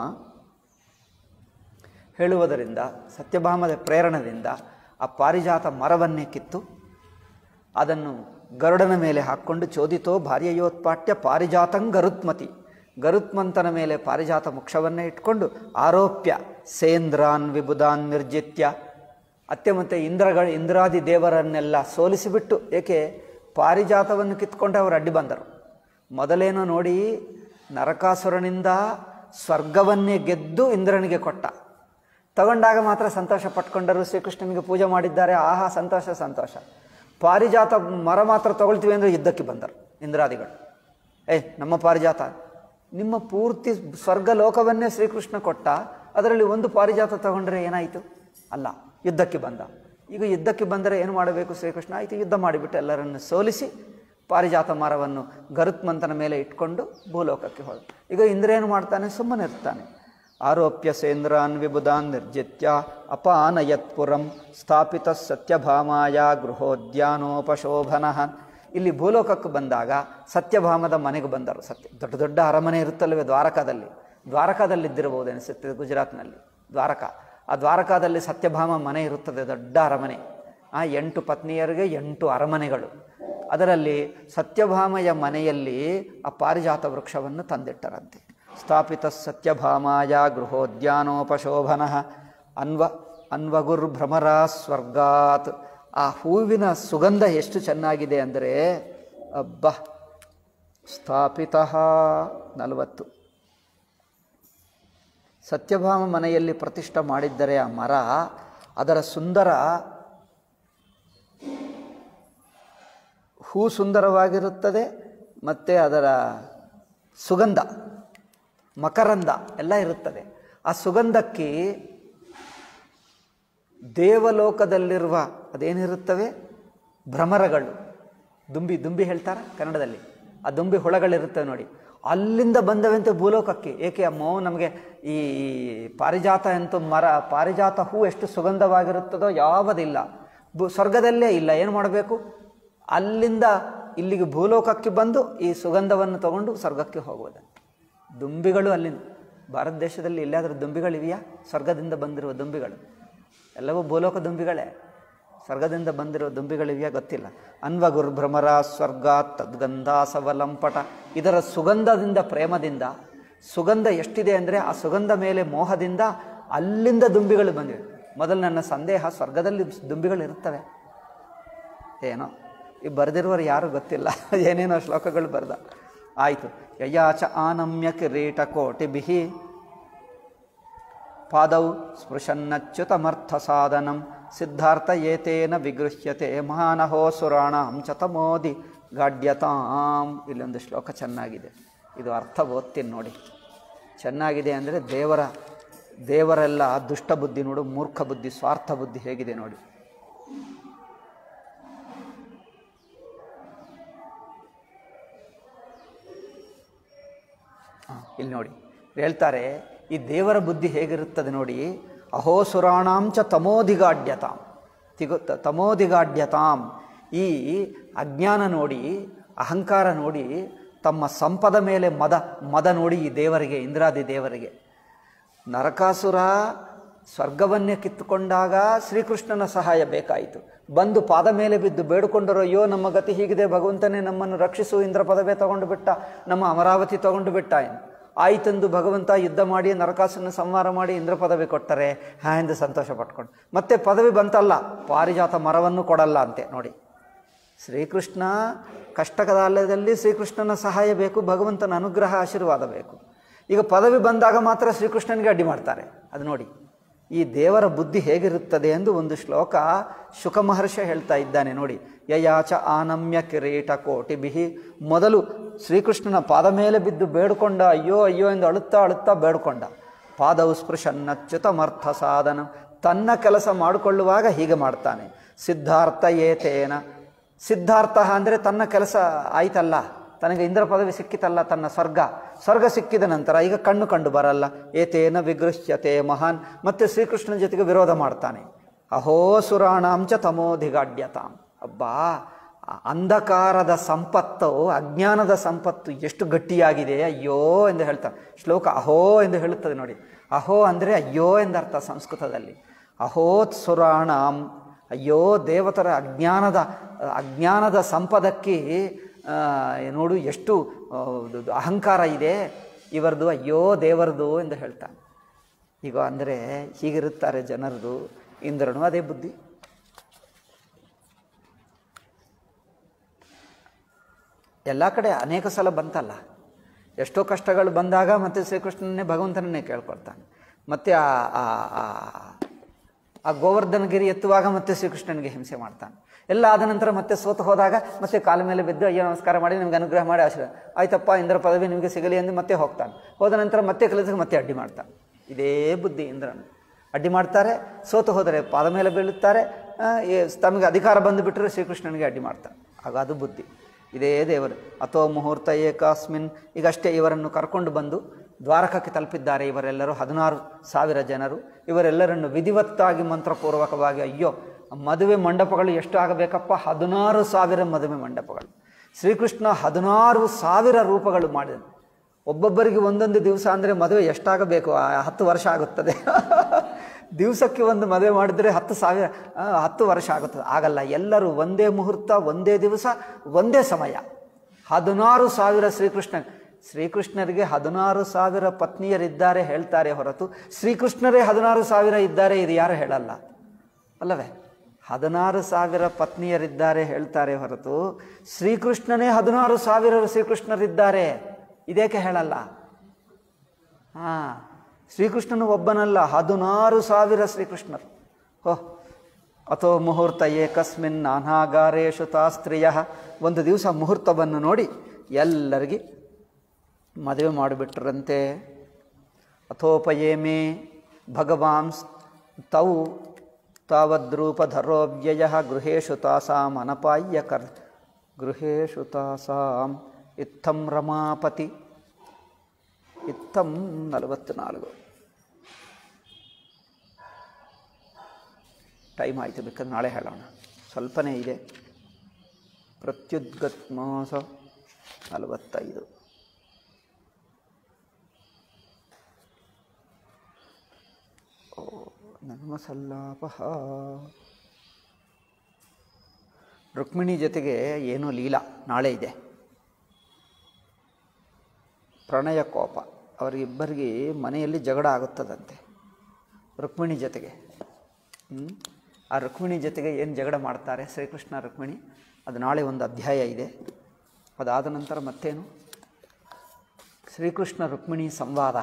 ಹೇಳುವುದರಿಂದ ಸತ್ಯಭಾಮದ ಪ್ರೇರಣದಿಂದ ಆ ಪಾರಿಜಾತ ಮರವನ್ನೇ ಕಿತ್ತು ಅದನ್ನು ಗರುಡನ ಮೇಲೆ ಹಾಕ್ಕೊಂಡು ಚೋದಿತೋ ಭಾರ್ಯಯೋತ್ಪಾಟ್ಯ ಪಾರಿಜಾತಂ ಗರುತ್ಮತಿ ಗರುತ್ಮಂತನ ಮೇಲೆ ಪಾರಿಜಾತ ಮುಕ್ಷವನ್ನೇ ಇಟ್ಕೊಂಡು ಆರೋಪ್ಯ ಸೇಂದ್ರಾನ್ ವಿಬುಧಾನ್ ನಿರ್ಜಿತ್ಯ ಅತ್ತೆ ಮತ್ತು ಇಂದ್ರಗಳ ಇಂದ್ರಾದಿ ದೇವರನ್ನೆಲ್ಲ ಸೋಲಿಸಿಬಿಟ್ಟು ಏಕೆ ಪಾರಿಜಾತವನ್ನು ಕಿತ್ಕೊಂಡು ಅವರು ಅಡ್ಡಿ ಬಂದರು ಮೊದಲೇನೋ ನೋಡಿ ನರಕಾಸುರನಿಂದ ಸ್ವರ್ಗವನ್ನೇ ಗೆದ್ದು ಇಂದ್ರನಿಗೆ ಕೊಟ್ಟ ತಗೊಂಡಾಗ ಮಾತ್ರ ಸಂತೋಷ ಪಟ್ಕೊಂಡರು ಶ್ರೀಕೃಷ್ಣನಿಗೆ ಪೂಜೆ ಮಾಡಿದ್ದಾರೆ ಆಹಾ ಸಂತೋಷ ಸಂತೋಷ ಪಾರಿಜಾತ ಮರ ಮಾತ್ರ ತಗೊಳ್ತೀವಿ ಅಂದರೆ ಯುದ್ಧಕ್ಕೆ ಬಂದರು ಇಂದ್ರಾದಿಗಳು ಏ ನಮ್ಮ ಪಾರಿಜಾತ ನಿಮ್ಮ ಪೂರ್ತಿ ಸ್ವರ್ಗ ಲೋಕವನ್ನೇ ಶ್ರೀಕೃಷ್ಣ ಕೊಟ್ಟ ಅದರಲ್ಲಿ ಒಂದು ಪಾರಿಜಾತ ತಗೊಂಡ್ರೆ ಏನಾಯಿತು ಅಲ್ಲ ಯುದ್ಧಕ್ಕೆ ಬಂದ ಈಗ ಯುದ್ಧಕ್ಕೆ ಬಂದರೆ ಏನು ಮಾಡಬೇಕು ಶ್ರೀಕೃಷ್ಣ ಆಯಿತು ಯುದ್ಧ ಮಾಡಿಬಿಟ್ಟು ಎಲ್ಲರನ್ನು ಸೋಲಿಸಿ ಪಾರಿಜಾತ ಮರವನ್ನು ಗರುತ್ಮಂತನ ಮೇಲೆ ಇಟ್ಕೊಂಡು ಭೂಲೋಕಕ್ಕೆ ಹೋದ ಈಗ ಇಂದ್ರ ಏನು ಮಾಡ್ತಾನೆ ಸುಮ್ಮನೆ ಇರ್ತಾನೆ ಆರೋಪ್ಯ ಸೇಂದ್ರಾನ್ ವಿಬುಧಾನ್ ನಿರ್ಜಿತ್ಯ ಅಪಾನಯತ್ಪುರಂ ಸ್ಥಾಪಿತ ಸತ್ಯಭಾಮಾಯ ಗೃಹೋದ್ಯಾನೋಪಶೋಭನ ಇಲ್ಲಿ ಭೂಲೋಕಕ್ಕೆ ಬಂದಾಗ ಸತ್ಯಭಾಮದ ಮನೆಗೆ ಬಂದರು ಸತ್ಯ ದೊಡ್ಡ ದೊಡ್ಡ ಅರಮನೆ ಇರುತ್ತಲ್ವೇ ದ್ವಾರಕಾದಲ್ಲಿ ದ್ವಾರಕಾದಲ್ಲಿದ್ದಿರಬಹುದು ಅನಿಸುತ್ತೆ ಗುಜರಾತ್ನಲ್ಲಿ ದ್ವಾರಕಾ ಆ ದ್ವಾರಕಾದಲ್ಲಿ ಸತ್ಯಭಾಮ ಮನೆ ಇರುತ್ತದೆ ದೊಡ್ಡ ಅರಮನೆ ಆ ಎಂಟು ಪತ್ನಿಯರಿಗೆ ಎಂಟು ಅರಮನೆಗಳು ಅದರಲ್ಲಿ ಸತ್ಯಭಾಮಯ ಮನೆಯಲ್ಲಿ ಆ ಪಾರಿಜಾತ ವೃಕ್ಷವನ್ನು ತಂದಿಟ್ಟರಂತೆ ಸ್ಥಾಪಿತ ಸತ್ಯಭಾಮಾಯ ಗೃಹೋದ್ಯಾನೋಪಶೋಭನ ಅನ್ವ ಅನ್ವಗುರ್ಭ್ರಮರ ಸ್ವರ್ಗಾತ್ ಆ ಹೂವಿನ ಸುಗಂಧ ಎಷ್ಟು ಚೆನ್ನಾಗಿದೆ ಅಂದರೆ ಅಬ್ಬ ಸ್ಥಾಪಿತ ನಲವತ್ತು ಸತ್ಯಭಾಮ ಮನೆಯಲ್ಲಿ ಪ್ರತಿಷ್ಠ ಮಾಡಿದ್ದರೆ ಆ ಮರ ಅದರ ಸುಂದರ ಹೂ ಸುಂದರವಾಗಿರುತ್ತದೆ ಮತ್ತು ಅದರ ಸುಗಂಧ ಮಕರಂದ ಎಲ್ಲ ಇರುತ್ತದೆ ಆ ಸುಗಂಧಕ್ಕೆ ದೇವಲೋಕದಲ್ಲಿರುವ ಅದೇನಿರುತ್ತವೆ ಭ್ರಮರಗಳು ದುಂಬಿ ದುಂಬಿ ಹೇಳ್ತಾರ ಕನ್ನಡದಲ್ಲಿ ಆ ದುಂಬಿ ಹುಳಗಳಿರುತ್ತವೆ ನೋಡಿ ಅಲ್ಲಿಂದ ಬಂದವಂತೆ ಭೂಲೋಕಕ್ಕೆ ಏಕೆ ಅಮ್ಮೋ ನಮಗೆ ಈ ಪಾರಿಜಾತ ಅಂತೂ ಮರ ಪಾರಿಜಾತ ಹೂ ಎಷ್ಟು ಸುಗಂಧವಾಗಿರುತ್ತದೋ ಯಾವುದಿಲ್ಲ ಭೂ ಸ್ವರ್ಗದಲ್ಲೇ ಇಲ್ಲ ಏನು ಮಾಡಬೇಕು ಅಲ್ಲಿಂದ ಇಲ್ಲಿಗೆ ಭೂಲೋಕಕ್ಕೆ ಬಂದು ಈ ಸುಗಂಧವನ್ನು ತಗೊಂಡು ಸ್ವರ್ಗಕ್ಕೆ ಹೋಗುವುದಂತೆ ದುಂಬಿಗಳು ಅಲ್ಲಿಂದ ಭಾರತ ದೇಶದಲ್ಲಿ ಎಲ್ಲಾದರೂ ದುಂಬಿಗಳಿವೆಯಾ ಸ್ವರ್ಗದಿಂದ ಬಂದಿರುವ ದುಂಬಿಗಳು ಎಲ್ಲವೂ ಭೂಲೋಕ ದುಂಬಿಗಳೇ ಸ್ವರ್ಗದಿಂದ ಬಂದಿರೋ ದುಂಬಿಗಳಿವೆಯಾ ಗೊತ್ತಿಲ್ಲ ಅನ್ವಗುರ್ಭ್ರಮರ ಸ್ವರ್ಗ ತದ್ಗಂಧ ಸವಲಂಪಟ ಇದರ ಸುಗಂಧದಿಂದ ಪ್ರೇಮದಿಂದ ಸುಗಂಧ ಎಷ್ಟಿದೆ ಅಂದರೆ ಆ ಸುಗಂಧ ಮೇಲೆ ಮೋಹದಿಂದ ಅಲ್ಲಿಂದ ದುಂಬಿಗಳು ಬಂದಿವೆ ಮೊದಲು ನನ್ನ ಸಂದೇಹ ಸ್ವರ್ಗದಲ್ಲಿ ದುಂಬಿಗಳು ಇರುತ್ತವೆ ಏನೋ ಈ ಬರೆದಿರುವವರು ಯಾರು ಗೊತ್ತಿಲ್ಲ ಏನೇನೋ ಶ್ಲೋಕಗಳು ಬರೆದ ಆಯಿತು ಯಯಾಚ ಆನಮ್ಯ ಕಿರೀಟ ಕೋಟಿಭಿ ಪಾದೌ ಸ್ಪೃಶನ್ನಚ್ಯುತಮರ್ಥ ಸಾಧನಂ ಸಿದ್ಧಾರ್ಥ ಏತೇನ ವಿಗೃಹ್ಯತೆ ಮಹಾನಹೋ ಸುರಾಣಾಂ ಚ ತಮೋದಿ ಗಾಢ್ಯತಾಂ ಇಲ್ಲೊಂದು ಶ್ಲೋಕ ಚೆನ್ನಾಗಿದೆ ಇದು ಅರ್ಥ ಓದ್ತೀನಿ ನೋಡಿ ಚೆನ್ನಾಗಿದೆ ಅಂದರೆ ದೇವರ ದೇವರೆಲ್ಲ ದುಷ್ಟ ಬುದ್ಧಿ ನೋಡು ಮೂರ್ಖ ಬುದ್ಧಿ ಸ್ವಾರ್ಥ ಬುದ್ಧಿ ಹೇಗಿದೆ ನೋಡಿ ಆ, ಇಲ್ಲಿ ನೋಡಿ ಹೇಳ್ತಾರೆ ಈ ದೇವರ ಬುದ್ಧಿ ಹೇಗಿರುತ್ತದೆ ನೋಡಿ ಅಹೋಸುರಾಣಾಂಚ ತಮೋದಿಗಾಢ್ಯತಾಂ ತಿಗು ತ- ತಮೋದಿಗಾಢ್ಯತಾಂ ಈ ಅಜ್ಞಾನ ನೋಡಿ ಅಹಂಕಾರ ನೋಡಿ ತಮ್ಮ ಸಂಪದ ಮೇಲೆ ಮದ ಮದ ನೋಡಿ ಈ ದೇವರಿಗೆ ಇಂದ್ರಾದಿ ದೇವರಿಗೆ ನರಕಾಸುರ ಸ್ವರ್ಗವನ್ನೇ ಕಿತ್ತುಕೊಂಡಾಗ ಶ್ರೀಕೃಷ್ಣನ ಸಹಾಯ ಬೇಕಾಯಿತು ಬಂದು ಪಾದ ಮೇಲೆ ಬಿದ್ದು ಬೇಡಿಕೊಂಡರು ಅಯ್ಯೋ ನಮ್ಮ ಗತಿ ಹೀಗಿದೆ ಭಗವಂತನೇ ನಮ್ಮನ್ನು ರಕ್ಷಿಸು ಇಂದ್ರ ಪದವೇ ತಗೊಂಡು ಬಿಟ್ಟ ನಮ್ಮ ಅಮರಾವತಿ ತಗೊಂಡು ಬಿಟ್ಟ ಎಂದು ಆಯ್ತೆಂದು ಭಗವಂತ ಯುದ್ಧ ಮಾಡಿ ನರಕಾಸುರನ ಸಂಹಾರ ಮಾಡಿ ಇಂದ್ರ ಪದವಿ ಕೊಟ್ಟರೆ ಹಾ ಎಂದು ಸಂತೋಷ ಪಟ್ಕೊಂಡು ಮತ್ತೆ ಪದವಿ ಬಂತಲ್ಲ ಪಾರಿಜಾತ ಮರವನ್ನು ಕೊಡಲ್ಲ ಅಂತೆ ನೋಡಿ ಶ್ರೀಕೃಷ್ಣ ಕಷ್ಟಕಾಲದಲ್ಲಿ ಶ್ರೀಕೃಷ್ಣನ ಸಹಾಯ ಬೇಕು ಭಗವಂತನ ಅನುಗ್ರಹ ಆಶೀರ್ವಾದ ಬೇಕು ಈಗ ಪದವಿ ಬಂದಾಗ ಮಾತ್ರ ಶ್ರೀಕೃಷ್ಣನಿಗೆ ಅಡ್ಡಿ ಮಾಡ್ತಾರೆ ಅದು ನೋಡಿ ಈ ದೇವರ ಬುದ್ಧಿ ಹೇಗಿರುತ್ತದೆ ಎಂದು ಒಂದು ಶ್ಲೋಕ ಶುಕ ಮಹರ್ಷಿ ಹೇಳ್ತಾ ಇದ್ದಾನೆ ನೋಡಿ ಯಯಾಚ ಆನಮ್ಯ ಕಿರೀಟ ಕೋಟಿ ಬಿಹಿ ಮೊದಲು ಶ್ರೀಕೃಷ್ಣನ ಪಾದ ಮೇಲೆ ಬಿದ್ದು ಬೇಡ್ಕೊಂಡ ಅಯ್ಯೋ ಅಯ್ಯೋ ಎಂದು ಅಳುತ್ತಾ ಅಳುತ್ತಾ ಬೇಡ್ಕೊಂಡ ಪಾದವು ಸ್ಪೃಶನ್ನಚ್ಯುತಮರ್ಥ ಸಾಧನ ತನ್ನ ಕೆಲಸ ಮಾಡಿಕೊಳ್ಳುವಾಗ ಹೀಗೆ ಮಾಡ್ತಾನೆ ಸಿದ್ಧಾರ್ಥ ಏತೇನ ಸಿದ್ಧಾರ್ಥ ಅಂದರೆ ತನ್ನ ಕೆಲಸ ಆಯ್ತಲ್ಲ ತನಗೆ ಇಂದ್ರ ಪದವಿ ಸಿಕ್ಕಿತಲ್ಲ ತನ್ನ ಸ್ವರ್ಗ ಸ್ವರ್ಗ ಸಿಕ್ಕಿದ ನಂತರ ಈಗ ಕಣ್ಣು ಕಂಡು ಬರಲ್ಲ ಏತೇನ ವಿಗೃಹ್ಯತೆ ಮಹಾನ್ ಮತ್ತೆ ಶ್ರೀಕೃಷ್ಣನ ಜೊತೆಗೆ ವಿರೋಧ ಮಾಡ್ತಾನೆ ಅಹೋ ಸುರಾಣಾಂಚ ತಮೋಧಿಗಾಢ್ಯತಾಂ ಅಬ್ಬಾ ಆ ಅಂಧಕಾರದ ಸಂಪತ್ತು ಅಜ್ಞಾನದ ಸಂಪತ್ತು ಎಷ್ಟು ಗಟ್ಟಿಯಾಗಿದೆ ಅಯ್ಯೋ ಎಂದು ಹೇಳ್ತಾರೆ ಶ್ಲೋಕ ಅಹೋ ಎಂದು ಹೇಳುತ್ತದೆ ನೋಡಿ ಅಹೋ ಅಂದರೆ ಅಯ್ಯೋ ಎಂದರ್ಥ ಸಂಸ್ಕೃತದಲ್ಲಿ ಅಹೋತ್ ಸುರಾಣಾಂ ಅಯ್ಯೋ ದೇವತರ ಅಜ್ಞಾನದ ಅಜ್ಞಾನದ ಸಂಪದಕ್ಕೆ ಆ, ನೋಡು ಎಷ್ಟು ಆ, ಇದು ಅಹಂಕಾರ ಇದೆ ಇವರದು ಅಯ್ಯೋ ದೇವರದು ಎಂದು ಹೇಳ್ತಾನೆ ಈಗ ಅಂದರೆ ಹೀಗಿರುತ್ತಾರೆ ಜನರದು ಇಂದ್ರನು ಅದೇ ಬುದ್ಧಿ ಎಲ್ಲ ಕಡೆ ಅನೇಕ ಸಲ ಬಂತಲ್ಲ ಎಷ್ಟೋ ಕಷ್ಟಗಳು ಬಂದಾಗ ಮತ್ತೆ ಶ್ರೀಕೃಷ್ಣನೇ ಭಗವಂತನನ್ನೇ ಕೇಳ್ಕೊಳ್ತಾನೆ ಮತ್ತೆ ಆ ಆ- ಆ- ಆ ಗೋವರ್ಧನಗಿರಿ ಎತ್ತುವಾಗ ಮತ್ತೆ ಶ್ರೀಕೃಷ್ಣನಿಗೆ ಹಿಂಸೆ ಮಾಡ್ತಾನೆ ಎಲ್ಲ ಆದ ನಂತರ ಮತ್ತೆ ಸೋತು ಹೋದಾಗ ಮತ್ತೆ ಕಾಲ ಮೇಲೆ ಬಿದ್ದು ಅಯ್ಯೋ ನಮಸ್ಕಾರ ಮಾಡಿ ನಿಮ್ಗೆ ಅನುಗ್ರಹ ಮಾಡಿ ಆಶೀರ್ವಾದ ಆಯ್ತಪ್ಪ ಇಂದ್ರ ಪದವಿ ನಿಮಗೆ ಸಿಗಲಿ ಎಂದು ಮತ್ತೆ ಹೋಗ್ತಾನೆ ಹೋದ ನಂತರ ಮತ್ತೆ ಕೆಲಸಕ್ಕೆ ಮತ್ತೆ ಅಡ್ಡಿ ಮಾಡ್ತಾನೆ ಇದೇ ಬುದ್ಧಿ ಇಂದ್ರನು ಅಡ್ಡಿ ಮಾಡ್ತಾರೆ ಸೋತು ಹೋದರೆ ಪಾದ ಮೇಲೆ ಬೀಳುತ್ತಾರೆ ಆ, ಏ- ತಮಗೆ ಅಧಿಕಾರ ಬಂದು ಬಿಟ್ಟರೆ ಶ್ರೀಕೃಷ್ಣನಿಗೆ ಅಡ್ಡಿ ಮಾಡ್ತಾನೆ ಆಗ ಅದು ಬುದ್ಧಿ ಇದೇ ದೇವರು ಅಥೋ ಮುಹೂರ್ತ ಏಕಾಸ್ಮಿನ್ ಈಗಷ್ಟೇ ಇವರನ್ನು ಕರ್ಕೊಂಡು ಬಂದು ದ್ವಾರಕಕ್ಕೆ ತಲುಪಿದ್ದಾರೆ ಇವರೆಲ್ಲರೂ ಹದಿನಾರು ಸಾವಿರ ಜನರು ಇವರೆಲ್ಲರನ್ನು ವಿಧಿವತ್ತಾಗಿ ಮಂತ್ರಪೂರ್ವಕವಾಗಿ ಅಯ್ಯೋ ಮದುವೆ ಮಂಟಪಗಳು ಎಷ್ಟು ಆಗಬೇಕಪ್ಪ ಹದಿನಾರು ಸಾವಿರ ಮದುವೆ ಮಂಟಪಗಳು ಶ್ರೀಕೃಷ್ಣ ಹದಿನಾರು ಸಾವಿರ ರೂಪಗಳು ಮಾಡಿದನು ಒಬ್ಬೊಬ್ಬರಿಗೆ ಒಂದೊಂದು ದಿವಸ ಅಂದರೆ ಮದುವೆ ಎಷ್ಟಾಗಬೇಕು ಆ ಹತ್ತು ವರ್ಷ ಆಗುತ್ತದೆ ದಿವಸಕ್ಕೆ ಒಂದು ಮದುವೆ ಮಾಡಿದ್ರೆ ಹತ್ತು ಸಾವಿರ ಆ, ಹತ್ತು ವರ್ಷ ಆಗುತ್ತದೆ ಆಗಲ್ಲ ಎಲ್ಲರೂ ಒಂದೇ ಮುಹೂರ್ತ ಒಂದೇ ದಿವಸ ಒಂದೇ ಸಮಯ ಹದಿನಾರು ಸಾವಿರ ಶ್ರೀಕೃಷ್ಣ ಶ್ರೀಕೃಷ್ಣರಿಗೆ ಹದಿನಾರು ಸಾವಿರ ಪತ್ನಿಯರಿದ್ದಾರೆ ಹೇಳ್ತಾರೆ ಹೊರತು ಶ್ರೀಕೃಷ್ಣರೇ ಹದಿನಾರು ಸಾವಿರ ಇದ್ದಾರೆ ಇದು ಯಾರು ಹೇಳಲ್ಲ ಅಲ್ಲವೇ ಹದಿನಾರು ಸಾವಿರ ಪತ್ನಿಯರಿದ್ದಾರೆ ಹೇಳ್ತಾರೆ ಹೊರತು ಶ್ರೀಕೃಷ್ಣನೇ ಹದಿನಾರು ಸಾವಿರ ಶ್ರೀಕೃಷ್ಣರಿದ್ದಾರೆ ಇದೇಕೆ ಹೇಳಲ್ಲ ಹಾ ಶ್ರೀಕೃಷ್ಣನು ಒಬ್ಬನಲ್ಲ ಹದಿನಾರು ಸಾವಿರ ಶ್ರೀಕೃಷ್ಣರು ಹೋ ಅಥೋ ಮುಹೂರ್ತ ಏಕಸ್ಮಿನ್ ನಾನಾಗಾರೇಶು ತಾಸ್ತ್ರೀಯ ಒಂದು ದಿವಸ ಮುಹೂರ್ತವನ್ನು ನೋಡಿ ಎಲ್ಲರಿಗೆ ಮದುವೆ ಮಾಡಿಬಿಟ್ರಂತೆ ಅಥೋಪಯೇಮೇ ಭಗವಾಂಸ್ ತೌ ತಾವದ್ರೂಪಧರೋವ್ಯಯ ಗೃಹೇಶು ತಾಸಾಂ ಅನಪಾಯ್ಯ ಕರ್ ಗೃಹೇಶು ತಾಸಾಂ ಇತ್ತಂ ರಮಾಪತಿ ಇತ್ತಂ ನಲವತ್ತ್ನಾಲ್ಕು ಟೈಮ್ ಆಯಿತು ಬೇಕಾದ್ರೆ ನಾಳೆ ಹೇಳೋಣ ಸ್ವಲ್ಪನೇ ಇದೆ ಪ್ರತ್ಯುದ್ಗತ್ ಮಾಸ ನಲವತ್ತೈದು ಓ ನನ್ಮಸಲ್ಲಾಪ ರುಕ್ಮಿಣಿ ಜೊತೆಗೆ ಏನೋ ಲೀಲಾ ನಾಳೆ ಇದೆ ಪ್ರಣಯ ಕೋಪ ಅವರಿಬ್ಬರಿಗೆ ಮನೆಯಲ್ಲಿ ಜಗಳ ಆಗುತ್ತದಂತೆ ರುಕ್ಮಿಣಿ ಜೊತೆಗೆ ಹ್ಮ್? ಆ ರುಕ್ಮಿಣಿ ಜೊತೆಗೆ ಏನು ಜಗಳ ಮಾಡ್ತಾರೆ ಶ್ರೀಕೃಷ್ಣ ರುಕ್ಮಿಣಿ ಅದು ನಾಳೆ ಒಂದು ಅಧ್ಯಾಯ ಇದೆ ಅದಾದ ನಂತರ ಮತ್ತೇನು ಶ್ರೀಕೃಷ್ಣ ರುಕ್ಮಿಣಿ ಸಂವಾದ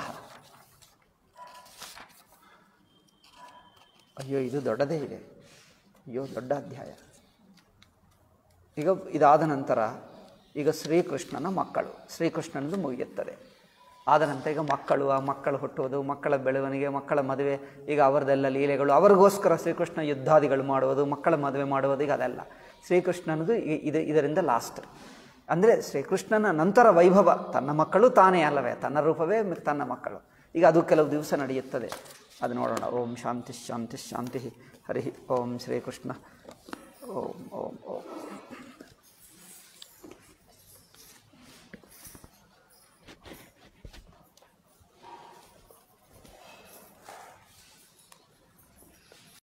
ಅಯ್ಯೋ ಇದು ದೊಡ್ಡದೇ ಇದೆ ಅಯ್ಯೋ ದೊಡ್ಡ ಅಧ್ಯಾಯ ಈಗ ಇದಾದ ನಂತರ ಈಗ ಶ್ರೀಕೃಷ್ಣನ ಮಕ್ಕಳು ಶ್ರೀಕೃಷ್ಣನದು ಮುಗಿಯುತ್ತದೆ ಆದ ನಂತರ ಈಗ ಮಕ್ಕಳು ಆ ಮಕ್ಕಳು ಹುಟ್ಟುವುದು ಮಕ್ಕಳ ಬೆಳವಣಿಗೆ ಮಕ್ಕಳ ಮದುವೆ ಈಗ ಅವರದೆಲ್ಲ ಲೀಲೆಗಳು ಅವರಿಗೋಸ್ಕರ ಶ್ರೀಕೃಷ್ಣ ಯುದ್ಧಾದಿಗಳು ಮಾಡುವುದು ಮಕ್ಕಳ ಮದುವೆ ಮಾಡುವುದು ಈಗ ಅದೆಲ್ಲ ಶ್ರೀಕೃಷ್ಣನದು ಇ- ಇದು ಇದರಿಂದ ಲಾಸ್ಟ್ ಅಂದರೆ ಶ್ರೀಕೃಷ್ಣನ ನಂತರ ವೈಭವ ತನ್ನ ಮಕ್ಕಳು ತಾನೇ ಅಲ್ಲವೇ ತನ್ನ ರೂಪವೇ ಮ- ತನ್ನ ಮಕ್ಕಳು ಈಗ ಅದು ಕೆಲವು ದಿವಸ ನಡೆಯುತ್ತದೆ ಅದು ನೋಡೋಣ ಓಂ ಶಾಂತಿ ಶಾಂತಿ ಶಾಂತಿ ಹರಿ ಓಂ ಶ್ರೀಕೃಷ್ಣ ಓಂ ಓಂ ಓಂ